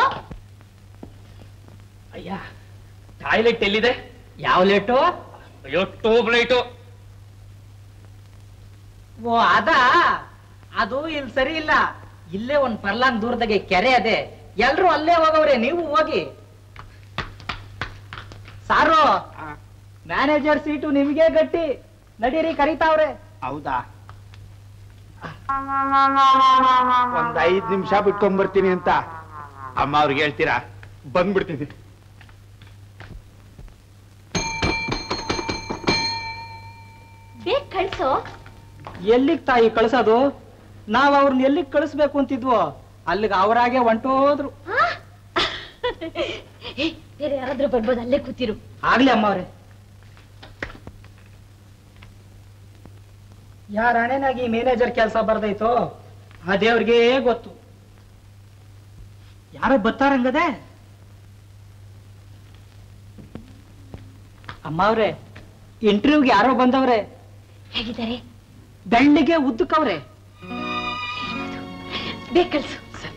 ಅಯ್ಯ ಟಾಯ್ಲೆಟ್ ಎಲ್ಲಿದೆ ಯಾವ ಲೇಟು ಅಯ್ಯೋ ಟೂಬ್ ಲೈಟು ಓ ಅದ ಅದು ಇಲ್ಲಿ ಸರಿ ಇಲ್ಲ ಇಲ್ಲೇ ಒಂದ್ ಪರ್ಲಾಂಗ್ ದೂರದಾಗೆ ಕೆರೆ ಅದೇ ಎಲ್ರು ಅಲ್ಲೇ ಹೋಗವ್ರೆ ನೀವು ಹೋಗಿ ಸಾರು ಮ್ಯಾನೇಜರ್ ಸೀಟು ನಿಮ್ಗೆ ಗಟ್ಟಿ ನಡೀರಿ ಕರೀತಾವ್ರೆ ಹೌದಾ ಒಂದ್ ಐದ್ ನಿಮಿಷ ಬಿಟ್ಕೊಂಡ್ ಬರ್ತೀನಿ ಅಂತ ಅಮ್ಮ ಅವ್ರಿಗೆ ಹೇಳ್ತೀರಾ ಬಂದ್ಬಿಡ್ತೀನಿ ಬೇಗ ಕಳ್ಸೋ ಎಲ್ಲಿಗ್ ತಾಯಿ ಕಳ್ಸೋದು ನಾವ್ ಅವ್ರನ್ನ ಎಲ್ಲಿಗ್ ಕಳಿಸ್ಬೇಕು ಅಂತಿದ್ವೋ ಅಲ್ಲಿಗೆ ಅವರಾಗೆ ಹೊಂಟೋದ್ರು ಏ, ಬೇರೆ ಯಾರಾದ್ರೂ ಬರ್ಬೋದು ಅಲ್ಲೇ ಕೂತಿರು ಆಗ್ಲಿ ಅಮ್ಮ ಅವ್ರೆ ಯಾರ ಹಣೆನಾಗಿ ಮ್ಯಾನೇಜರ್ ಕೆಲಸ ಬರ್ದೈತೋ ಆ ದೇವ್ರಿಗೆ ಗೊತ್ತು ಯಾರೋ ಬತ್ತಾರಂಗದೆ ಅಮ್ಮ ಅವ್ರೆ ಇಂಟರ್ವ್ಯೂಗೆ ಯಾರೋ ಬಂದವ್ರೆ ಹೇಗಿದ್ದಾರೆ ಬೆಳ್ಳಿಗೆ ಉದ್ದಕ್ಕವ್ರೆ ಬೇಗ ಕಳ್ಸು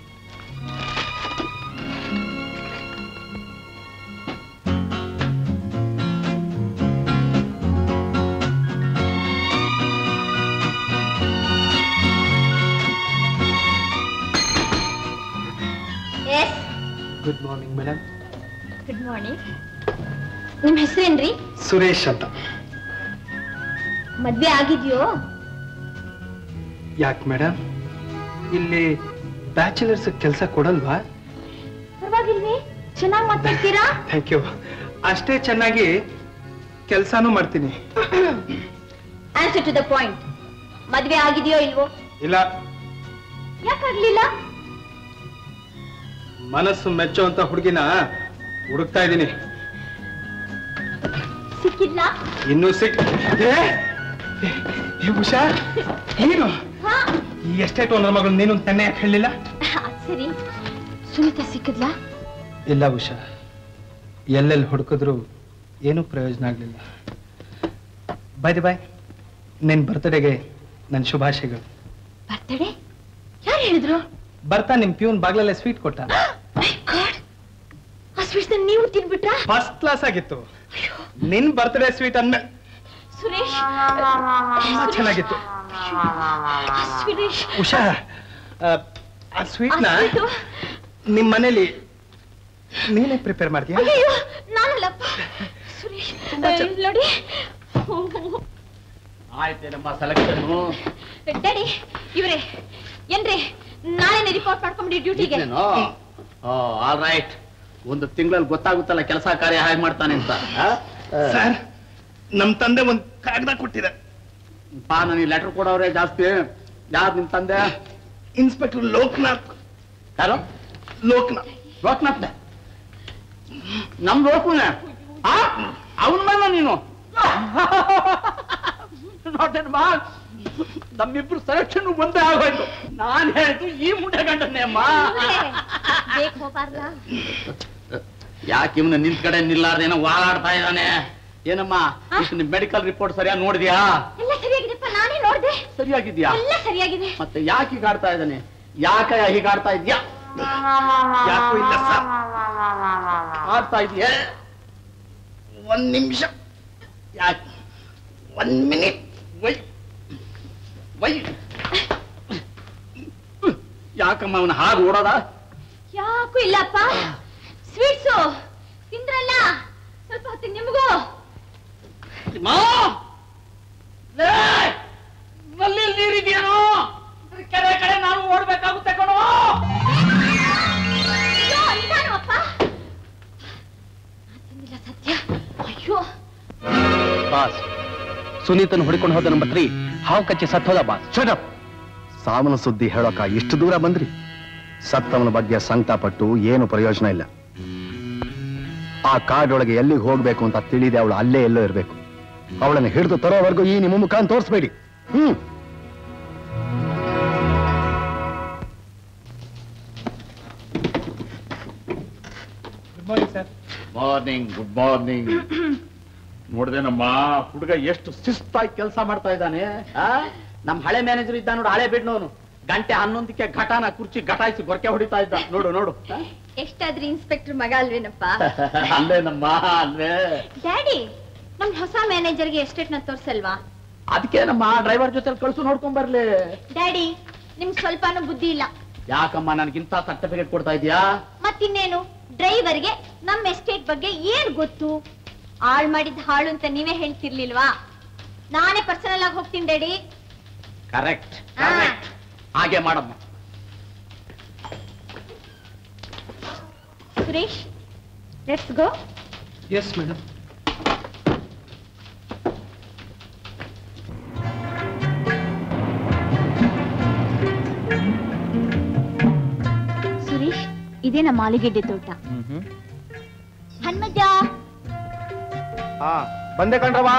yes good morning madam good morning ನಿಮ್ ಹೆಸರೇನ್ರಿ ಸುರೇಶ್ ಅಂತ ಮದ್ವೆ ಆಗಿದ್ಯೋ ಯಾಕೆ ಮೇಡಮ್ ಇಲ್ಲಿ ಬ್ಯಾಚುಲರ್ಸ್ ಕೆಲಸ ಕೊಡಲ್ವಾ ಪರವಾಗಿಲ್ವೇ ಚೆನ್ನಾಗಿ ಮಾತಾಡ್ತೀರಾ ಥ್ಯಾಂಕ್ ಯು ಅಷ್ಟೇ ಚೆನ್ನಾಗಿ ಕೆಲಸನೂ ಮಾಡ್ತೀನಿ ಆನ್ಸರ್ ಟು ದ ಪಾಯಿಂಟ್ ಮದ್ವೆ ಆಗಿದೆಯೋ ಇಲ್ವೋ ಇಲ್ಲ ಯಾಕಾಗ್ಲಿಲ್ಲ ಮನಸ್ಸು ಮೆಚ್ಚುವಂತ ಹುಡುಗಿನ ಹುಡುಕ್ತಾ ಇದ್ದೀನಿ ಸಿಕ್ಕಿದ್ಲ ಇನ್ನೂ ಸಿಕ್ ಏ, ಏ, ಏ, ಉಷಾ ಏನು ಹಾ ಈ ಎಸ್ಟೇಟ್ ಓನರ್ ಮಗಳು ನೀನು ನೆನ್ನೆ ಯಾಕೆ ಹೇಳಲಿಲ್ಲ ಅದ್ ಸರಿ ಸುನೀತಾ ಸಿಕ್ಕಿದ್ಲಾ ಇಲ್ಲ ಉಷಾ ಎಲ್ಲೆಲ್ಲಿ ಹುಡುಕಿದ್ರು ಏನೂ ಪ್ರಯೋಜನ ಆಗಲಿಲ್ಲ ಬಾಯ್ ಬಾಯ್ ನಿನ್ನ ಬರ್ತ್ಡೇಗೆ ನನ್ನ ಶುಭಾಶಯಗಳು ಬರ್ತಡೆ ಯಾರು ಹೇಳಿದ್ರು ಬರ್ತಾ ನಿಮ್ ಪ್ಯೂನ್ ಬಾಗ್ಲಲ್ಲೇ ಸ್ವೀಟ್ ಕೊಟ್ಟ ಆ ಸ್ವೀಟ್ಸ್ ನೀವು ತಿನ್ಬಿಟ್ರಾ ಫಸ್ಟ್ ಕ್ಲಾಸ್ ಆಗಿತ್ತು ನಿನ್ ಬರ್ತ್ಡೇ ಸ್ವೀಟ್ ಅಂದ್ಮೇಲೆ ಸುರೇಶ್ ತುಂಬಾ ಚೆನ್ನಾಗಿತ್ತು ಸುರೇಶ್ ಉಷಾ ಆ, ಆ ಸ್ವೀಟ್ ನ ಆ sweet? ನಿಮ್ ಮನೇಲಿ ನೀನೇ ಪ್ರಿಪೇರ್ ಮಾಡ್ತೀಯಾ ಅಯ್ಯೋ ನಾನಲ್ಲಪ್ಪ ಸುರೇಶ್ ಇಲ್ಲಿ ನೋಡಿ ಆಯ್ತೇನಮ್ಮ ಸೆಲೆಕ್ಷನ್ ಡ್ಯಾಡಿ ಇವ್ರೆ ಏನ್ರಿ ನಾಳೆನೆ ರಿಪೋರ್ಟ್ ಮಾಡ್ಕೊಂಬಿಡಿ ಡ್ಯೂಟಿಗೆ ಆಲ್ ರೈಟ್ ಒಂದು ತಿಂಗಳಲ್ಲಿ ಗೊತ್ತಾಗುತ್ತಲ್ಲ ಕೆಲಸ ಕಾರ್ಯ ಹಾಗೆ ಮಾಡ್ತಾನೆ ಅಂತ ಸರ್ ನಮ್ ತಂದೆ ಒಂದ್ ಕಾಗದ ಕೊಟ್ಟಿದೆ ಪಾ ನನಗೆ ಲೆಟರ್ ಕೊಡೋರೆ ಜಾಸ್ತಿ ಯಾರು ನಿಮ್ ತಂದೆ ಇನ್ಸ್ಪೆಕ್ಟರ್ ಲೋಕನಾಥ್ ಯಾರು ಲೋಕನಾಥ್ ಲೋಕನಾಥ್ ನಮ್ ಲೋಕನೇ ಅವನ ಮೇಲೆ ನೀನು ನೋಡ್ತೇನಮ್ಮ ನಮ್ಮಿಬ್ರು ಸೆಲೆಕ್ಷನ್ ಒಂದೇ ಆಗೋಯ್ತು ನಾನ್ ಹೇಳಿದ್ದು ಈ ಮುಂಡೆ ಗಂಡನ್ನೇ ಅಮ್ಮ ಬೇಕು ಹೋಗ್ಬಾರ್ದ ಯಾಕೆ ಇವನು ನಿಂತ್ ಕಡೆ ನಿಲ್ಲಾರ್ದೇನೋ ವಾಲಾಡ್ತಾ ಇದ್ದಾನೆ ಏನಮ್ಮ ಮೆಡಿಕಲ್ ರಿಪೋರ್ಟ್ ಸರಿಯಾಗಿ ನೋಡಿದ್ಯಾ ಎಲ್ಲ ಸರಿಯಾಗಿದೆಪ್ಪ ನಾನೇ ನೋಡ್ದೆ ಸರಿಯಾಗಿದ್ಯಾ ಎಲ್ಲ ಸರಿಯಾಗಿದೆ ಮತ್ತೆ ಯಾಕೆ ಹೀಗಾಡ್ತಾ ಇದ್ದಾನೆ ಯಾಕೆ ಹೀಗಾಡ್ತಾ ಇದ್ಯಾ ಯಾಕೂ ಇಲ್ಲ ಸರ್ ಆಡ್ತಾ ಇದೆಯೇ ಒಂದ್ ನಿಮಿಷ ಯಾಕೆ ಒಂದ್ ಮಿನಿಟ್ ವೈ ವೈ ಯಾಕಮ್ಮ ಅವನ ಹಾಗೆ ಓಡೋದ ಯಾಕೂ ಇಲ್ಲಪ್ಪ ಸ್ವೀಟ್ಸು ತಿಂದ್ರಲ್ಲ ಸ್ವಲ್ಪ ಹೊತ್ತಿಗೆ ನಿಮಗೂ ನಲ್ಲಿ ನೀರಿದೆಯೇನೋ ಕೆರೆ ಕಡೆ ನಾನು ಓಡ್ಬೇಕಾಗುತ್ತೆ ಕಣೋ ಅಯ್ಯೋ ನಿಧಾನವಪ್ಪ ತಿಂದಿಲ್ಲ ಸತ್ಯ ಅಯ್ಯೋ ಬಾಸ್ ಸುನೀತನ್ ಹೊಡಿಕೊಂಡು ಹೋದ ನಮ್ಮ ತ್ರೀ ಹಾವು ಕಚ್ಚಿ ಸತ್ತೋದ ಬಾಸ್ ಶಟಪ್ ಸಾವನ ಸುದ್ದಿ ಹೇಳೋಕ ಇಷ್ಟು ದೂರ ಬಂದ್ರಿ ಸತ್ತವನ ಬಗ್ಗೆ ಸಂಕಟ ಪಟ್ಟು ಏನು ಪ್ರಯೋಜನ ಇಲ್ಲ ಆ ಕಾಡೊಳಗೆ ಎಲ್ಲಿಗೆ ಹೋಗ್ಬೇಕು ಅಂತ ತಿಳಿದೆ ಅವಳು ಅಲ್ಲೇ ಎಲ್ಲೋ ಇರಬೇಕು ಅವಳನ್ನು ಹಿಡಿದು ತರೋವರೆಗೂ ಈ ನಿಮ್ಮ ಮುಖಾನ್ ತೋರಿಸ್ಬೇಡಿ hmm good morning sir morning good morning ನೋಡ್ದೇನಮ್ಮ ಹುಡುಗ ಎಷ್ಟು ಶಿಸ್ತಾಗಿ ಕೆಲಸ ಮಾಡ್ತಾ ಇದ್ದಾನೆ ಆ? ನಮ್ ಹಳೆ ಮ್ಯಾನೇಜರ್ ಇದ್ದ ನೋಡು ಹಳೆ ಬಿಡ್ನವನು ಗಂಟೆ ಹನ್ನೊಂದಕ್ಕೆ ಘಟಾನ ಕುರ್ಚಿ ಘಟಾಯಿಸಿ ಗೊರಕೆ ಹೊಡಿತಾ ಇದ್ದ ನೋಡು ನೋಡು ಆ? ಎಷ್ಟಾದ್ರೂ ಇನ್ಸ್ಪೆಕ್ಟರ್ ಮಗ ಅಲ್ವೇನಪ್ಪ ಅಲ್ಲೇನಮ್ಮ ಅಲ್ವೇ ಡ್ಯಾಡಿ ನಮ್ ಹೊಸ ಮ್ಯಾನೇಜರ್ಗೆ ಎಸ್ಟೇಟ್ ನ ತೋರ್ಸಲ್ವಾ ಅದಕ್ಕೆ ನಮ್ಮ ಡ್ರೈವರ್ ಜೊತೆ ಕಳ್ಸು ನೋಡ್ಕೊಂಡ್ ಬರ್ಲಿ ಡ್ಯಾಡಿ ನಿಮ್ಗೆ ಸ್ವಲ್ಪನೂ ಬುದ್ಧಿ ಇಲ್ಲ ಯಾಕಮ್ಮ ನನ್ಗಿಂತ ಸರ್ಟಿಫಿಕೇಟ್ ಕೊಡ್ತಾ ಇದೀಯಾ ಮತ್ತಿನ್ನೇನು ಡ್ರೈವರ್ಗೆ ನಮ್ ಎಸ್ಟೇಟ್ ಬಗ್ಗೆ ಏನ್ ಗೊತ್ತು ಹಾಳ್ ಮಾಡಿದ್ ಹಾಳು ಅಂತ ನೀವೇ ಹೇಳ್ತಿರ್ಲಿಲ್ವಾ ನಾನೇ ಪರ್ಸನಲ್ ಆಗಿ ಹೋಗ್ತೀನಿ ಡ್ಯಾಡಿ ಕರೆಕ್ಟ್ ಕರೆಕ್ಟ್ ಹಾಗೆ ಮಾಡಮ್ಮ Suresh let's go yes madam Suresh ಇದೇ ನಮ್ಮ ಆಲಿಗೆಡ್ಡೆ ತೋಟ ಹನ್ಮಜ್ಜ ಹಾ ಬಂದೆ ಕಣ್ರವಾ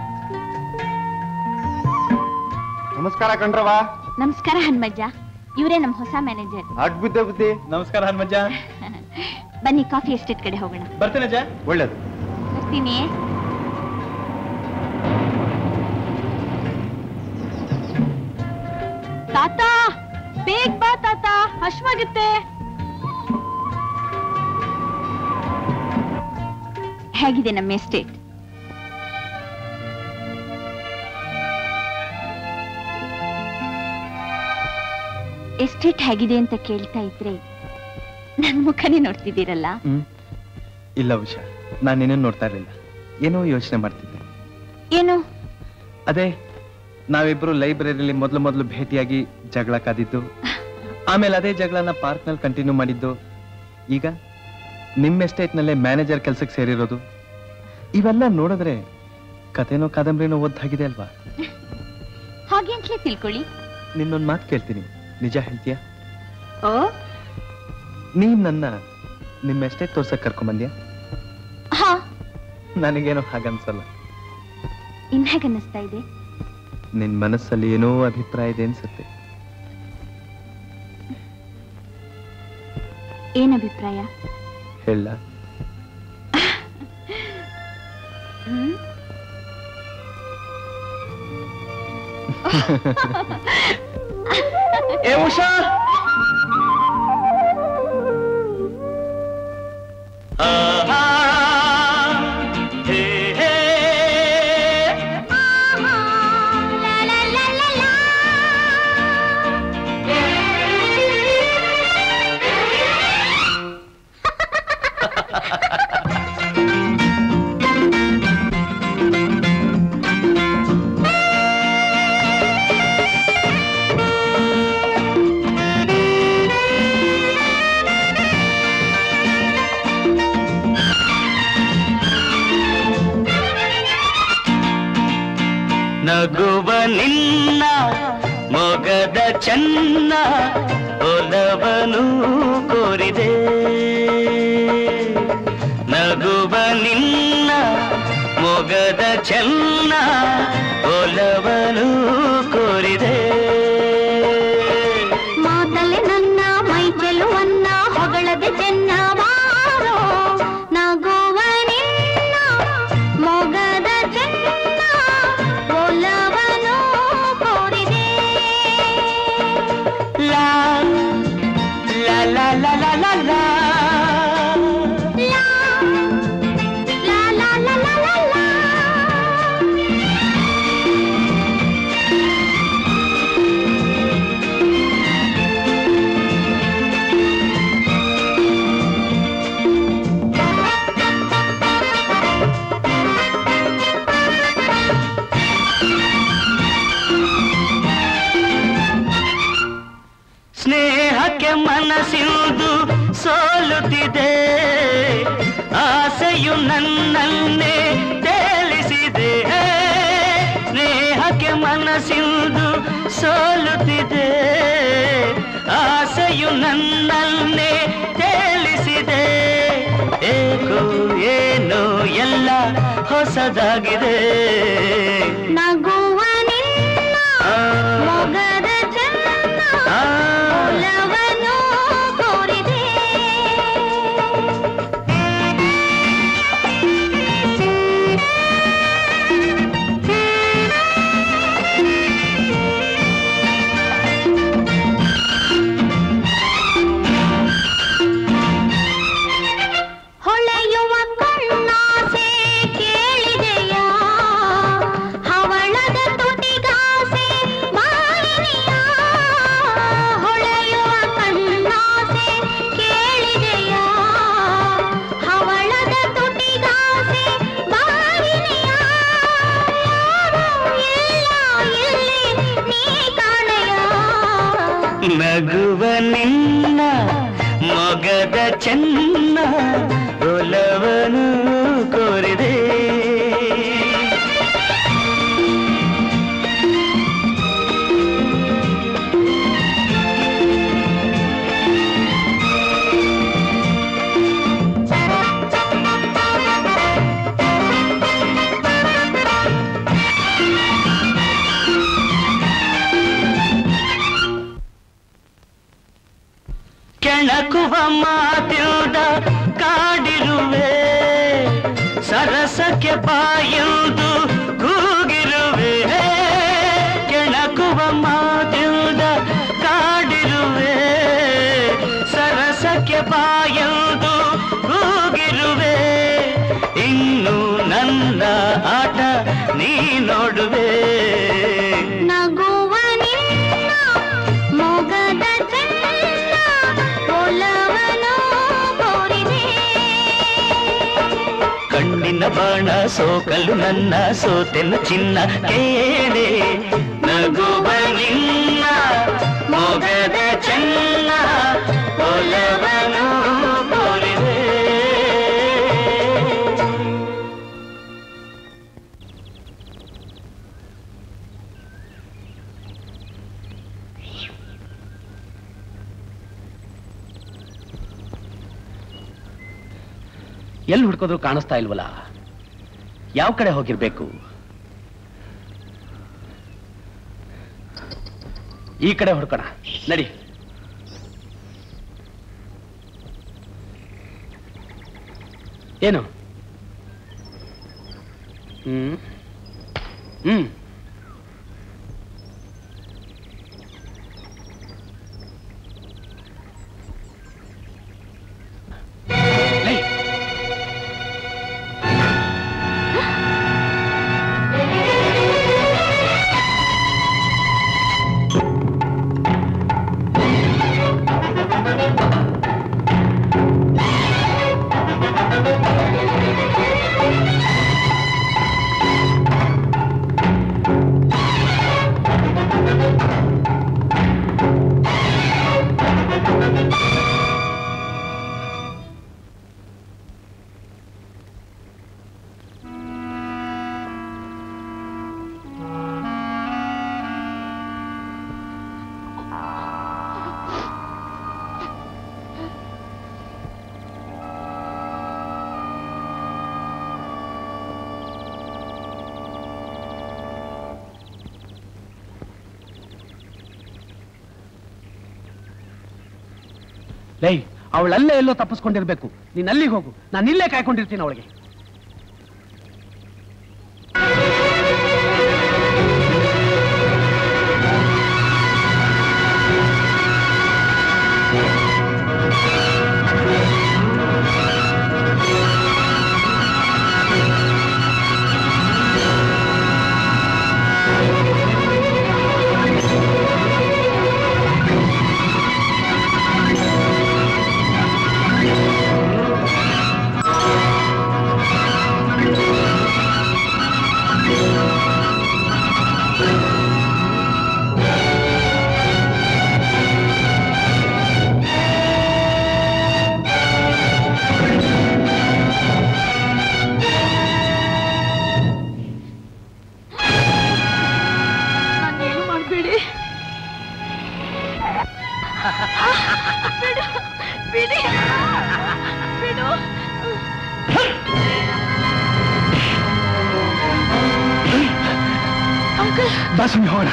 ನಮಸ್ಕಾರ ಕಣ್ರವಾ ನಮಸ್ಕಾರ ಹನ್ಮಜ್ಜ ಇವರೇ ನಮ್ಮ ಹೊಸ ಮ್ಯಾನೇಜರ್ ಅಡ್ ಬುದ್ಧೆ ಬುದ್ಧಿ ನಮಸ್ಕಾರ ಹನುಮಜ್ಜ ಬನ್ನಿ ಕಾಫಿ ಎಸ್ಟೇಟ್ ಕಡೆ ಹೋಗೋಣ ಬರ್ತೇನಜ್ಜ ಒಳ್ಳೇದು ಬರ್ತೀನಿ ತಾತ ಬೇಗ ಬಾ ತಾತ ಹಶ್ವಾಗುತ್ತೆ ಹೇಗಿದೆ ನಮ್ಮ ಎಸ್ಟೇಟ್ ಎಸ್ಟೇಟ್ ಹೇಗಿದೆ ಅಂತ ಕೇಳ್ತಾ ಇದ್ರೆ ನನ್ ಮುಖನೇ ನೋಡ್ತಿದ್ದೀರಲ್ಲ ಹ್ಮ್ ಇಲ್ಲ ಉಷಾ ನಾನು ನಿನ್ನನ್ನು ನೋಡ್ತಾ ಇರ್ಲಿಲ್ಲ ಏನೋ ಯೋಚನೆ ಮಾಡ್ತಿದ್ದೆ ಏನು ಅದೇ ನಾವಿಬ್ರು ಲೈಬ್ರರಿಲಿ ಮೊದಲು ಮೊದಲು ಭೇಟಿಯಾಗಿ ಜಗಳ ಕಾದಿದ್ದು ಆಮೇಲೆ ಅದೇ ಜಗಳನ ಪಾರ್ಕ್ನಲ್ಲಿ ಕಂಟಿನ್ಯೂ ಮಾಡಿದ್ದು ಈಗ ನಿಮ್ಮ ಎಸ್ಟೇಟ್ನಲ್ಲೇ ಮ್ಯಾನೇಜರ್ ಕೆಲ್ಸಕ್ಕೆ ಸೇರಿರೋದು ಇವೆಲ್ಲ ನೋಡಿದ್ರೆ ಕಥೆನೋ ಕಾದಂಬರಿನೋ ಓದ್ದಾಗಿದೆ ಅಲ್ವಾ ಹಾಗೆ ಅಂತಲೇ ತಿಳ್ಕೊಳ್ಳಿ ನಿನ್ನೊಂದು ಮಾತು ಕೇಳ್ತೀನಿ ನಿಜ ಹೇಳ್ತೀಯಾ ಓ ನೀನ್ ನನ್ನ ನಿಮ್ಮ ಎಸ್ಟೇಟ್ ತೋರ್ಸಕ್ ಕರ್ಕೊಂಬಂದ್ಯಾ ಹಾ ನನಗೇನೋ ಹಾಗನ್ಸಲ್ಲ ಇನ್ ಹೇಗೆ ಅನ್ನಿಸ್ತಾ ಇದೆ ನಿನ್ ಮನಸ್ಸಲ್ಲಿ ಏನೋ ಅಭಿಪ್ರಾಯ ಇದೆ ಅನ್ಸುತ್ತೆ ಏನ್ ಅಭಿಪ್ರಾಯ ಹೇಳ ಹ್ಮ್ ಏ ಉಷಾ ನಗುವ ನಿನ್ನ ಮೊಗದ ಚೆನ್ನ ಒಲವನು ಕೋರಿದೆ ನಗುವ ನಿನ್ನ ಮೊಗದ ಚೆನ್ನ ಒಲ ಒಲವನು ಕೋರಿದೆ ಮಾತಲೆ ನನ್ನ ಮೈ ಚೆಲುವನ್ನ ಹೊಗಳದೆ ಚೆನ್ನವಾರೋ ನಗುವ ನಿನ್ನ ಮೊಗದ ಚೆನ್ನ ಒಲವನು ಕೋರಿದೆ ಲಾ ಲಾ ಲಾ ಲಾ ಲಾ ಲಾ ಲಾ ಲಾ ಲಾ ಲಾ ಲಾ ಲಾ ಲಾ ಸ್ನೇಹಕ್ಕೆ ಮನಸ್ಸಿಂದು ಸೋಲುತ್ತಿದೆ ಆಸೆಯು ನನ್ನನ್ನೇ ತೇಲಿಸಿದೆ ಸ್ನೇಹಕ್ಕೆ ಮನಸ್ಸಿಂದು ಸೋಲುತ್ತಿದೆ ಆಸೆಯು ನನ್ನನ್ನೇ ತೇಲಿಸಿದೆ ಏಕೋ ಏನೋ ಎಲ್ಲ ಹೊಸದಾಗಿದೆ ನಗುವ ನಿನ್ನ ಮೊಗದ ಚೆನ್ನ ಒಲವನು ಕೋರಿದೆ ಹೊಳೆಯುವ ಕಣ್ಣಾಸೆ ಕೇಳಿದೆಯಾ ಹವಳದ ತುಟಿಗಾಸೆ ಮಾಲಿನಿಯ ಹೊಳೆಯುವ ಕಣ್ಣಾಸೆ ಕೇಳಿದೆಯಾ ಹವಳದ ತುಟಿಗಾಸೆ ಮಾಲಿನಿಯ ಯಾರೋ ಇಲ್ಲ ಇಲ್ಲಿ ನೀ ಕಾಣೆಯ ನಗುವ ನಿನ್ನ ಮೊಗದ ಚೆನ್ನ ಒಲವನು ಕೋರಿದೆ ಕೆಣಕುವ ಮಾತಿಲ್ದ ಕಾಡಿರುವೆ ಸರಸಕ್ಕೆ ಬಾಯುವುದು ಕೂಗಿರುವೆ ಕೆಣಕುವ ಮಾತಿಲ್ದ ಕಾಡಿರುವೆ ಸರಸಕ್ಕೆ ಬಾಯುವುದು ಕೂಗಿರುವೆ ಇನ್ನು ನನ್ನ ಆಟ ನೀ ನೋಡುವೆ ನಗುವ ನಿನ್ನ ಮೊಗದ ಚೆನ್ನ ಒಲವನು ಕೋರಿದೆ ಕಣ್ಣಿನ ಬಾಣ ಸೋಕಲು ನನ್ನ ಸೋತೆನು ಚಿನ್ನ ಕೇಳೆ ನಗುವ ನಿನ್ನ ಮೊಗದ ಚೆನ್ನ ಒಲವನು ಕೋರಿದೆ ಎಲ್ಲಿ ಹುಡ್ಕೋದ್ರು ಕಾಣಿಸ್ತಾ ಇಲ್ವಲ್ಲ ಯಾವ ಕಡೆ ಹೋಗಿರ್ಬೇಕು ಈ ಕಡೆ ಹುಡ್ಕೋಣ ನಡಿ ಏನು ಹ್ಮ್ ಹ್ಮ್ ಲೈ ಅವಳಲ್ಲೇ ಎಲ್ಲೋ ತಪ್ಪಿಸ್ಕೊಂಡಿರ್ಬೇಕು ನೀನ್ ಅಲ್ಲಿಗೆ ಹೋಗು ನಾನು ಇಲ್ಲೇ ಕಾಯ್ಕೊಂಡಿರ್ತೀನಿ ಅವಳಿಗೆ ನಾನೇನು ಮಾಡಬೇಡಿ ಬಿಡು ಬಿಡಿ ಬಿಡು ಅಂಕಲ್ ಬಾ ಸುಮ್ಮನೆ ಹೋಗೋಣ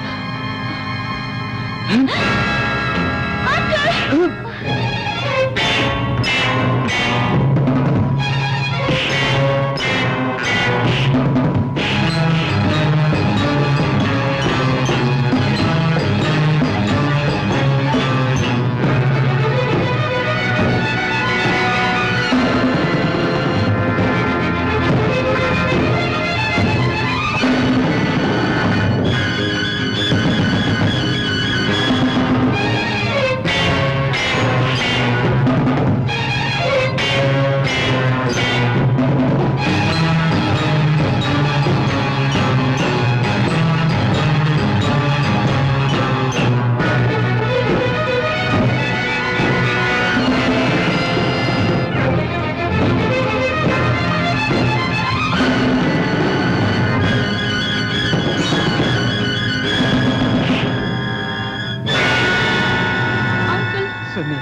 ಸುನ್ನಿ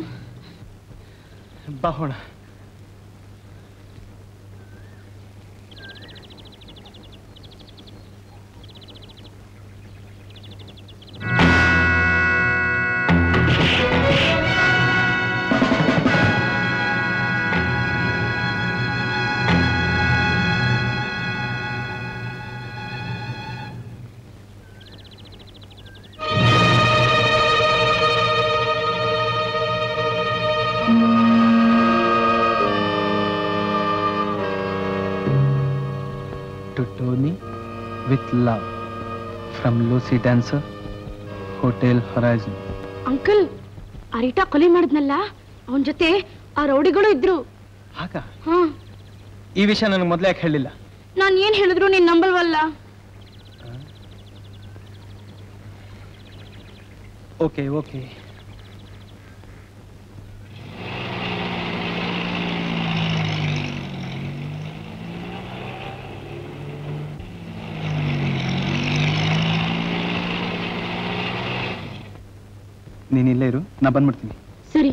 ಬಾ ಹೋಣ to Tony with love from Lucy Dancer, Hotel Horizon. Uncle ಆ ರೀಟಾ ಕೊಲೆ ಮಾಡಿದ್ನಲ್ಲ ಅವನ ಜೊತೆ ಆ ರೌಡಿಗಳು ಇದ್ರು ಹಾಗ ಹಾ ಈ ವಿಷಯ ನನಗೆ ಮೊದಲೇ ಯಾಕೆ ಹೇಳಿಲ್ಲ ನಾನ್ ಏನ್ ಹೇಳಿದ್ರು ನೀನ್ ನಂಬಲ್ವಲ್ಲ ಓಕೆ ಓಕೆ ನೀನ್ ಇಲ್ಲೇ ಇರು ನಾ ಬಂದ್ಬಿಡ್ತೀನಿ ಸರಿ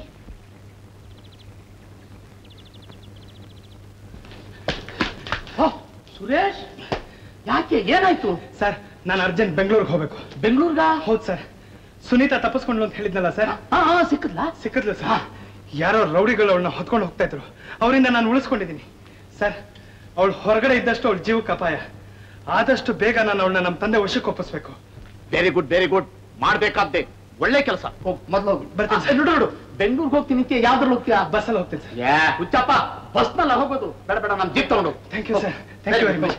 ಸುರೇಶ್ ಯಾಕೆ ಏನಾಯ್ತು ಸರ್ ನಾನು ಅರ್ಜೆಂಟ್ ಬೆಂಗಳೂರಿಗೆ ಹೋಗ್ಬೇಕು ಬೆಂಗಳೂರ್ಗ ಹೌದು ಸರ್ ಸುನೀತಾ ತಪ್ಪಿಸ್ಕೊಂಡ್ಲು ಅಂತ ಹೇಳಿದ್ನಲ್ಲ ಸರ್ ಸಿಕ್ಕದ್ಲಾ ಸಿಕ್ಕದ್ಲು ಸರ್ ಯಾರೋ ರೌಡಿಗಳು ಅವಳನ್ನ ಹೊತ್ಕೊಂಡು ಹೋಗ್ತಾ ಇದ್ರು ಅವರಿಂದ ನಾನು ಉಳಿಸ್ಕೊಂಡಿದ್ದೀನಿ ಸರ್ ಅವಳು ಹೊರಗಡೆ ಇದ್ದಷ್ಟು ಅವಳ ಜೀವಕ್ಕೆ ಅಪಾಯ ಆದಷ್ಟು ಬೇಗ ನಾನು ಅವಳನ್ನ ನಮ್ಮ ತಂದೆ ವಶಕ್ಕೆ ಒಪ್ಪಿಸ್ಬೇಕು ವೆರಿ ಗುಡ್ ವೆರಿ ಗುಡ್ ಮಾಡ್ಬೇಕಾದ್ದೆ ಒಳ್ಳೆ ಕೆಲಸ ಹೋಗ್ ಮೊದ್ಲು ಹೋಗು ಬರ್ತೀನಿ ಆ, ನೋಡು ನೋಡು ಬೆಂಗಳೂರಿಗೆ ಹೋಗ್ತೀನಿ ನಿಂತ್ಯ ಯಾವ್ದ್ರಲ್ಲಿ ಹೋಗ್ತೀಯಾ ಬಸ್ಸಲ್ಲಿ ಹೋಗ್ತೀನಿ ಸರ್ ಏ ಹುಚ್ಚಪ್ಪ ಬಸ್ನಲ್ಲ ಹೋಗೋದು ಬೇಡ ಬೇಡ ನಾನು ಜೀಪ್ ತಗೊಂಡು thank you sir thank you very much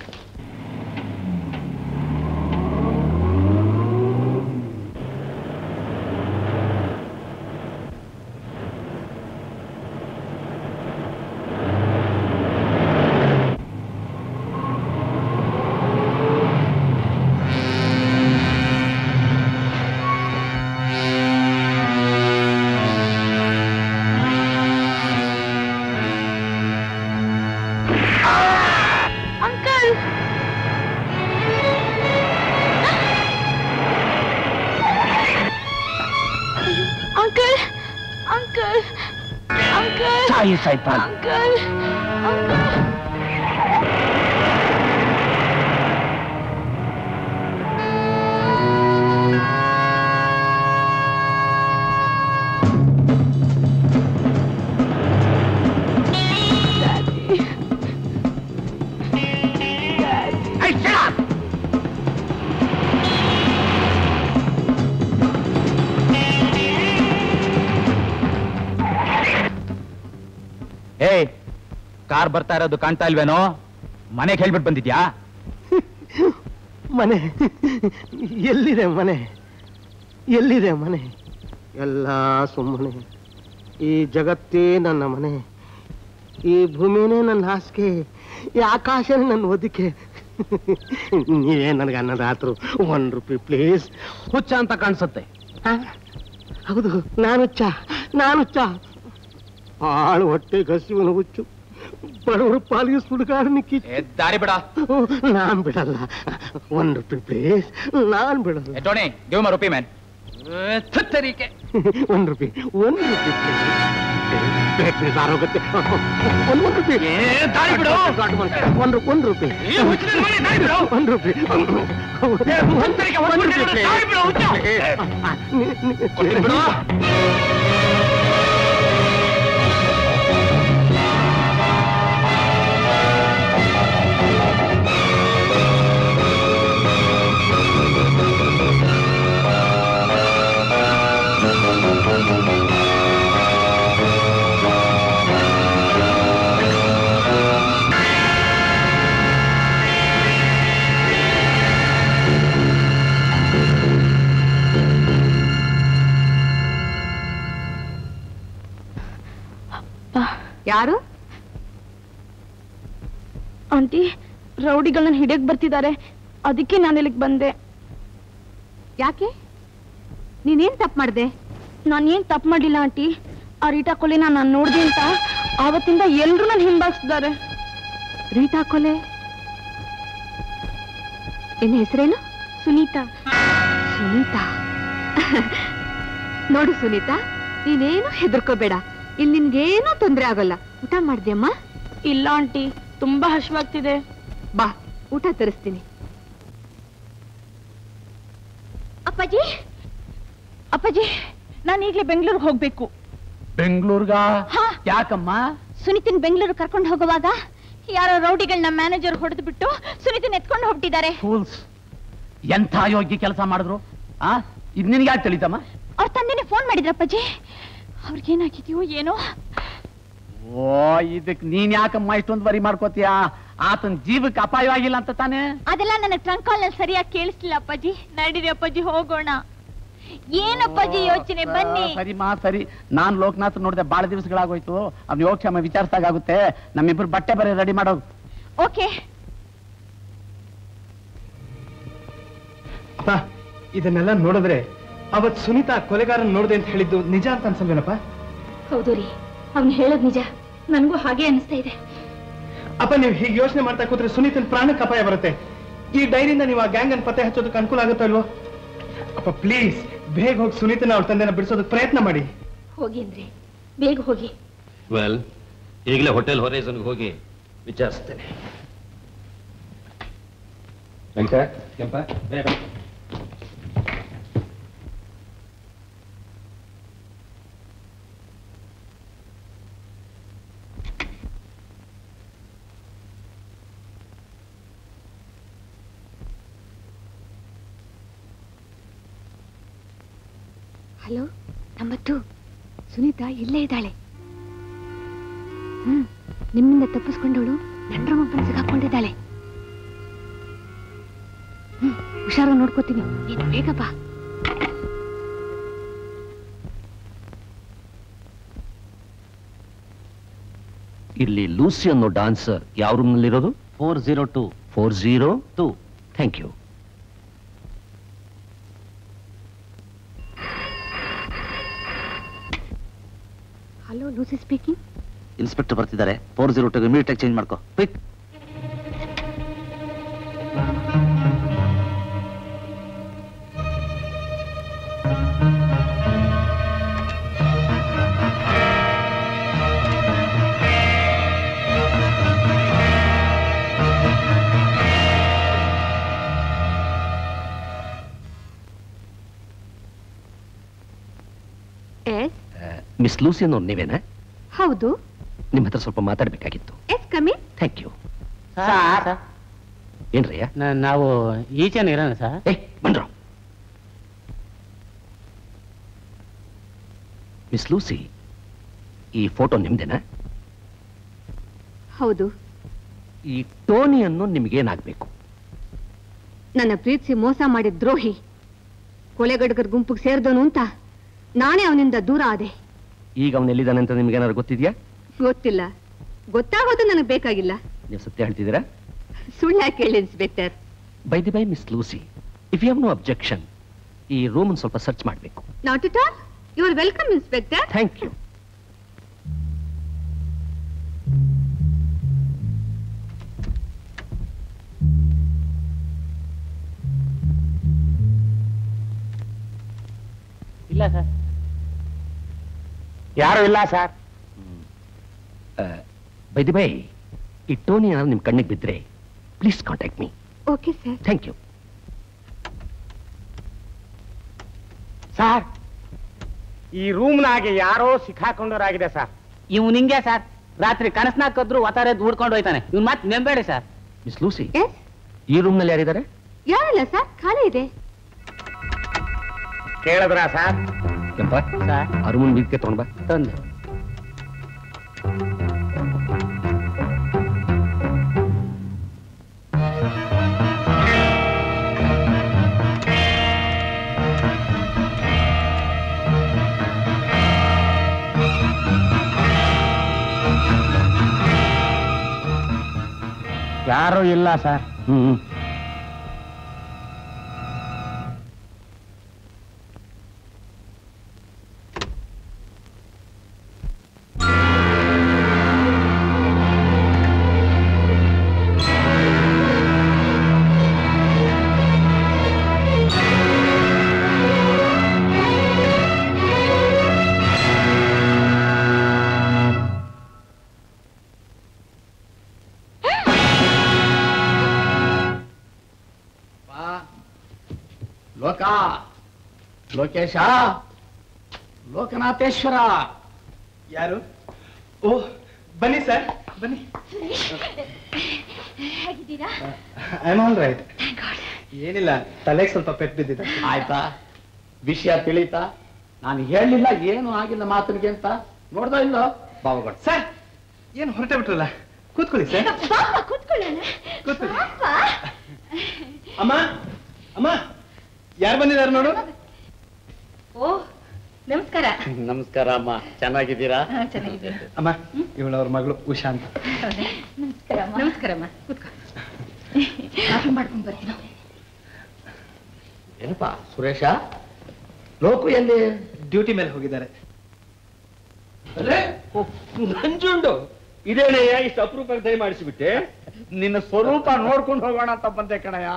uncle uncle uncle uncle ಸಾಯಿ ಸೈತಾನ್. ಅಂಕಲ್ ಅಂಕಲ್ ಕಾರ್ ಬರ್ತಾ ಇರೋದು ಕಾಣ್ತಾ ಇಲ್ವೇನೋ ಮನೆಗೆ ಹೇಳ್ಬಿಟ್ಟು ಬಂದಿದ್ಯಾ ಮನೆ ಎಲ್ಲಿದೆ ಮನೆ ಎಲ್ಲಿದೆ ಮನೆ ಎಲ್ಲ ಸುಮ್ಮನೆ ಈ ಜಗತ್ತೇ ನನ್ನ ಮನೆ ಈ ಭೂಮಿನೇ ನನ್ನ ಹಾಸಿಗೆ ಈ ಆಕಾಶನೇ ನನ್ನ ಒದಿಕೆ ನೀವೇ ನನಗೆ ಅನ್ನದಾತ್ರು ಒನ್ ರುಪಿ ಪ್ಲೀಸ್ ಹುಚ್ಚ ಅಂತ ಕಾಣಿಸುತ್ತೆ ಹೌದು ನಾನು ಹುಚ್ಚ ನಾನು ಹುಚ್ಚ ಆಳು ಹೊಟ್ಟೆ ಗಸಿವನು ಹುಚ್ಚು ಬಡವರು ಪಾಲಿಗೆ ಸುಡುಗಾಡನಿ ದಾರಿ ಬಿಡ ನಾನ್ ಬಿಡಲ್ಲ ಒನ್ ರುಪಿ ಪ್ಲೀಸ್ ನಾನ್ ಬಿಡಲ್ಲ Tony give my rupee man one rupee one rupee plate ಆರೋಗುತ್ತೆ one one rupee one rupee one rupee one rupee ಯಾರು ಆಂಟಿ ರೌಡಿಗಳನ್ನ ಹಿಡಿಯಕ್ ಬರ್ತಿದ್ದಾರೆ ಅದಕ್ಕೆ ನಾನು ಇಲ್ಲಿಗೆ ಬಂದೆ ಯಾಕೆ ನೀನೇನ್ ತಪ್ಪು ಮಾಡಿದೆ ನಾನು ಏನ್ ತಪ್ಪು ಮಾಡಿಲ್ಲ ಆಂಟಿ ಆ ರೀಟಾ ಕೊಲೆನ ನಾನು ನೋಡ್ದೆ ಅಂತ ಆವತ್ತಿಂದ ಎಲ್ರು ನನ್ನ ಹಿಂಬಾಲಿಸ್ತಿದ್ದಾರೆ ರೀಟಾ ಕೊಲೆ ನಿನ್ನ ಹೆಸರೇನು ಸುನೀತಾ ಸುನೀತಾ ನೋಡು ಸುನೀತಾ ನೀನೇನು ಹೆದರ್ಕೋಬೇಡ ಇಲ್ಲಿ ನಿನ್ಗೇನೂ ತೊಂದರೆ ಆಗೋಲ್ಲ ಊಟ ಮಾಡ್ದ್ಯಮ್ಮ ಇಲ್ಲ ಆಂಟಿ ತುಂಬಾ ಹಶ್ವಾಗ್ತಿದೆ ಬಾ ಊಟ ತರಿಸ್ತೀನಿ ಅಪ್ಪಾಜಿ ಅಪ್ಪಾಜಿ ನಾನು ಈಗಲೇ ಬೆಂಗಳೂರಿಗೆ ಹೋಗ್ಬೇಕು ಬೆಂಗಳೂರ್ಗ ಯಾಕಮ್ಮ ಸುನಿತಿನ್ ಬೆಂಗಳೂರು ಕರ್ಕೊಂಡು ಹೋಗುವಾಗ ಯಾರೋ ರೌಡಿಗಳನ್ನ ಮ್ಯಾನೇಜರ್ ಹೊಡೆದು ಬಿಟ್ಟು ಸುನಿತಿನ್ ಎತ್ಕೊಂಡು ಹೋಗ್ತಿದ್ದಾರೆ ಫೂಲ್ಸ್ ಎಂಥ ಯೋಗ್ಯ ಕೆಲಸ ಮಾಡಿದ್ರು ಆ ಇದು ನಿನ್ಗೆ ಯಾಕೆ ತಿಳಿತಮ್ಮ ಅವ್ರ ತಂದೆನೆ ಫೋನ್ ಮಾಡಿದ್ರಪ್ಪಾಜಿ ಅವ್ರಿಗೇನಾಗಿದೆಯೋ ಏನೋ ಓ ಇದಕ್ ನೀನ್ ಯಾಕಮ್ಮ ಇಷ್ಟೊಂದು ವರಿ ಮಾಡ್ಕೋತೀಯ ಆತನ ಜೀವಕ್ಕೆ ಅಪಾಯವಾಗಿಲ್ಲ ಅಂತ ತಾನೇ ಅದೆಲ್ಲ ನನಗೆ ಟ್ರಂಕ್ ಕಾಲ್ ನಲ್ಲಿ ಸರಿಯಾಗಿ ಕೇಳಿಸ್ಲಿಲ್ಲ ಅಪ್ಪಾಜಿ ನಡೀರಿ ಅಪ್ಪಾಜಿ ಹೋಗೋಣ ಏನಪ್ಪಾಜಿ ಯೋಚನೆ ಬನ್ನಿ ಆ, ಸರಿ ಮಾ ಸರಿ ನಾನ್ ಲೋಕನಾಥ್ ನೋಡಿದೆ ಬಾಳ ದಿವಸಗಳಾಗೋಯ್ತು ಅವ್ನ ಯೋಗಕ್ಷೇಮ ವಿಚಾರಿಸಿದಾಗುತ್ತೆ ನಮ್ಮಿಬ್ರು ಬಟ್ಟೆ ಬರೀ ರೆಡಿ ಮಾಡೋ ಓಕೆ ಅಪ್ಪ ಇದನ್ನೆಲ್ಲ ನೋಡಿದ್ರೆ ಅವತ್ ಸುನೀತಾ ಕೊಲೆಗಾರನ್ ನೋಡಿದೆ ಅಂತ ಹೇಳಿದ್ದು ನಿಜ ಅಂತ ಅನ್ಸಲ್ವೇನಪ್ಪ ಹೌದು ರೀ ಅವ್ನು ಹೇಳೋದ್ ನಿಜ ನನಗೂ ಹಾಗೆ ಅನಿಸ್ತಾ ಇದೆ ಅಪ್ಪ ನೀವು ಹೀಗೆ ಯೋಚನೆ ಮಾಡ್ತಾ ಕೂತ್ರೆ ಸುನೀತನ್ ಪ್ರಾಣಕ್ಕೆ ಅಪಾಯ ಬರುತ್ತೆ ಈ ಡೈರಿಯಿಂದ ನೀವು ಆ ಗ್ಯಾಂಗ್ ಅನ್ನು ಪತ್ತೆ ಹಚ್ಚೋದಕ್ಕೆ ಅನುಕೂಲ ಆಗುತ್ತೋ ಅಲ್ವೋ ಅಪ್ಪ ಪ್ಲೀಸ್ ಬೇಗ ಹೋಗಿ ಸುನೀತನ ಅವ್ರ ತಂದೆನ ಬಿಡಿಸೋದಕ್ಕೆ ಪ್ರಯತ್ನ ಮಾಡಿ ಹೋಗಿ ಅಂದ್ರೆ ಬೇಗ ಹೋಗಿ ವೆಲ್ ಈಗಲೇ ಹೋಟೆಲ್ ಹೊರೈಸನ್ಗೆ ಹೋಗಿ ವಿಚಾರಿಸ್ತೇನೆ ವೆಂಕ ಕೆಂಪ ಬೇಗ ಹಲೋ ನಂಬತ್ತು ಸುನೀತಾ ಇಲ್ಲೇ ಇದ್ದಾಳೆ ಹ್ಮ್ ನಿಮ್ಮಿಂದ ತಪ್ಪಿಸ್ಕೊಂಡವಳು ನಂಡ್ರಮ್ಮಪ್ಪನ ಸಿಗಾಕೊಂಡಿದ್ದಾಳೆ ಹ್ಮ್ ಹುಷಾರ ನೋಡ್ಕೋತೀನಿ ನೀನು ಬೇಗ ಬಾ ಇಲ್ಲಿ ಲೂಸಿ ಅನ್ನೋ ಡಾನ್ಸರ್ ಯಾವ ರೂಮ್ನಲ್ಲಿರೋದು four zero two four zero two thank you hello Lucy speaking inspector ಬರ್ತಿದ್ದಾರೆ ಫೋರ್ ಜೀರೋ ಟು ಇಮಿಡಿಯೇಟ್ ಆಗಿ ಚೇಂಜ್ ಮಾಡ್ಕೋ ಕ್ವಿಕ್ ಎಸ್ ಮಿಸ್ ಲೂಸಿ ಅನ್ನೋ ನೀವೇನಾ ಹೌದು ನಿಮ್ಮ ಹತ್ರ ಸ್ವಲ್ಪ ಮಾತಾಡ್ಬೇಕಾಗಿತ್ತು yes come in thank you sir ಏನ್ರಯ್ಯ ನಾವು ಈಚೆನ ಇರೋಣ ಸರ್ ಏ ಬಂದ್ರು ಮಿಸ್ ಲೂಸಿ ಈ ಫೋಟೋ ನಿಮ್ದೇನಾ ಹೌದು ಈ ಟೋನಿಯನ್ನು ನಿಮಗೇನಾಗಬೇಕು ನನ್ನ ಪ್ರೀತಿಸಿ ಮೋಸ ಮಾಡಿದ ದ್ರೋಹಿ ಕೊಲೆಗಡಗರ ಗುಂಪಿಗೆ ಸೇರಿದವನು ಅಂತ ನಾನೇ ಅವನಿಂದ ದೂರ ಆದೆ ಈಗ ಅವನು ಎಲ್ಲಿದ್ದಾನೆ ಅಂತ ನಿಮ್ಗೇನಾದ್ರು ಗೊತ್ತಿದ್ಯಾ ಗೊತ್ತಿಲ್ಲ ಗೊತ್ತಾಗೋದು ನನಗೆ ಬೇಕಾಗಿಲ್ಲ ನೀವು ಸತ್ಯ ಹೇಳ್ತಿದ್ದೀರಾ ಸುಳ್ಳು ಯಾಕೆ ಹೇಳಿ inspector by the by miss Lucy if you have no objection ಈ ರೂಮ್ ಸ್ವಲ್ಪ ಸರ್ಚ್ ಮಾಡಬೇಕು not it all you are welcome inspector thank you ಇಲ್ಲ ಸರ್ ಯಾರು ಇಲ್ಲ ಸರ್ ಬೈ ದಿ ಬೈ ಈ ಟೋನಿ ಏನಾದ್ರು ನಿಮ್ಮ ಕಣ್ಣಿಗೆ ಬಿದ್ದರೆ please contact me okay sir thank you sir ಈ ರೂಮ್ನಾಗೆ ಯಾರೋ ಸಿಕ್ಕಾಕೊಂಡವರಾಗಿದೆ ಸರ್ ಇವ್ ನಿಂಗೆ ಸರ್ ರಾತ್ರಿ ಕನಸ್ನಾಗ ಕದ್ರು ಒತ್ತಾರೆ ದೂಡ್ಕೊಂಡು ಹೋಯ್ತಾನೆ ಇವ್ನ್ ಮಾತ್ ನೆಂಬೇಡಿ ಸರ್ ಮಿಸ್ ಲೂಸಿ ಈ ರೂಮ್ನಲ್ಲಿ ಯಾರಿದ್ದಾರೆ ಯಾರಿಲ್ಲ ಸರ್ ಖಾಲಿ ಇದೆ ಕೇಳಿದ್ರ ಸರ್ ಯಪ್ಪ ಆ ರೂಮನ್ ಬೀದಿಗೆ ತಗೊಂಡ್ ಬಾ ತಂದೆ ಯಾರು ಇಲ್ಲ ಸರ್ ಹ್ಮ್ ಲೋಕ ಲೋಕೇಶ ಲೋಕನಾಥೇಶ್ವರ ಯಾರು ಓ ಬನ್ನಿ ಸರ್ ಬನ್ನಿ ಹೇಗಿದ್ದೀರಾ ಐ ಆಮ್ ಆಲ್ ರೈಟ್ ಏನಿಲ್ಲ ತಲೆಗೆ ಸ್ವಲ್ಪ ಪೆಟ್ಟು ಬಿದ್ದಿದೆ ಆಯ್ತಾ ವಿಷಯ ತಿಳಿತಾ ನಾನು ಹೇಳಲಿಲ್ಲ ಏನು ಆಗಿಲ್ಲ ಮಾತನಿಗೆ ಅಂತ ನೋಡ್ದೋ ಇಲ್ಲೋ ಬಾವಗಳು ಸರ್ ಏನು ಹೊರಟೆ ಬಿಟ್ರಲ್ಲ ಕೂತ್ಕೊಳ್ಳಿ ಸರ್ ಬಾಪ ಕೂತ್ಕೊಳ್ಳೋಣ ಕೂತ್ಕೊಳ್ಳಿ ಬಾಪ ಅಮ್ಮ ಅಮ್ಮ ಯಾರು ಬಂದಿದ್ದಾರೆ ನೋಡು ಓ ನಮಸ್ಕಾರ ನಮಸ್ಕಾರ ಅಮ್ಮ ಚೆನ್ನಾಗಿದ್ದೀರಾ ಚೆನ್ನಾಗಿದ್ದೀನಿ ಅಮ್ಮ ಇವಳು ಅವ್ರ ಮಗಳು ಉಷಾ ಅಂತ ನಮಸ್ಕಾರಮ್ಮ ಕೂತ್ಕೋ ಕಾಫಿ ಮಾಡ್ಕೊಂಡ್ ಬರ್ತೀನಿ ಏನಪ್ಪ ಸುರೇಶ ಲೋಕು ಎಲ್ಲಿ ಡ್ಯೂಟಿ ಮೇಲೆ ಹೋಗಿದ್ದಾರೆ ನಂಜುಂಡು ಇದೇನಯ್ಯ ಇಷ್ಟು ಅಪರೂಪಕ್ಕೆ ದಯ ಮಾಡಿಸಿಬಿಟ್ಟೆ ನಿನ್ನ ಸ್ವರೂಪ ನೋಡ್ಕೊಂಡು ಹೋಗೋಣ ಅಂತ ಬಂದೆ ಕಣಯ್ಯ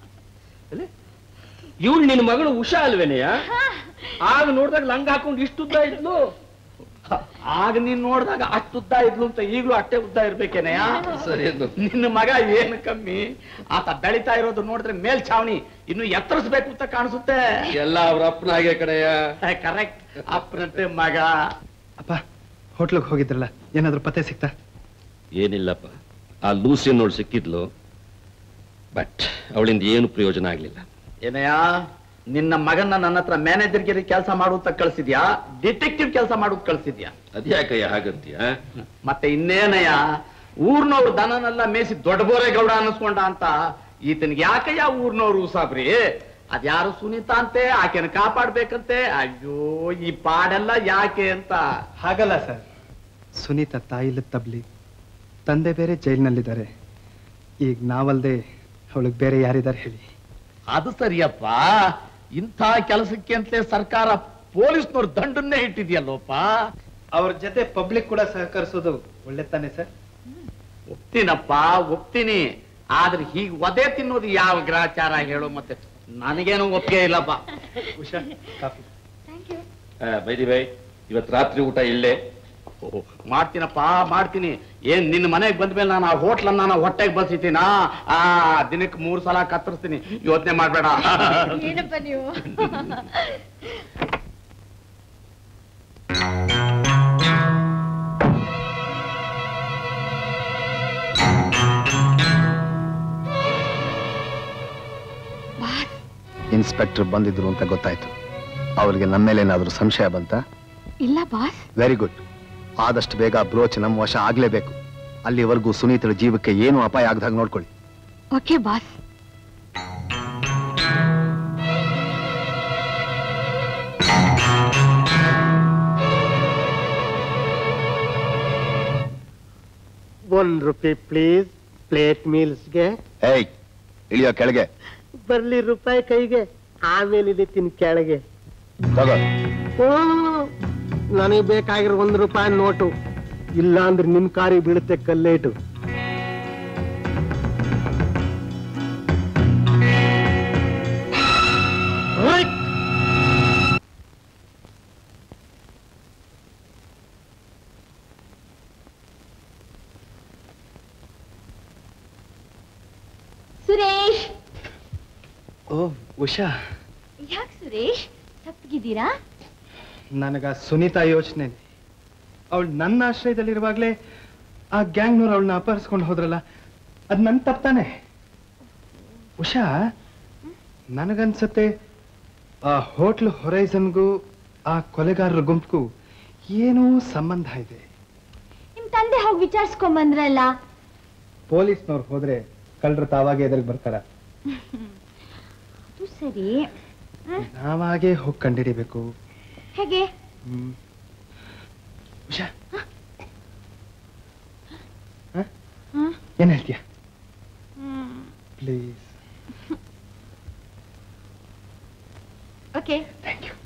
ಇವಳು ನಿನ್ನ ಮಗಳು ಉಷಾ ಅಲ್ವೇನೆಯ ಆಗ ನೋಡಿದಾಗ ಲಂಗ ಹಾಕೊಂಡು ಇಷ್ಟು ಉದ್ದ ಇದ್ಲು ಆಗ ನೀನ್ ನೋಡಿದಾಗ ಅಷ್ಟು ಉದ್ದ ಇದ್ಲು ಅಂತ ಈಗಲೂ ಅಷ್ಟೇ ಉದ್ದ ಇರ್ಬೇಕೇನಯ್ಯ ಸರಿ ಅದು. ನಿನ್ನ ಮಗ ಏನು ಕಮ್ಮಿ ಆತ ಬೆಳಿತಾ ಇರೋದು ನೋಡಿದ್ರೆ ಮೇಲ್ಛಾವಣಿ ಇನ್ನು ಎತ್ತರಿಸ್ಬೇಕು ಅಂತ ಕಾಣಿಸುತ್ತೆ ಎಲ್ಲ ಅವ್ರ ಅಪ್ಪನ ಹಾಗೆ ಕಡೆಯ ಕರೆಕ್ಟ್ ಅಪ್ಪನಂತೆ ಮಗ ಅಪ್ಪ ಹೋಟ್ಲಿಗೆ ಹೋಗಿದ್ರಲ್ಲ ಏನಾದ್ರು ಪತ್ತೆ ಸಿಕ್ತಾ ಏನಿಲ್ಲಪ್ಪ ಆ ಲೂಸಿ ನೋಡಿ ಸಿಕ್ಕಿದ್ಲು ಬಟ್ ಅವಳಿಂದ ಏನು ಪ್ರಯೋಜನ ಆಗ್ಲಿಲ್ಲ ಏನಯ್ಯ ನಿನ್ನ ಮಗನ್ನ ನನ್ನ ಹತ್ರ ಮ್ಯಾನೇಜರ್ಗಿರಿ ಕೆಲಸ ಮಾಡುತ್ತ ಕಳ್ಸಿದ್ಯಾ ಡಿಟೆಕ್ಟಿವ್ ಕೆಲಸ ಮಾಡುತ್ತ ಕಳ್ಸಿದ್ಯಾ ಅದ್ಯಾಕಯ್ಯ ಹಾಗಂತೀಯ ಮತ್ತೆ ಇನ್ನೇನಯ್ಯ ಊರ್ನವ್ರು ದನನೆಲ್ಲ ಮೇಸಿ ದೊಡ್ಡಬೋರೇಗೌಡ ಅನ್ನಿಸ್ಕೊಂಡ ಅಂತ ಈತನಿಗೆ ಯಾಕಯ್ಯ ಊರ್ನವ್ರು ಸಾಬ್ರಿ ಅದ್ಯಾರು ಸುನೀತಾ ಅಂತೆ ಆಕೆನ ಕಾಪಾಡ್ಬೇಕಂತೆ ಅಯ್ಯೋ ಈ ಪಾಡೆಲ್ಲ ಯಾಕೆ ಅಂತ ಹಾಗಲ್ಲ ಸರ್ ಸುನೀತಾ ತಾಯಿಲ ತಬ್ಲಿ ತಂದೆ ಬೇರೆ ಜೈಲಿನಲ್ಲಿದ್ದಾರೆ ಈಗ ನಾವಲ್ದೆ ಅವಳಿಗೆ ಬೇರೆ ಯಾರಿದ್ದಾರೆ ಹೇಳಿ ಅದು ಸರಿಯಪ್ಪ ಇಂಥ ಕೆಲಸಕ್ಕೆ ಅಂತಲೇ ಸರ್ಕಾರ ಪೊಲೀಸ್ನವ್ರ ದಂಡನ್ನೇ ಇಟ್ಟಿದ್ಯಲ್ಲೋಪ ಅವ್ರ ಜೊತೆ ಪಬ್ಲಿಕ್ ಕೂಡ ಸಹಕರಿಸೋದು ಒಳ್ಳೆ ತಾನೆ ಸರ್ ಒಪ್ತೀನಪ್ಪ ಒಪ್ತೀನಿ ಆದ್ರೆ ಹೀಗ್ ಒದೆ ತಿನ್ನೋದು ಯಾವ ಗ್ರಾಚಾರ ಹೇಳು ಮತ್ತೆ ನನಗೇನು ಒಪ್ಪಿಗೆ ಇಲ್ಲಪ್ಪ ಉಷಾ ಕಾಫಿ ಬೈದಿ ಬೈ ಇವತ್ತು ರಾತ್ರಿ ಊಟ ಇಲ್ಲೇ ಓ, ಮಾಡ್ತೀನಪ್ಪ ಮಾಡ್ತೀನಿ ಏನ್ ನಿನ್ನ ಮನೆಗೆ ಬಂದ್ಮೇಲೆ ನಾನು ಆ ಹೋಟ್ಲನ್ನ ನಾನು ಹೊಟ್ಟೆಗೆ ಬಸಿತೀನಾ ಆ ದಿನಕ್ಕೆ ಮೂರ್ ಸಲ ಕತ್ತರಿಸ್ತೀನಿ ಯೋಚನೆ ಮಾಡ್ಬೇಡ ಏನಪ್ಪ ನೀವು ಇನ್ಸ್ಪೆಕ್ಟರ್ ಬಂದಿದ್ರು ಅಂತ ಗೊತ್ತಾಯ್ತು ಅವರಿಗೆ ನಮ್ಮ ಮೇಲೆ ಏನಾದ್ರೂ ಸಂಶಯ ಬಂತ ಇಲ್ಲ ಬಾಸ್ ವೆರಿ ಗುಡ್ ಆದಷ್ಟು ಬೇಗ ಬ್ರೋಚ್ ನಮ್ಮ ವಶ ಆಗ್ಲೇಬೇಕು ಅಲ್ಲಿವರೆಗೂ ಸುನೀತರ ಜೀವಕ್ಕೆ ಏನು ಅಪಾಯ ಆಗದಾಗ ನೋಡ್ಕೊಳ್ಳಿ okay boss one rupee please plate ಮೀಲ್ಸ್ಗೆ ಏಯ್ ಇಳಿಯೋ ಕೆಳಗೆ ಬರ್ಲಿ ರೂಪಾಯಿ ಕೈಗೆ ಆಮೇಲೆ ಇಳಿತೀನಿ ಕೆಳಗೆ ತಗೋ ಓ ನನಗೆ ಬೇಕಾಗಿರೋ ಒಂದು ರೂಪಾಯಿ ನೋಟು ಇಲ್ಲ ಅಂದ್ರೆ ನಿನ್ ಕಾರಿಗೆ ಬೀಳುತ್ತೆ ಕಲ್ಲೇಟು Right. ಸುರೇಶ್ ಓ ಉಷಾ ಯಾಕೆ ಸುರೇಶ್ ತಪ್ಪಗಿದ್ದೀರಾ ನನಗ ಸುನೀತಾ ಯೋಚನೆ ಅವಳು ನನ್ನ ಆಶ್ರಯದಲ್ಲಿರುವಾಗ್ಲೇ ಆ ಗ್ಯಾಂಗ್ನವ್ರು ಅವಳನ್ನ ಅಪಹರಿಸ್ಕೊಂಡು ಹೋದ್ರಲ್ಲ ಅದ್ ನನ್ ತಪ್ತಾನೆ ಉಷಾ ನನಗನ್ಸತ್ತೆ ಆ ಹೋಟ್ಲ್ ಹೊರೈಸನ್ಗೂ ಆ ಕೊಲೆಗಾರರ ಗುಂಪಿಗೂ ಏನೋ ಸಂಬಂಧ ಇದೆ ನಿಮ್ ತಂದೆ ಹೋಗಿ ವಿಚಾರಿಸ್ಕೊಂಡ್ ಬಂದ್ರಲ್ಲ ಪೊಲೀಸ್ನವ್ರು ಹೋದ್ರೆ ಕಳ್ಳರು ತಾವಾಗೆ ಎದುರಿಗೆ ಬರ್ತಾರ ಅದು ಸರಿ ನಾವಾಗೆ ಹೋಗಿ ಕಂಡಿಡಿಬೇಕು ಹೇಗೆ ಹ್ಮ್ ಉಷಾ ಹ? ಏನ್ ಹೇಳ್ತೀಯ ಪ್ಲೀಸ್ ಓಕೆ ಥ್ಯಾಂಕ್ ಯು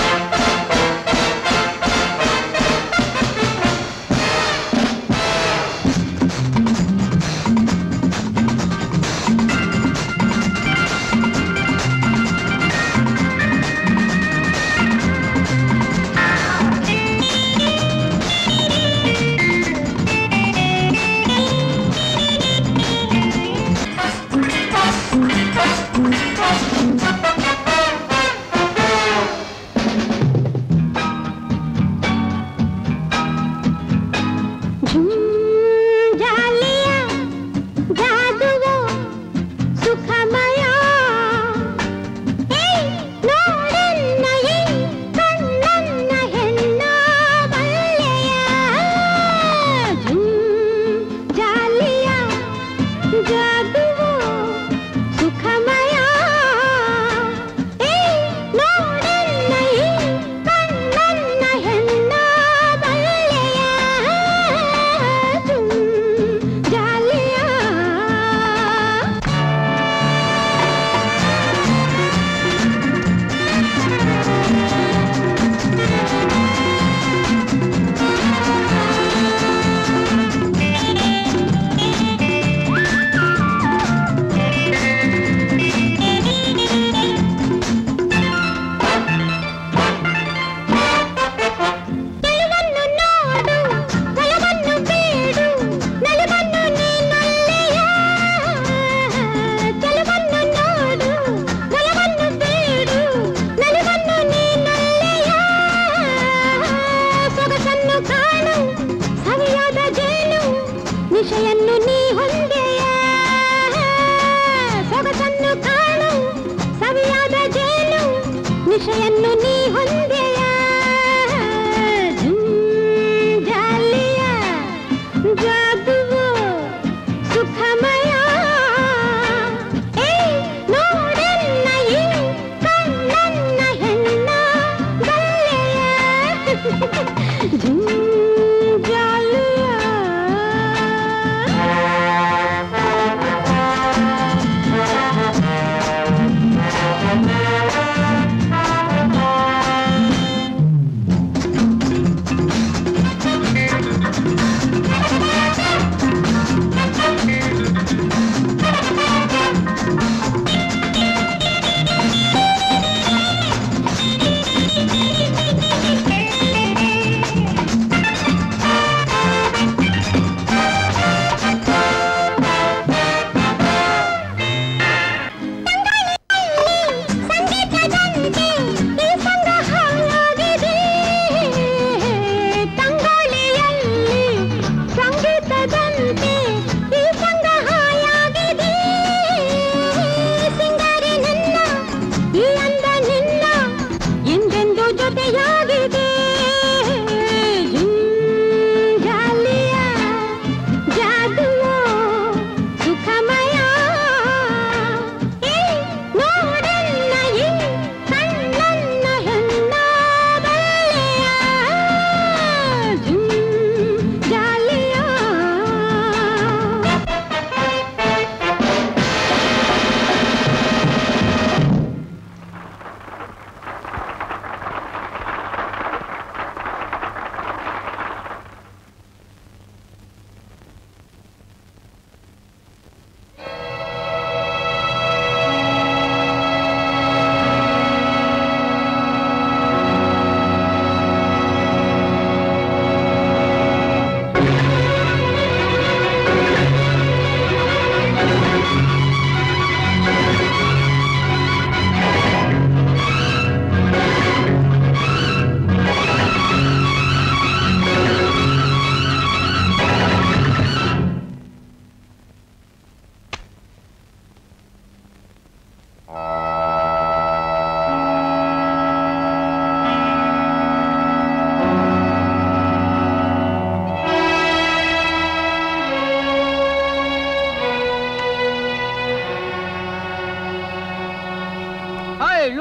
ಜಾಲಿಯ ಜಾದುವೋ ಸುಖಮಯ ಏಯ್ ನೋಡೆನ್ನ ಈ ಕಣ್ಣನ್ನ ಹೆಣ್ಣ ಬಲ್ಲೆಯ ಜಾಲಿಯ ಜಾದುವೋ ಸುಖಮಯ ಏಯ್ ನೋಡೆನ್ನ ಈ ಕಣ್ಣನ್ನ ಹೆಣ್ಣ ಬಲ್ಲೆಯ ಜಾಲಿಯ ಕೆಲವನ್ನು ನೋಡು ಫಲವನ್ನು ಬೇಡು ನಲವನ್ನು ನೀನೊಲ್ಲೆಯ ಕೆಲವನ್ನು ನೋಡು ಫಲವನ್ನು ಬೇಡು ನಲವನ್ನು ನೀನೊಲ್ಲೆಯ ಸೊಗಸನ್ನು ಕಾಣು ಸವಿಯಾದ ಜೇನು ನಿಶೆಯನ್ನು ನೀ ಹೊಂದೆಯ ಸೊಗಸನ್ನು ಕಾಣು ಸವಿಯಾದ ಜೇನು ನಿಶೆಯನ್ನು ನೀ ಹೊಂದೆಯ ಜಾಲಿಯ ಜಾದುವು ಸುಖಮಯ ಏಯ್ ನೋಡೆನ್ನ ಈ ಕಣ್ಣನ್ನ ಹೆಣ್ಣ ಬಲ್ಲೆಯ ಜಾಲಿಯ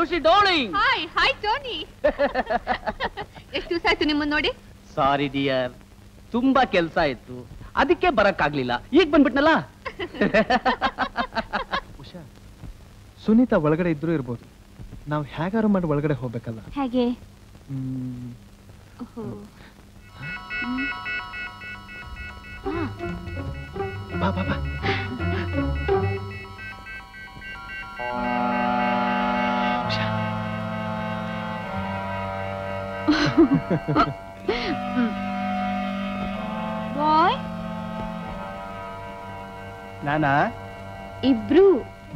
Lucy darling hi hi Tony ಎಷ್ಟು ದಿವಸ ಆಯ್ತು ನಿಮ್ಮನ್ನ ನೋಡಿ ಸಾರಿ ಡಿಯರ್ ತುಂಬಾ ಕೆಲ್ಸ ಇತ್ತು ಅದಕ್ಕೆ ಬರಕ್ಕಾಗ್ಲಿಲ್ಲ ಈಗ ಬಂದ್ಬಿಟ್ನಲ್ಲ ಸುನೀತಾ ಒಳಗಡೆ ಇದ್ರೂ ಇರ್ಬೋದು ನಾವು ಹೇಗಾರು ಮಾಡಿ ಒಳಗಡೆ ಹೋಗ್ಬೇಕಲ್ಲ ಹೇಗೆ ಹ್ಮ್. ಓಹೋ. ಬಾ ಬಾ ಬಾ ಬಾಯ್ ನಾನಾ ಇಬ್ರು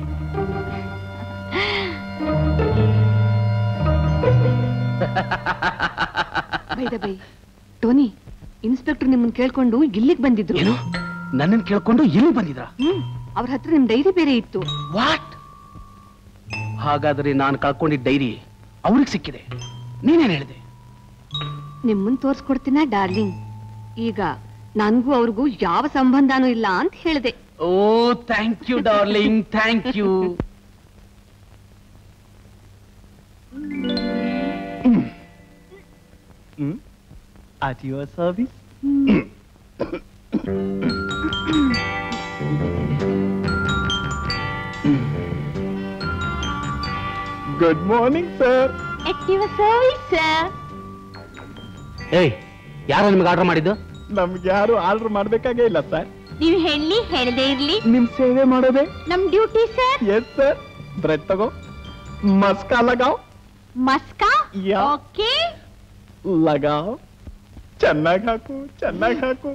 ಬೈದ ಬೈ ಟೋನಿ ಇನ್ಸ್ಪೆಕ್ಟರ್ ನಿಮ್ಮನ್ನ ಕೇಳ್ಕೊಂಡು ಇಲ್ಲಿಗೆ ಬಂದಿದ್ರು ನನ್ನನ್ನು ಕೇಳ್ಕೊಂಡು ಇಲ್ಲಿ ಬಂದಿದ್ರ ಹ್ಮ್ ಅವ್ರ ಹತ್ರ ನಿಮ್ ಡೈರಿ ಬೇರೆ ಇತ್ತು ವಾಟ್ ಹಾಗಾದ್ರೆ ನಾನು ಕಳ್ಕೊಂಡಿದ್ದ ಡೈರಿ ಅವ್ರಿಗೆ ಸಿಕ್ಕಿದೆ ನೀನೇನ್ ಹೇಳಿದೆ ನಿಮ್ಮನ್ ತೋರ್ಸ್ಕೊಡ್ತೀನ ಡಾರ್ಲಿಂಗ್ ಈಗ ನನ್ಗೂ ಅವ್ರಿಗೂ ಯಾವ ಸಂಬಂಧನೂ ಇಲ್ಲ ಅಂತ ಹೇಳಿದೆ ಓ thank you darling thank you At your service. Good morning sir at your service sir ಏಯ್ ಯಾರೋ ನಿಮ್ಗೆ ಆರ್ಡರ್ ಮಾಡಿದ್ದು ನಮ್ಗೆ ಯಾರು ಆರ್ಡರ್ ಮಾಡ್ಬೇಕಾಗೇ ಇಲ್ಲ ಸರ್ ನೀವು ಹೇಳಿ ಹೇಳದೇ ಇರ್ಲಿ ನಿಮ್ ಸೇವೆ ಮಾಡೋದೇ ನಮ್ duty sir yes sir bread ತಗೋ ಮಸ್ಕಾ ಲಗಾವ್ ಮಸ್ಕಾ ಯಾ. ಓಕೆ ಲಗಾವ್ ಚೆನ್ನಾಗಿ ಹಾಕು ಚೆನ್ನಾಗಿ ಹಾಕು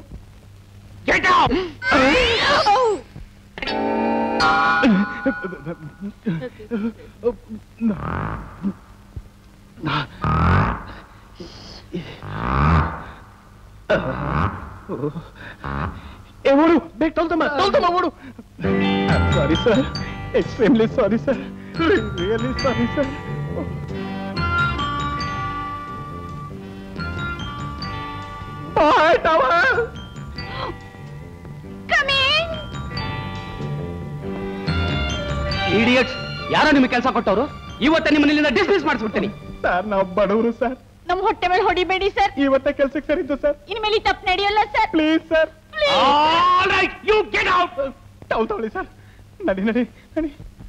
ಏ ಓಡು ಬೇಗ ತೊಳ್ತಮ್ಮ ತೊಳ್ತಮ್ಮ ಓಡು sorry sir extremely sorry sir really sorry sir boy tower idiots ಯಾರೋ ನಿಮ್ಗೆ ಕೆಲಸ ಕೊಟ್ಟವರು ಇವತ್ತೇ ನಿಮ್ಮ ಇಲ್ಲಿಂದ ಡಿಸ್ಮಿಸ್ ಮಾಡಿಸ್ಬಿಡ್ತೀನಿ ಸರ್ ನಾವು ಬಡವರು ಸರ್ ನಮ್ ಹೊಟ್ಟೆ ಮೇಲೆ ಹೊಡಿಬೇಡಿ ಸರ್ ಇವತ್ತೇ ಕೆಲ್ಸಕ್ಕೆ ಸರಿದ್ದು ಸರ್ ಇನ್ಮೇಲೆ ತಪ್ಪು ನಡೆಯಲ್ಲ sir please sir you get out towel ತಗೊಳ್ಳಿ ಸರ್ ನಡಿ ನಡಿ ನಡಿ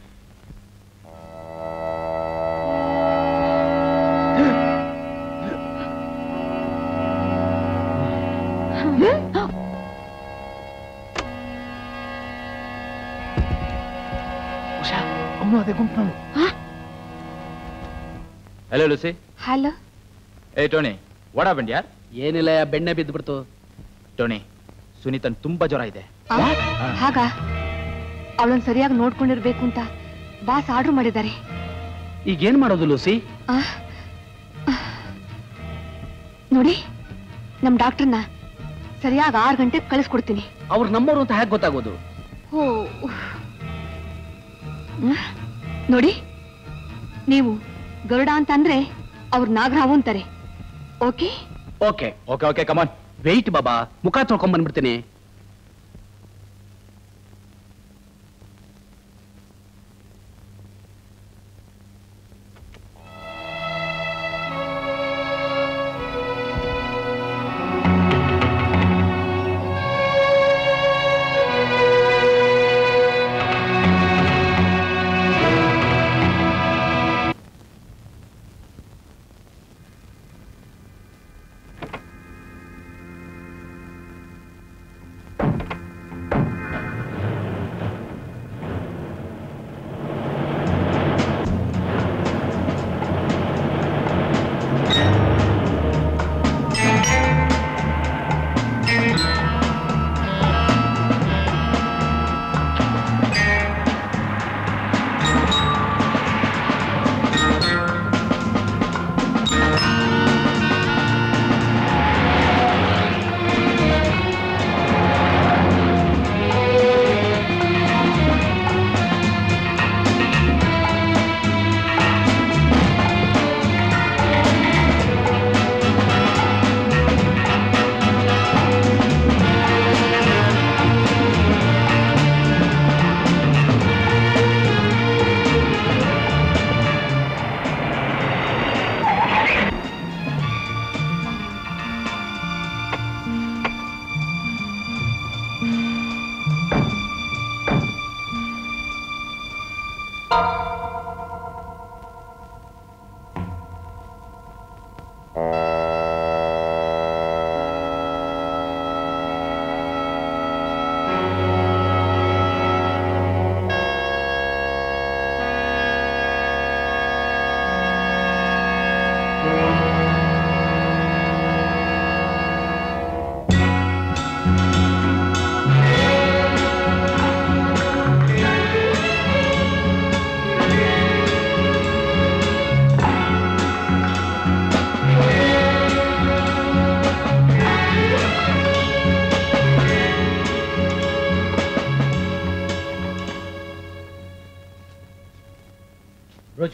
ಅವನು ಅದೇ ಗುಂಪು ಹಲೋ ಲೂಸಿ ಹಲೋ ಏ ಟೋನಿ ವಾಟ್ ಹ್ಯಾಪನ್ ಯಾರ್ ಏನಿಲ್ಲ ಬೆಣ್ಣೆ ಬಿದ್ದುಬಿಡ್ತು ಟೋನಿ ಸುನೀತನ್ ತುಂಬಾ ಜ್ವರ ಇದೆ ಹಾಗ ಅವಳನ್ನ ಸರಿಯಾಗಿ ನೋಡ್ಕೊಂಡಿರ್ಬೇಕು ಅಂತ ಬಾಸ್ ಆರ್ಡರ್ ಮಾಡಿದ್ದಾರೆ ಈಗ ಏನ್ ಮಾಡೋದು ಲೂಸಿ ಆ? ನೋಡಿ ನಮ್ ಡಾಕ್ಟರ್ನ ಸರಿಯಾಗಿ ಆರು ಗಂಟೆಗೆ ಕಳಿಸ್ಕೊಡ್ತೀನಿ ಅವ್ರು ನಮ್ಮವ್ರು ಅಂತ ಹೇಗೆ ಗೊತ್ತಾಗೋದು ಓ ಹ್ಮ್? ನೋಡಿ ನೀವು ಗರುಡ ಅಂತ ಅಂದ್ರೆ ಅವ್ರು ನಾಗರಾವು ಅಂತಾರೆ okay okay okay okay come on wait ಬಾಬಾ ಮುಖ ತೊಳ್ಕೊಂಡ್ ಬಂದ್ಬಿಡ್ತೀನಿ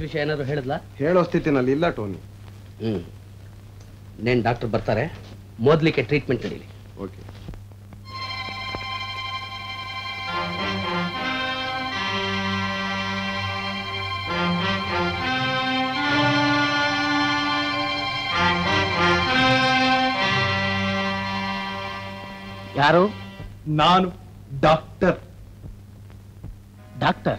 ವಿಷಯ ಏನಾದ್ರು ಹೇಳಿದ್ಲಾ ಹೇಳೋ ಸ್ಥಿತಿನಲ್ಲಿ ಇಲ್ಲ ಟೋನಿ ಹ್ಮ್ ನೇನ್ ಡಾಕ್ಟರ್ ಬರ್ತಾರೆ ಮೊದ್ಲಿಕ್ಕೆ ಟ್ರೀಟ್ಮೆಂಟ್ ನಡೀಲಿ ಓಕೆ ಯಾರು ನಾನು ಡಾಕ್ಟರ್ ಡಾಕ್ಟರ್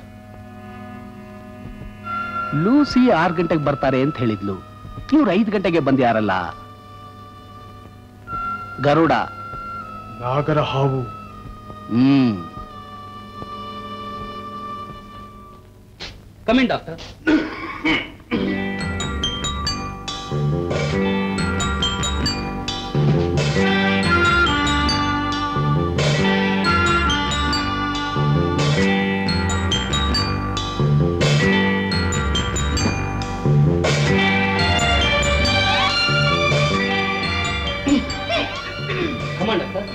ಲೂಸಿ ಆರು ಗಂಟೆಗೆ ಬರ್ತಾರೆ ಅಂತ ಹೇಳಿದ್ಲು ಇವ್ರು ಐದು ಗಂಟೆಗೆ ಬಂದ್ಯಾರಲ್ಲ ಗರುಡ ನಾಗರ ಹಾವು ಹ್ಮ್ coming doctor command doctor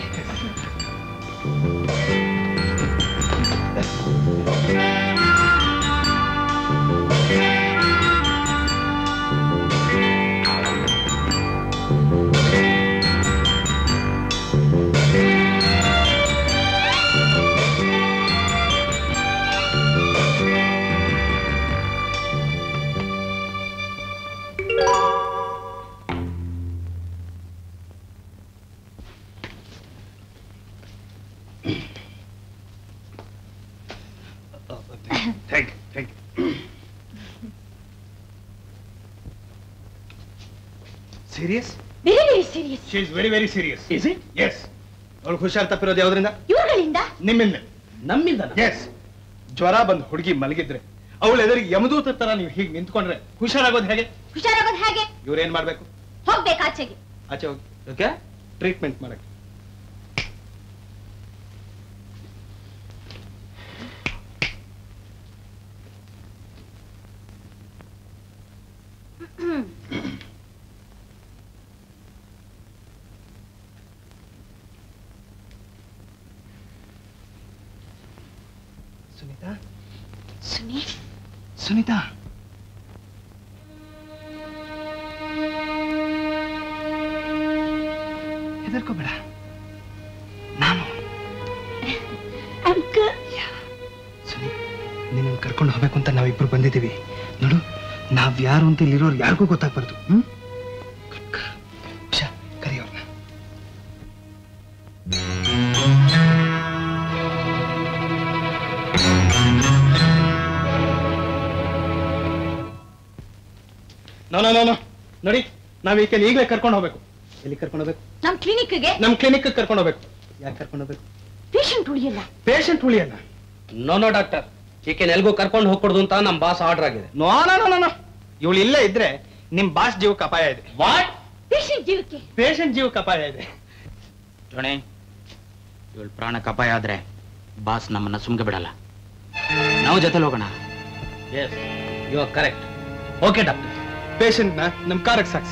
thank thank serious very very serious she is very very serious is it yes ಅವಳು ಹುಷಾರ್ ತಪ್ಪಿರೋದು ಯಾವ್ದ್ರಿಂದ ಇವುಗಳಿಂದ ನಿಮ್ಮಿಂದ ನಮ್ಮಿಂದ ಎಸ್ ಜ್ವರ ಬಂದು ಹುಡುಗಿ ಮಲಗಿದ್ರೆ ಅವಳು ಎದುರಿಗೆ ಯಮದೂತ ತರ ನೀವು ಹೀಗೆ ನಿಂತ್ಕೊಂಡ್ರೆ ಹುಷಾರಾಗೋದು ಹೇಗೆ ಹುಷಾರಾಗೋದು ಹೇಗೆ ಇವ್ರೇನ್ ಮಾಡ್ಬೇಕು ಹೋಗ್ಬೇಕು ಆಚೆಗೆ ಆಚೆ ಹೋಗಿ ಓಕೆ ಟ್ರೀಟ್ಮೆಂಟ್ ಮಾಡಕ್ಕೆ ಸುನೀತಾ ಸುನಿ ಸುನೀತಾ ಹೆದರ್ಕೋಬೇಡ ನಾನು ಅಂಕಲ್ ಸುನಿ ನಿನ್ನ ಕರ್ಕೊಂಡು ಹೋಗ್ಬೇಕು ಅಂತ ನಾವಿಬ್ರು ಬಂದಿದ್ದೀವಿ ನೋಡು ನಾವ್ ಯಾರು ಅಂತ ಇಲ್ಲಿರೋರು ಯಾರಿಗೂ ಗೊತ್ತಾಗ್ಬಾರ್ದು ಹ್ಮ್ ಉಷಾ ಕರಿಯೋರ್ನ ನೋ ನೋ ನೋ ನೋ ನೋಡಿ ನಾವ್ ಈಕೆ ಈಗಲೇ ಕರ್ಕೊಂಡು ಹೋಗ್ಬೇಕು ಎಲ್ಲಿ ಕರ್ಕೊಂಡು ಹೋಗ್ಬೇಕು ನಮ್ ಕ್ಲಿನಿಕ್ಗೆ ನಮ್ ಕ್ಲಿನಿಕ್ ಕರ್ಕೊಂಡು ಹೋಗ್ಬೇಕು ಯಾಕೆ ಕರ್ಕೊಂಡು ಹೋಗ್ಬೇಕು ಪೇಷಂಟ್ ಉಳಿಯಲ್ಲ ಪೇಷಂಟ್ ಉಳಿಯಲ್ಲ ನೋ ನೋ ಡಾಕ್ಟರ್ ಈಕೆ ಎಲ್ಗೂ ಕರ್ಕೊಂಡು ಹೋಗ್ಕೊಡ್ದು ಅಂತ ನಮ್ ಬಾಸ್ ಆರ್ಡರ್ ಆಗಿದೆ ನೋ ನೋ ನೋ ನೋ ಇವಳು ಇಲ್ಲೇ ಇದ್ರೆ ನಿಮ್ ಬಾಸ್ ಜೀವಕ್ಕೆ ಅಪಾಯ ಇದೆ ವಾಟ್ ಪೇಷಂಟ್ ಜೀವಕ್ಕೆ ಪೇಷಂಟ್ ಜೀವಕ್ಕೆ ಅಪಾಯ ಇದೆ ಜೋಣಿ ಇವಳು ಪ್ರಾಣಕ್ಕೆ ಅಪಾಯ ಆದ್ರೆ ಬಾಸ್ ನಮ್ಮನ್ನ ಸುಮ್ಗೆ ಬಿಡಲ್ಲ ನಾವು ಜೊತೆಲಿ ಹೋಗೋಣ yes you are correct okay doctor patient ನ ನಮ್ ಕಾರಕ್ಕೆ ಸಾಕ್ಸಿ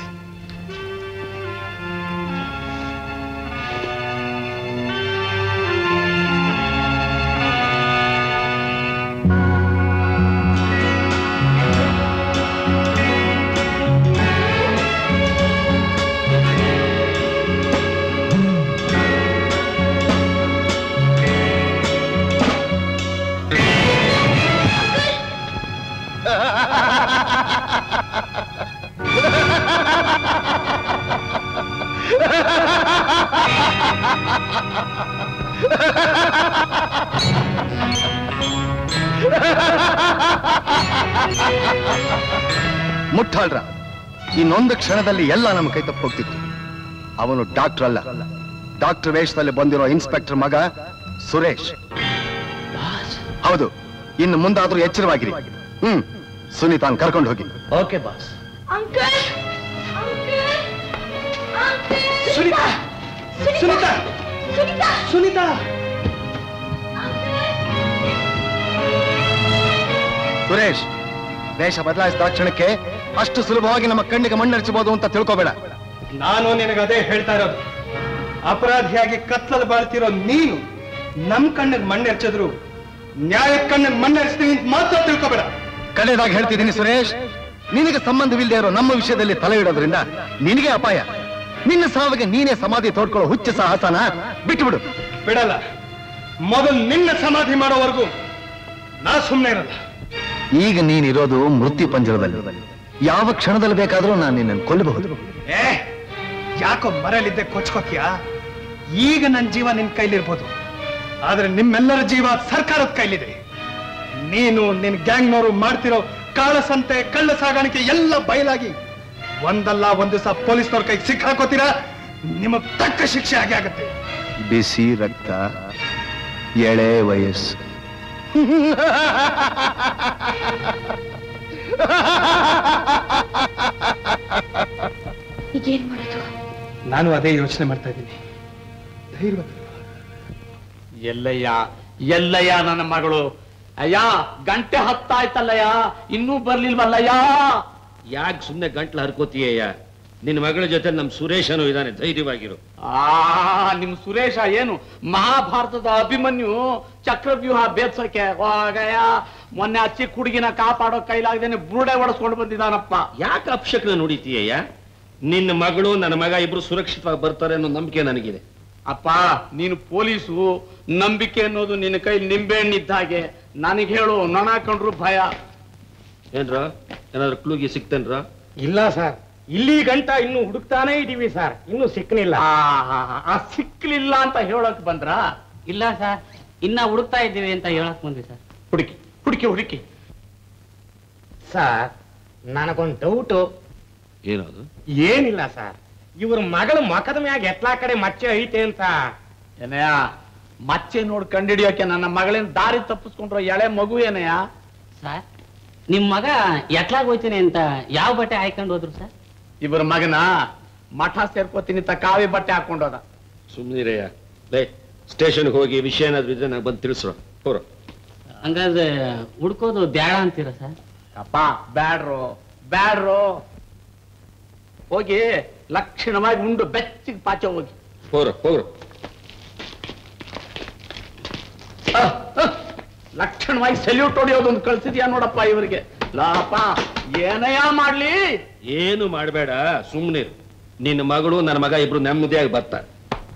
ಮುಟ್ಟಾಳ್ರ ಇನ್ನೊಂದು ಕ್ಷಣದಲ್ಲಿ ಎಲ್ಲ ನಮ್ಮ ಕೈ ತಪ್ಪು ಹೋಗ್ತಿತ್ತು ಅವನು ಡಾಕ್ಟರ್ ಅಲ್ಲ ಡಾಕ್ಟರ್ ವೇಷದಲ್ಲಿ ಬಂದಿರೋ ಇನ್ಸ್ಪೆಕ್ಟರ್ ಮಗ ಸುರೇಶ್ ಹೌದು ಇನ್ನು ಮುಂದಾದ್ರೂ ಎಚ್ಚರವಾಗಿರಿ ಹ್ಮ್ ಸುನೀತಾನ್ ಕರ್ಕೊಂಡು ಹೋಗಿ okay boss uncle Sunita Sunita Sunita Sunita Suresh ವೇಷ ಬದಲಾಯಿಸಿದ ಕ್ಷಣಕ್ಕೆ ಅಷ್ಟು ಸುಲಭವಾಗಿ ನಮ್ಮ ಕಣ್ಣಿಗೆ ಮಣ್ಣೆರಚಬಹುದು ಅಂತ ತಿಳ್ಕೋಬೇಡ ನಾನು ನಿನಗೆ ಅದೇ ಹೇಳ್ತಾ ಇರೋದು ಅಪರಾಧಿಯಾಗಿ ಕತ್ಲಲ್ಲಿ ಬಾಳ್ತಿರೋ ನೀನು ನಮ್ ಕಣ್ಣಿಗೆ ಮಣ್ಣೆರ್ಚಿದ್ರು ನ್ಯಾಯ ಕಣ್ಣಿಗೆ ಮಣ್ಣೆರ್ಚ್ತೀನಿ ಅಂತ ಮಾತ್ರ ತಿಳ್ಕೊಬೇಡ ಕಡೆದಾಗಿ ಹೇಳ್ತಿದ್ದೀನಿ ಸುರೇಶ್ ನಿನಗೆ ಸಂಬಂಧವಿಲ್ಲದೆ ಇರೋ ನಮ್ಮ ವಿಷಯದಲ್ಲಿ ತಲೆ ಇಡೋದ್ರಿಂದ ನಿನಗೆ ಅಪಾಯ ನಿನ್ನ ಸಾವಿಗೆ ನೀನೇ ಸಮಾಧಿ ತೋಡ್ಕೊಳ್ಳೋ ಹುಚ್ಚ ಸಾಹಸನ ಬಿಟ್ಬಿಡು ಬಿಡಲ್ಲ ಮೊದಲು ನಿನ್ನ ಸಮಾಧಿ ಮಾಡೋವರೆಗೂ ನಾ ಸುಮ್ಮನೆ ಇರಲ್ಲ ಈಗ ನೀನಿರೋದು ಮೃತ್ಯು ಪಂಜರದಲ್ಲಿ ಯಾವ ಕ್ಷಣದಲ್ಲಿ ಬೇಕಾದರೂ ನಾನು ನಿನ್ನನ್ನು ಕೊಲ್ಲಬಹುದು ಏ ಯಾಕೋ ಮರಳಿದ್ದೆ ಕೊಚ್ಕೋತೀಯ ಈಗ ನನ್ನ ಜೀವ ನಿನ್ ಕೈಲಿರ್ಬೋದು ಆದ್ರೆ ನಿಮ್ಮೆಲ್ಲರ ಜೀವ ಸರ್ಕಾರದ ಕೈಲಿದೆ ನೀನು ನಿನ್ ಗ್ಯಾಂಗ್ನವರು ಮಾಡ್ತಿರೋ ಕಾಳಸಂತೆ ಕಳ್ಳ ಸಾಗಾಣಿಕೆ ಎಲ್ಲ ಬಯಲಾಗಿ ಒಂದಲ್ಲ ಒಂದು ದಿವಸ ಪೊಲೀಸ್ನವ್ರ ಕೈಗೆ ಸಿಕ್ಕಾಕೋತೀರಾ ನಿಮಗ್ ತಕ್ಕ ಶಿಕ್ಷೆ ಆಗೇ ಆಗತ್ತೆ ಬಿಸಿ ರಕ್ತ ಎಳೆ ವಯಸ್ಸು ಈಗೇನ್ ಮಾಡೋದು ನಾನು ಅದೇ ಯೋಚನೆ ಮಾಡ್ತಾ ಇದ್ದೀನಿ ಧೈರ್ಯವಾಗಿ ಎಲ್ಲಯ್ಯ ಎಲ್ಲಯ್ಯ ನನ್ನ ಮಗಳು ಅಯ್ಯ ಗಂಟೆ ಹತ್ತಾಯ್ತಲ್ಲಯ್ಯ ಇನ್ನೂ ಬರ್ಲಿಲ್ವಲ್ಲಯ್ಯ ಯಾಕೆ ಸುಮ್ಮನೆ ಗಂಟ್ಲು ಹರ್ಕೋತೀಯಯ್ಯ ನಿನ್ನ ಮಗಳ ಜೊತೆ ನಮ್ ಸುರೇಶನು ಇದ್ದಾನೆ ಧೈರ್ಯವಾಗಿರು ಆ ನಿಮ್ ಸುರೇಶ ಏನು ಮಹಾಭಾರತದ ಅಭಿಮನ್ಯು ಚಕ್ರವ್ಯೂಹ ಬೇತ್ಸಕ್ಕೆ ಹೋಗಯ್ಯ ಮೊನ್ನೆ ಆ ಚಿಕ್ಕ ಹುಡುಗಿನ ಕಾಪಾಡೋ ಕೈಲಾಗ್ದೇನೆ ಬುರುಡೆ ಹೊಡೆಸ್ಕೊಂಡು ಬಂದಿದ್ದಾನಪ್ಪ ಯಾಕೆ ಅಪ್ಶಕ್ನ ನುಡಿತೀಯಯ್ಯ ನಿನ್ನ ಮಗಳು ನನ್ನ ಮಗ ಇಬ್ರು ಸುರಕ್ಷಿತವಾಗಿ ಬರ್ತಾರೆ ಅನ್ನೋ ನಂಬಿಕೆ ನನಗಿದೆ ಅಪ್ಪ ನೀನು ಪೊಲೀಸು ನಂಬಿಕೆ ಅನ್ನೋದು ನಿನ್ನ ಕೈ ನಿಂಬೆಹಣ್ಣಿದ್ದ ಹಾಗೆ ನನಗೆ ಹೇಳು ನೊಣ ಕಂಡ್ರು ಭಯ ಏನ್ರ ಏನಾದ್ರು ಕ್ಲೂಗಿ ಸಿಕ್ತೇನ್ರ ಇಲ್ಲ ಸರ್ ಇಲ್ಲಿ ಗಂಟ ಇನ್ನು ಹುಡುಕ್ತಾನೇ ಇದೀವಿ ಸರ್ ಇನ್ನು ಸಿಕ್ಕನಿಲ್ಲ ಆ ಸಿಕ್ಲಿಲ್ಲ ಅಂತ ಹೇಳಕ್ ಬಂದ್ರ ಇಲ್ಲ ಸರ್ ಇನ್ನ ಹುಡುಕ್ತಾ ಇದ್ದೀವಿ ಅಂತ ಹೇಳಕ್ ಬಂದ್ವಿ ಸರ್ ಹುಡುಕಿ ಹುಡುಕಿ ಹುಡುಕಿ ಸರ್ ನನಗೊಂದು ಡೌಟು ಏನದು ಏನಿಲ್ಲ ಸರ್ ಇವ್ರ ಮಗಳ ಮಕದ ಮ್ಯಾಗ ಎತ್ಲಾ ಕಡೆ ಮಚ್ಚೆ ಐತೆ ಅಂತ ಏನಯ್ಯ ಮಚ್ಚೆ ನೋಡ್ ಕಂಡಿಡಿಯೋಕೆ ನನ್ನ ಮಗಳಿಂದ ದಾರಿ ತಪ್ಪಿಸ್ಕೊಂಡ್ರ ಎಳೆ ಮಗು ಏನಯ್ಯ ಸರ್ ನಿಮ್ ಮಗ ಎಟ್ಲಾಗ್ ಹೋಯ್ತೀನಿ ಅಂತ ಯಾವ ಬಟ್ಟೆ ಹಾಕೊಂಡು ಹೋದ್ರು ಸರ್ ಇಬ್ಬರ ಮಗನ ಮಠ ಸೇರ್ಕೋತೀನಿ ಅಂತ ಕಾವಿ ಬಟ್ಟೆ ಹಾಕೊಂಡೋದ ಸುಮ್ಮನಿರಯ್ಯ ಲೇ ಸ್ಟೇಷನ್ಗೆ ಹೋಗಿ ವಿಷಯ ಏನಾದ್ರು ಇದ್ರೆ ನಂಗೆ ಬಂದು ತಿಳಿಸ್ರು ಹೋರು ಹಂಗಾದ್ರೆ ಹುಡ್ಕೋದು ಬ್ಯಾಡ ಅಂತೀರ ಸರ್ ಅಪ್ಪ ಬ್ಯಾಡ್ರು ಬ್ಯಾಡ್ರು ಹೋಗಿ ಲಕ್ಷಣವಾಗಿ ಉಂಡು ಬೆಚ್ಚಿಗೆ ಪಾಚೆ ಹೋಗಿ ಹೋರು ಹೋಗ್ರು ಲಕ್ಷಣವಾಗಿ ಸೆಲ್ಯೂಟ್ ಹೊಡಿಯೋದೊಂದು ಕಳ್ಸಿದ್ಯಾ ನೋಡಪ್ಪ ಇವರಿಗೆ ಲಾಪ ಏನಯ್ಯ ಮಾಡ್ಲಿ ಏನು ಮಾಡಬೇಡ ಸುಮ್ಮನಿರು ನಿನ್ನ ಮಗಳು ನನ್ನ ಮಗ ಇಬ್ರು ನೆಮ್ಮದಿಯಾಗಿ ಬರ್ತಾರೆ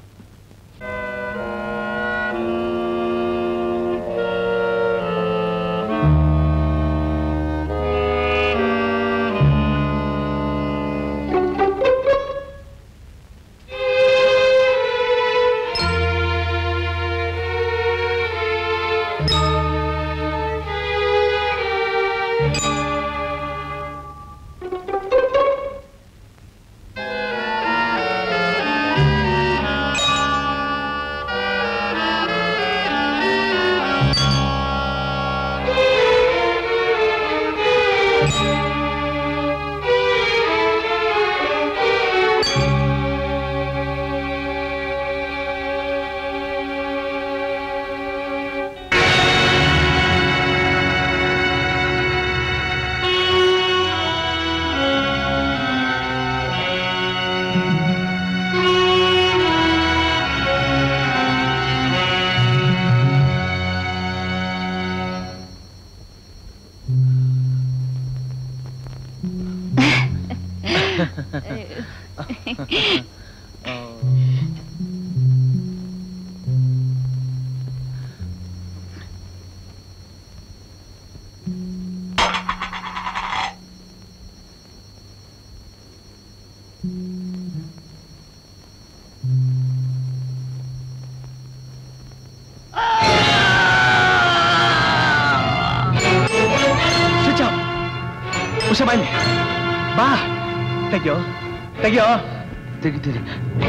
ಸ್ವಿಚ್ ಆಫ್ ಉಷ ಬನ್ನಿ ಬಾ ತೆಗಿಯೋ ತೆಗಿಯೋ ತೆಗಿತೀನಿ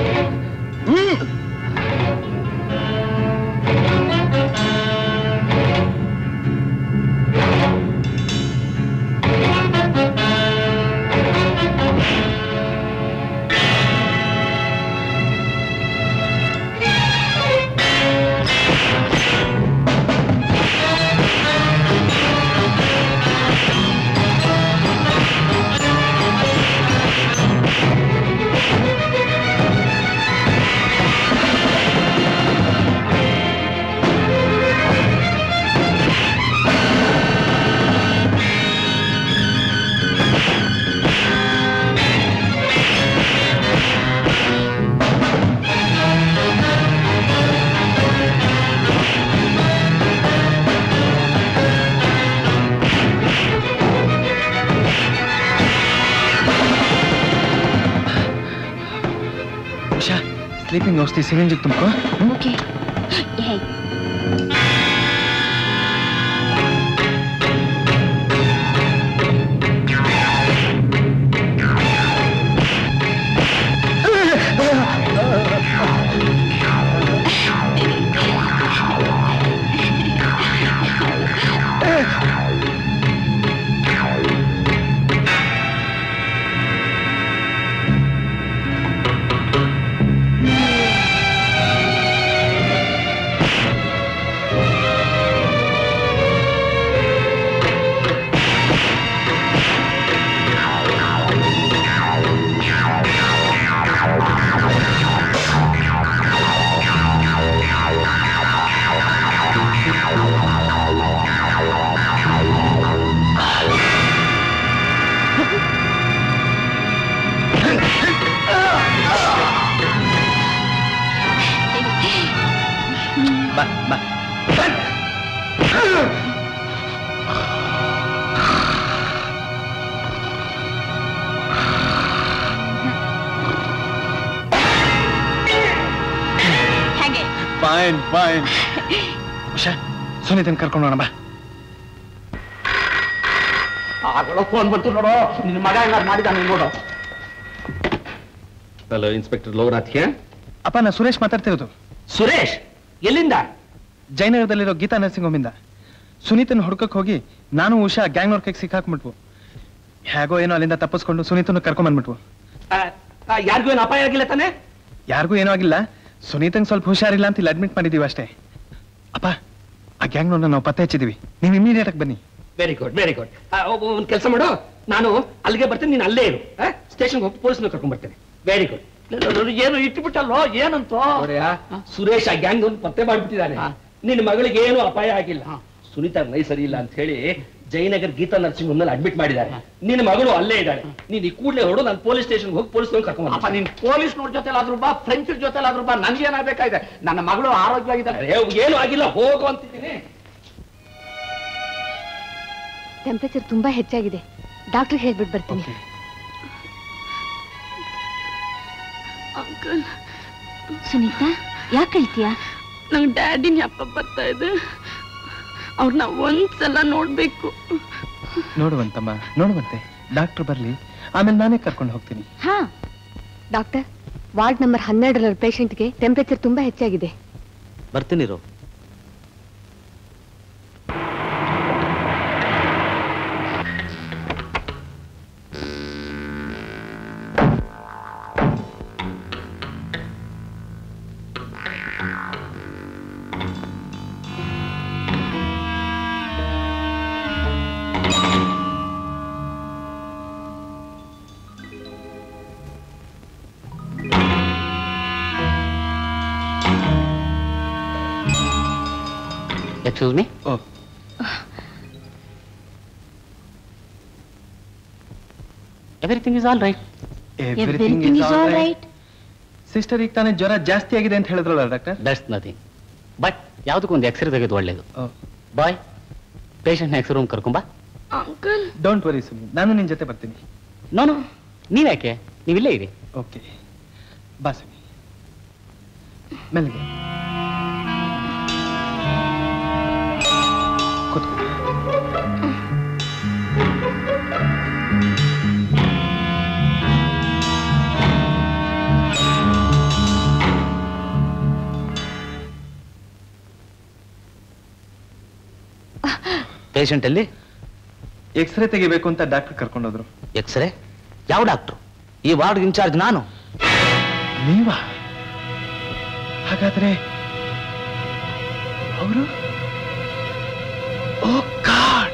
ಹ್ಮ್ ಆ ಸ್ಲೀಪಿಂಗ್ ಔಷಧಿ ಸಿರಿಂಜಿಗೆ ತುಂಬ್ಕೋ ಓಕೆ ಏಯ್ ಬಾ ಬಾ ಹೇಗೆ ಫೈನ್ ಫೈನ್ ಉಷಾ ಸುನೀತನ್ ಕರ್ಕೊಂಡು ಹೋಗೋಣ ಬಾ ಆಗಲೋ ಫೋನ್ ಬಂತು ನೋಡು ನಿನ್ನ ಮಗ ಏನಾರು ಮಾಡಿದಾನೆ ನೋಡು ಹಲೋ ಇನ್ಸ್ಪೆಕ್ಟರ್ ಲೋಕನಾಥ್ಗೆ ಅಪ್ಪ ನಾ ಸುರೇಶ್ ಮಾತಾಡ್ತಿರೋದು ಸುರೇಶ್ ಎಲ್ಲಿಂದ ಜಯನಗರದಲ್ಲಿರೋ ಗೀತಾ ನರ್ಸಿಂಗ್ ಹೋಮಿಂದ ಸುನೀತನ್ ಹುಡ್ಕಕ್ ಹೋಗಿ ನಾನು ಉಷಾ ಗ್ಯಾಂಗ್ ಕೈಗೆ ಸಿಕ್ಕಾಕ್ಬಿಟ್ವು ಹೇಗೋ ಏನೋ ಅಲ್ಲಿಂದ ತಪ್ಪಿಸ್ಕೊಂಡು ಸುನೀತನ ಕರ್ಕೊಂಬಂದ್ಬಿಟ್ವು ಯಾರಿಗೂ ಏನು ಅಪಾಯ ಆಗಿಲ್ಲ ತಾನೆ ಯಾರಿಗೂ ಏನೂ ಆಗಿಲ್ಲ ಸುನೀತಂಗ್ ಸ್ವಲ್ಪ ಹುಷಾರಿಲ್ಲ ಅಂತ ಇಲ್ಲಿ ಅಡ್ಮಿಟ್ ಮಾಡಿದೀವಿ ಅಷ್ಟೇ ಅಪ್ಪ ಆ ಗ್ಯಾಂಗ್ನವ್ರನ್ನ ನಾವು ಪತ್ತೆ ಹಚ್ಚಿದೀವಿ ನೀವು ಇಮಿಡಿಯೇಟ್ ಆಗಿ ಬನ್ನಿ ವೆರಿ ಗುಡ್ ವೆರಿ ಗುಡ್ ಒಂದು ಕೆಲಸ ಮಾಡು ನಾನು ಅಲ್ಲಿಗೆ ಬರ್ತೀನಿ ನೀನು ಅಲ್ಲೇ ಇರು ಸ್ಟೇಷನ್ಗೆ ಹೋಗಿ ಪೊಲೀಸ್ನ ಕರ್ಕೊಂಡ್ ಬರ್ತೇನೆ ವೆರಿ ಗುಡ್ ಏನು ಇಟ್ಬಿಟ್ಟಲ್ಲೋ ಏನಂತೋ ಸುರೇಶ್ ಆ ಗ್ಯಾಂಗ್ ಒಂದು ಪತ್ತೆ ಮಾಡ್ಬಿಟ್ಟಿದ್ದಾನೆ ನಿನ್ನ ಮಗಳಿಗೆ ಏನು ಅಪಾಯ ಆಗಿಲ್ಲ ಸುನೀತಾ ನೈ ಸರಿ ಇಲ್ಲ ಅಂತ ಹೇಳಿ ಜಯನಗರ್ ಗೀತಾ ನರ್ಸಿಂಗ್ ಹೋಮ್ ನಲ್ಲಿ ಅಡ್ಮಿಟ್ ಮಾಡಿದ್ದಾರೆ ನಿನ್ನ ಮಗಳು ಅಲ್ಲೇ ಇದ್ದಾಳೆ ನೀನು ಈ ಕೂಡಲೇ ಹೊರಡು ನಾನು ಪೊಲೀಸ್ ಸ್ಟೇಷನ್ ಹೋಗಿ ಪೊಲೀಸ್ ಕರ್ಕೊಂಡು ಅಪ್ಪ ನೀನ್ ಪೊಲೀಸ್ ನೋಡ್ ಜೊತೆಲಾದ್ರೂ ಬಾ ಫ್ರೆಂಚ್ ಜೊತೆಲಾದ್ರೂ ಬಾ ನನ್ಗೇನಾಗಬೇಕಾಗಿದೆ ನನ್ನ ಮಗಳು ಆರೋಗ್ಯವಾಗಿದ್ದಾರೆ ಏನು ಆಗಿಲ್ಲ ಹೋಗು ಅಂತಿದ್ದೀನಿ ಟೆಂಪರೇಚರ್ ತುಂಬಾ ಹೆಚ್ಚಾಗಿದೆ ಡಾಕ್ಟರ್ ಹೇಳ್ಬಿಟ್ಟು ಬರ್ತೀನಿ ಅಂಕಲ್ ಸುನೀತಾ ಯಾಕೆ ಹೇಳ್ತೀಯಾ ನಂಗೆ ಡ್ಯಾಡಿನ ಅಪ್ಪ ಬರ್ತಾ ಇದೆ ಅವ್ರನ್ನ ಒಂದ್ಸಲ ನೋಡ್ಬೇಕು ನೋಡುವಂತಮ್ಮ ನೋಡುವಂತೆ ಡಾಕ್ಟರ್ ಬರ್ಲಿ ಆಮೇಲೆ ನಾನೇ ಕರ್ಕೊಂಡು ಹೋಗ್ತೀನಿ ಹಾ ಡಾಕ್ಟರ್ ವಾರ್ಡ್ ನಂಬರ್ ಹನ್ನೆರಡರ ಪೇಷಂಟ್ಗೆ ಟೆಂಪರೇಚರ್ ತುಂಬಾ ಹೆಚ್ಚಾಗಿದೆ ಬರ್ತೀನಿ ರೋ excuse me oh everything is all right everything is all right sister ಈಗ ತಾನೇ ಜ್ವರ ಜಾಸ್ತಿ ಆಗಿದೆ ಅಂತ ಹೇಳಿದ್ರಲ್ಲ ಡಾಕ್ಟರ್ ದಟ್ಸ್ ನಥಿಂಗ್ ಬಟ್ ಯಾವುದಕ್ಕೂ ಒಂದು ಎಕ್ಸ್ರೇ ತೆಗೆದು ಒಳ್ಳೇದು ಓ ಬಾಯ್ ಪೇಷಂಟ್ನ ಎಕ್ಸ್ ರೂಮ್ ಕರ್ಕೊಂಬಾ ಅಂಕಲ್ ಡೋಂಟ್ ವರಿ ಸುನಿ ನಾನು ನಿನ್ ಜೊತೆ ಬರ್ತೀನಿ ನೋನು ನೀವ್ಯಾಕೆ ನೀವಿಲ್ಲೇ ಇರಿ ಓಕೆ ಬಾ ಸುನಿ ಮೆಲ್ಲಗೆ ಕೂತ್ಕೋ ಪೇಷಂಟ್ ಅಲ್ಲಿ ಎಕ್ಸ್ರೇ ತೆಗಿಬೇಕು ಅಂತ ಡಾಕ್ಟರ್ ಕರ್ಕೊಂಡೋದ್ರು ಎಕ್ಸ್ರೇ ಯಾವ ಡಾಕ್ಟ್ರು ಈ ವಾರ್ಡ್ ಇನ್ಚಾರ್ಜ್ ನಾನು ನೀವಾ ಹಾಗಾದ್ರೆ ಅವರು ಓ ಗಾಡ್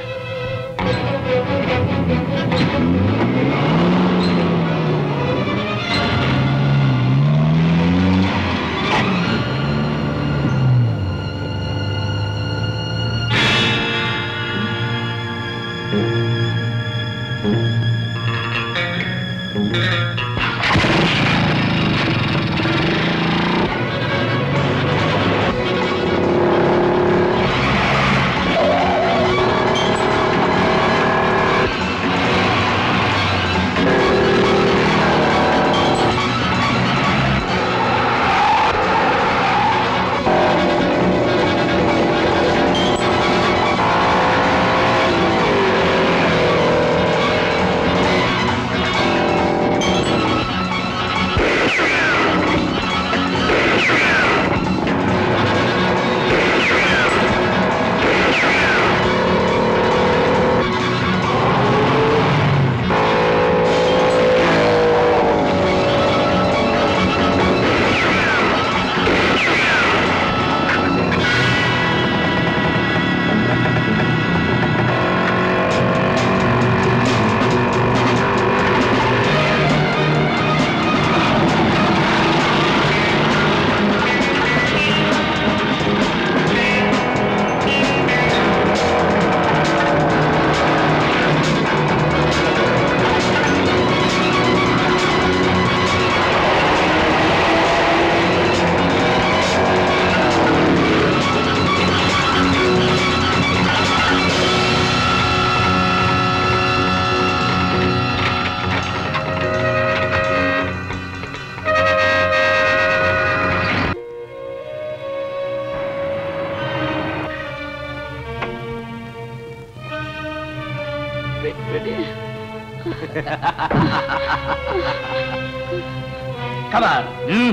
ಖಬರ್ ಹ್ಮ್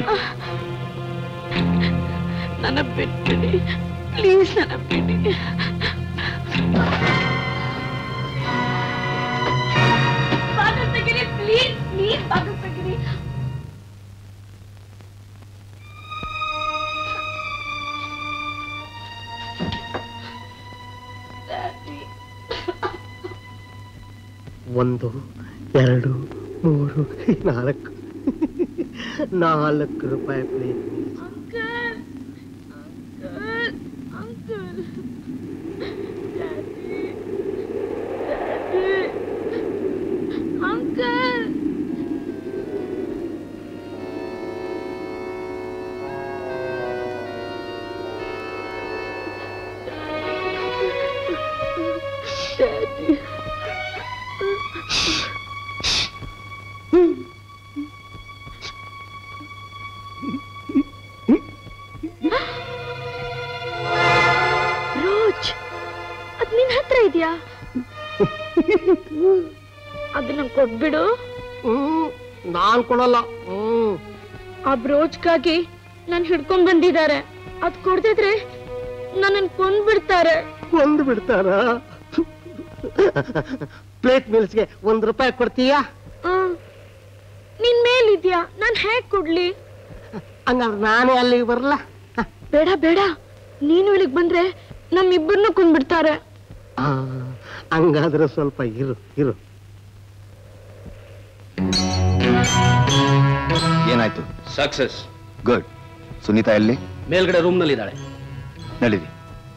ನನ್ನ ಬಿಟ್ಬಿಡಿ ಪ್ಲೀಸ್ ನನ್ನ ಬಿಡಿ ಬಾಗಿಲು ತೆಗೀರಿ ಪ್ಲೀಸ್ ಪ್ಲೀಸ್ ಬಾಗಿಲು ತೆಗೀರಿ ಒಂದು ಎರಡು ಮೂರು ನಾಲ್ಕು ನಾಲ್ಕು ರೂಪಾಯಿ plate uncle uncle uncle daddy daddy uncle daddy Rose ಅದ್ ನಿನ್ ಹತ್ರ ಇದೆಯಾ ಅದನ್ನ ಕೊಟ್ಬಿಡು ನಾನ್ ಕೊಡಲ್ಲ ಹ್ಮ್ ಆ ಬ್ರೋಚ್ಗಾಗಿ ನನ್ ಹಿಡ್ಕೊಂಡ್ ಬಂದಿದ್ದಾರೆ ಅದ್ ಕೊಡ್ದಿದ್ರೆ ನನ್ನನ್ ಕೊಂದ್ಬಿಡ್ತಾರೆ ಕೊಂದು ಬಿಡ್ತಾರ ಪ್ಲೇಟ್ ಮೀಲ್ಸ್ಗೆ ಒಂದ್ ರೂಪಾಯಿ ಕೊಡ್ತೀಯಾ ಆ, ನಿನ್ ಮೇಲಿದ್ಯಾ ನಾನ್ ಹೇಗ್ ಕೊಡ್ಲಿ ಹಂಗಾದ್ರೆ ನಾನೇ ಅಲ್ಲಿಗೆ ಬರಲ್ಲ ಬೇಡ ಬೇಡ ನೀನು ಇಲ್ಲಿಗ್ ಬಂದ್ರೆ ನಮ್ಮಿಬ್ಬರನ್ನು ಕೊಂದ್ಬಿಡ್ತಾರೆ ಹಂಗಾದ್ರೆ ಸ್ವಲ್ಪ ಇರು ಇರು ಏನಾಯ್ತು ಸಕ್ಸಸ್ ಗುಡ್ ಸುನೀತಾ ಎಲ್ಲಿ ಮೇಲ್ಗಡೆ ರೂಮ್ ನಲ್ಲಿ ಇದ್ದಾಳೆ ನಡೀರಿ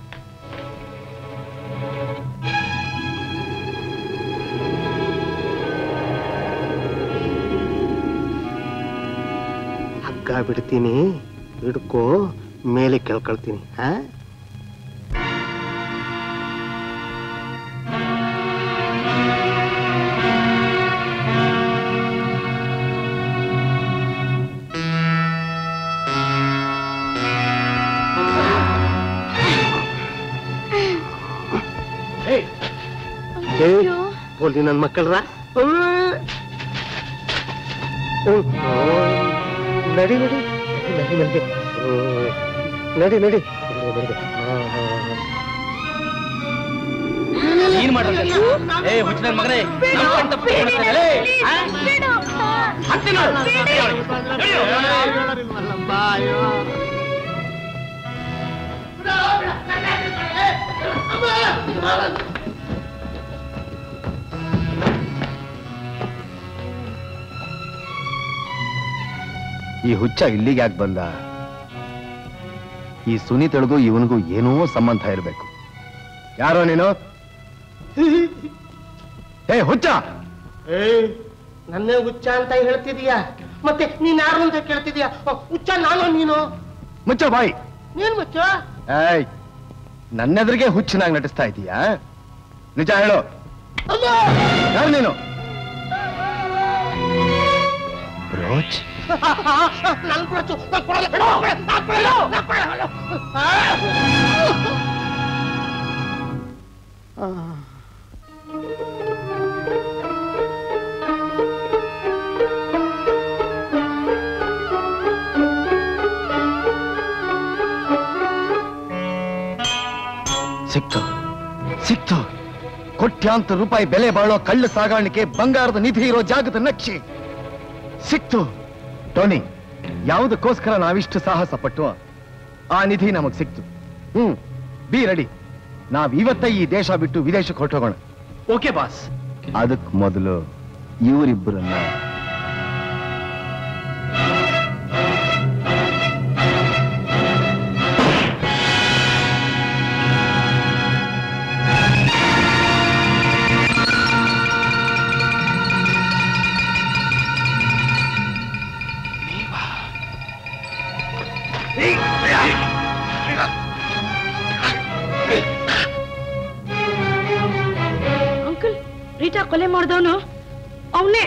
ಹಗ್ಗ ಬಿಡ್ತೀನಿ ಹಿಡ್ಕೋ ಮೇಲೆ ಕೇಳ್ಕೊಳ್ತೀನಿ ಹಾ ಹೋಲಿ ನನ್ನ ಮಕ್ಕಳ್ರ ನಡಿ ನಡಿ ನಡಿ ನಡಿ ಹ್ಮ್. ನಡಿ ನಡಿ ನಡಿ, ನಡಿ. ಹಾ, ಹಾ, ಹಾ. ಏನ್ ಮಾಡ್ರಿ ಏ ಹುಚ್ಚಿನ ಮಗನೇ ನಮ್ ಕಣ್ ತಪ್ಪು ಮಾಡ್ತಾನೆ, ಲೇ. ಆ? ಹತ್ತಿ ನೋಡು. ನಡೆಯೋ. ಈ ಹುಚ್ಚ ಇಲ್ಲಿಗೆ ಯಾಕೆ ಬಂದ ಈ ಸುನೀತಳಿಗೂ ಇವನಿಗೂ ಏನೋ ಸಂಬಂಧ ಇರಬೇಕು ಯಾರೋ ನೀನು ಏ ಹುಚ್ಚ ಏಯ್ ನನ್ನೇ ಹುಚ್ಚ ಅಂತ ಹೇಳ್ತಿದೀಯಾ ಮತ್ತೆ ನೀನ್ ಯಾರು ಅಂತ ಕೇಳ್ತಿದೀಯಾ ಓ, ಹುಚ್ಚ ನಾನು ನೀನು ಮುಚ್ಚ ಬಾಯಿ ನೀನ್ ಮುಚ್ಚ ಏಯ್ ನನ್ನೆದುರಿಗೆ ಹುಚ್ಚನಾಗಿ ನಟಿಸ್ತಾ ಇದೀಯಾ ನಿಜ ಹೇಳು ಯಾರು ನೀನು ಬ್ರೋಚ್ ನನ್ ಕೊಡ್ತು ನಾನ್ ಕೊಡಲ್ಲ ಬಿಡು, ನಾನ್ ಕೊಡಲ್ಲ, ನಾನ್ ಕೊಡಲ್ಲ. ಆ. ಸಿಕ್ತು ಸಿಕ್ತು ಕೋಟ್ಯಾಂತರ ರೂಪಾಯಿ ಬೆಲೆ ಬಾಳೋ ಕಳ್ಳ ಸಾಗಾಣಿಕೆ ಬಂಗಾರದ ನಿಧಿ ಇರೋ ಜಾಗದ ನಕ್ಷೆ ಸಿಕ್ತು ಟೋನಿ ಯಾವುದಕ್ಕೋಸ್ಕರ ನಾವಿಷ್ಟು ಸಾಹಸ ಪಟ್ಟು ಆ ನಿಧಿ ನಮಗ್ ಸಿಕ್ತು ಹ್ಮ್ ಬಿ ರೆಡಿ ನಾವ್ ಇವತ್ತೇ ಈ ದೇಶ ಬಿಟ್ಟು ವಿದೇಶಕ್ಕೆ ಹೊರಟೋಗೋಣ ಓಕೆ ಬಾಸ್ ಅದಕ್ ಮೊದಲು ಇವರಿಬ್ಬರನ್ನ ಅಂಕಲ್ ರೀಟಾ ಕೊಲೆ ಮಾಡ್ದವನು ಅವನೇ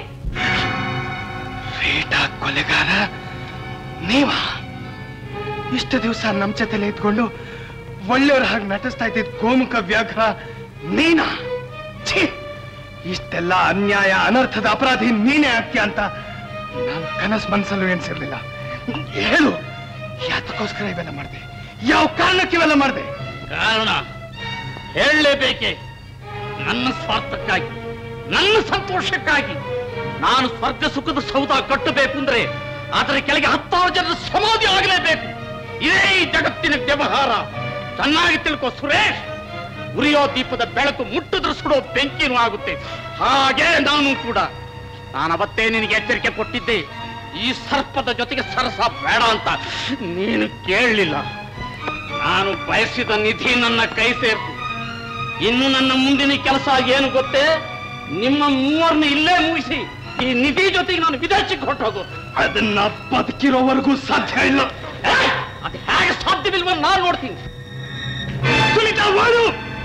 ರೀಟಾ ಕೊಲೆಗಾರ ನೀವ ಇಷ್ಟು ದಿವಸ ನಮ್ ಜೊತೆಲೆ ಇದ್ಕೊಂಡು ಒಳ್ಳೆಯವ್ರ ಹಾಗೆ ನಟಿಸ್ತಾ ಇದ್ದಿದ್ ಗೋಮುಖ ವ್ಯಾಘ್ರ ನೀನಾ ಛೀ ಇಷ್ಟೆಲ್ಲ ಅನ್ಯಾಯ ಅನರ್ಥದ ಅಪರಾಧಿ ನೀನೇ ಆಗ್ತೀಯ ಅಂತ ನಾನು ಕನಸು ಮನಸ್ಸಲ್ಲೂ ಎಣಿಸಿರ್ಲಿಲ್ಲ ಹೇಳು ಯಾತಕ್ಕೋಸ್ಕರ ಇವೆಲ್ಲ ಮಾಡಿದೆ ಯಾವ ಕಾರಣಕ್ಕೆ ಇವೆಲ್ಲ ಮಾಡಿದೆ ಕಾರಣ ಹೇಳಲೇಬೇಕೆ ನನ್ನ ಸ್ವಾರ್ಥಕ್ಕಾಗಿ ನನ್ನ ಸಂತೋಷಕ್ಕಾಗಿ ನಾನು ಸ್ವರ್ಗ ಸುಖದ ಸೌಧ ಕಟ್ಟಬೇಕು ಅಂದ್ರೆ ಅದರ ಕೆಳಗೆ ಹತ್ತಾರು ಜನರ ಸಮಾಧಿ ಆಗಲೇಬೇಕು ಇದೇ ಈ ಜಗತ್ತಿನ ವ್ಯವಹಾರ ಚೆನ್ನಾಗಿ ತಿಳ್ಕೊ ಸುರೇಶ್ ಉರಿಯೋ ದೀಪದ ಬೆಳಕು ಮುಟ್ಟಿದ್ರೆ ಸುಡೋ ಬೆಂಕಿನೂ ಆಗುತ್ತೆ ಹಾಗೆ ನಾನು ಕೂಡ ನಾನು ಅವತ್ತೇ ನಿನಗೆ ಎಚ್ಚರಿಕೆ ಕೊಟ್ಟಿದ್ದೆ ಈ ಸರ್ಪದ ಜೊತೆಗೆ ಸರಸ ಬೇಡ ಅಂತ ನೀನು ಕೇಳಲಿಲ್ಲ ನಾನು ಬಯಸಿದ ನಿಧಿ ನನ್ನ ಕೈ ಸೇರ್ತು ಇನ್ನು ನನ್ನ ಮುಂದಿನ ಕೆಲಸ ಏನು ಗೊತ್ತೇ ನಿಮ್ಮ ಮೂವರನ್ನ ಇಲ್ಲೇ ಮುಗಿಸಿ ಈ ನಿಧಿ ಜೊತೆಗೆ ನಾನು ವಿದೇಶಕ್ಕೆ ಹೊರಟೋದು ಅದನ್ನ ಬದುಕಿರೋವರೆಗೂ ಸಾಧ್ಯ ಇಲ್ಲ ಅದು ಹೇಗೆ ಸಾಧ್ಯವಿಲ್ವ ನಾನು ನೋಡ್ತೀನಿ ಸುನೀತಾ ಓಡು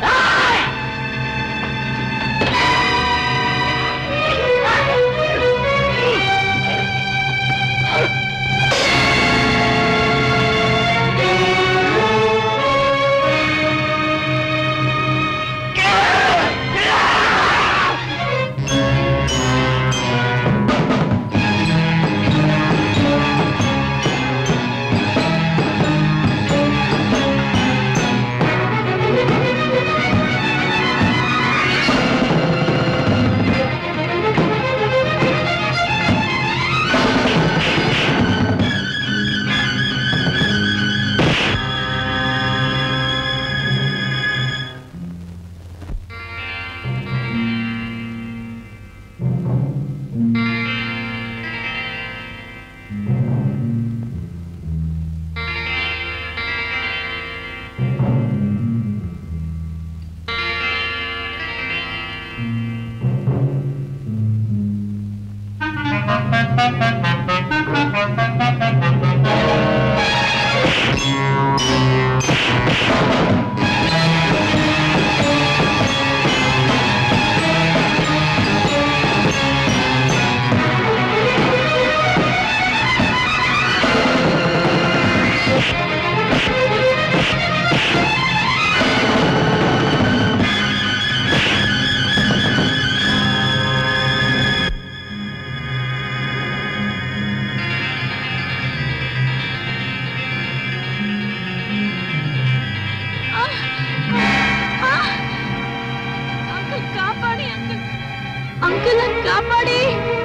ಅಂಕಲ್ ಕಾಪಾಡಿ ಅಂಕಲ್ ಅಂಕಲ್ ನನ್ ಕಾಪಾಡಿ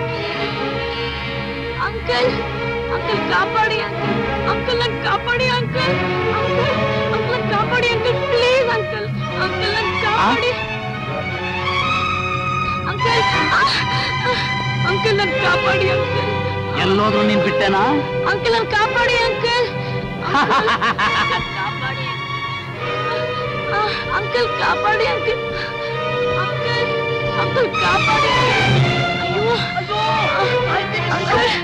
ಅಂಕಲ್ ಅಂಕಲ್ ಕಾಪಾಡಿ ಅಂಕಲ್ ಅಂಕಲ್ ನನ್ ಕಾಪಾಡಿ ಅಂಕಲ್ ಅಂಕಲ್ ಅಂಕಲ್ ನನ್ ಕಾಪಾಡಿ ಅಂಕಲ್ ಪ್ಲೀಸ್ ಅಂಕಲ್ ಅಂಕಲ್ ನನ್ ಕಾಪಾಡಿ ಅಂಕಲ್ ಅಂಕಲ್ ನನ್ ಕಾಪಾಡಿ ಅಂಕಲ್ ಎಲ್ಲೋದ್ರು ನೀನ್ ಬಿಟ್ಟೆನಾ ಅಂಕಲ್ ನನ್ ಕಾಪಾಡಿ ಅಂಕಲ್ ಕಾಪಾಡಿ ಅಂಕಲ್ ಕಾಪಾಡಿ ಅಂಕಲ್ ಅಂಕಲ್ ಅಂಕಲ್ ಕಾಪಾಡಿ ಅಯ್ಯೋ ಅಂಕಲ್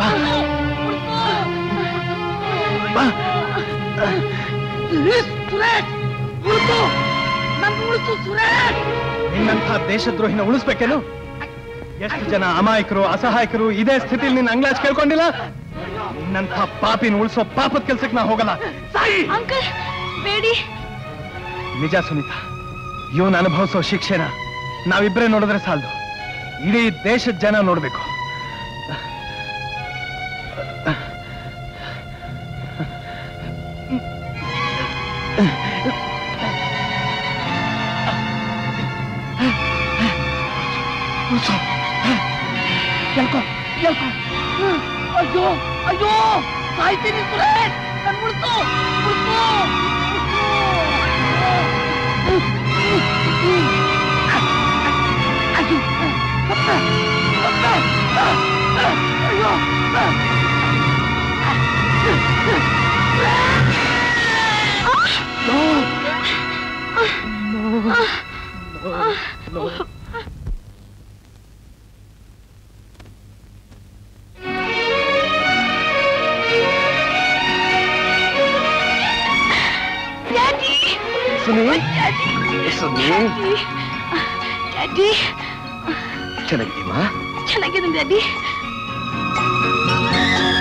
ಸುರೇಶ್ ಉಳಿಸು ನನ್ ಉಳಿಸು ಸುರೇಶ್ ನಿನ್ನಂಥ ದೇಶದ್ರೋಹಿನ ಉಳಿಸ್ಬೇಕೇನು ಎಷ್ಟು ಜನ ಅಮಾಯಕರು ಅಸಹಾಯಕರು ಇದೇ ಸ್ಥಿತಿಲಿ ನಿನ್ನ ಅಂಗ್ಲಾಜ್ ಕೇಳ್ಕೊಂಡಿಲ್ಲ ನಿನ್ನಂಥ ಪಾಪಿನ ಉಳಿಸೋ ಪಾಪದ ಕೆಲ್ಸಕ್ಕೆ ನಾ ಹೋಗಲ್ಲ ಅಂಕಲ್ ಬೇಡಿ ನಿಜ ಸುನೀತಾ ಇವನ್ ಅನುಭವಿಸೋ ಶಿಕ್ಷೆನ ನಾವಿಬ್ರೇ ನೋಡಿದ್ರೆ ಸಾಲದು ಇಡೀ ದೇಶದ ಜನ ನೋಡ್ಬೇಕು ಉಳ್ಸು ಎಲ್ಕೋ ಎಲ್ಕೋ ಅಯ್ಯೋ ಅಯ್ಯೋ ಸಾಯ್ತೀನಿ ಸುರೇಶ್ ನನ್ ಉಳಿಸು ಉಳಿಸು ಅಯ್ಯೋ ಅಪ್ಪ ಅಪ್ಪ ಅಯ್ಯೋ daddy Suni daddy Suni daddy ಚೆನ್ನಾಗಿದ್ದೀಮಾ ಚೆನ್ನಾಗಿದೆ ಡ್ಯಾಡಿ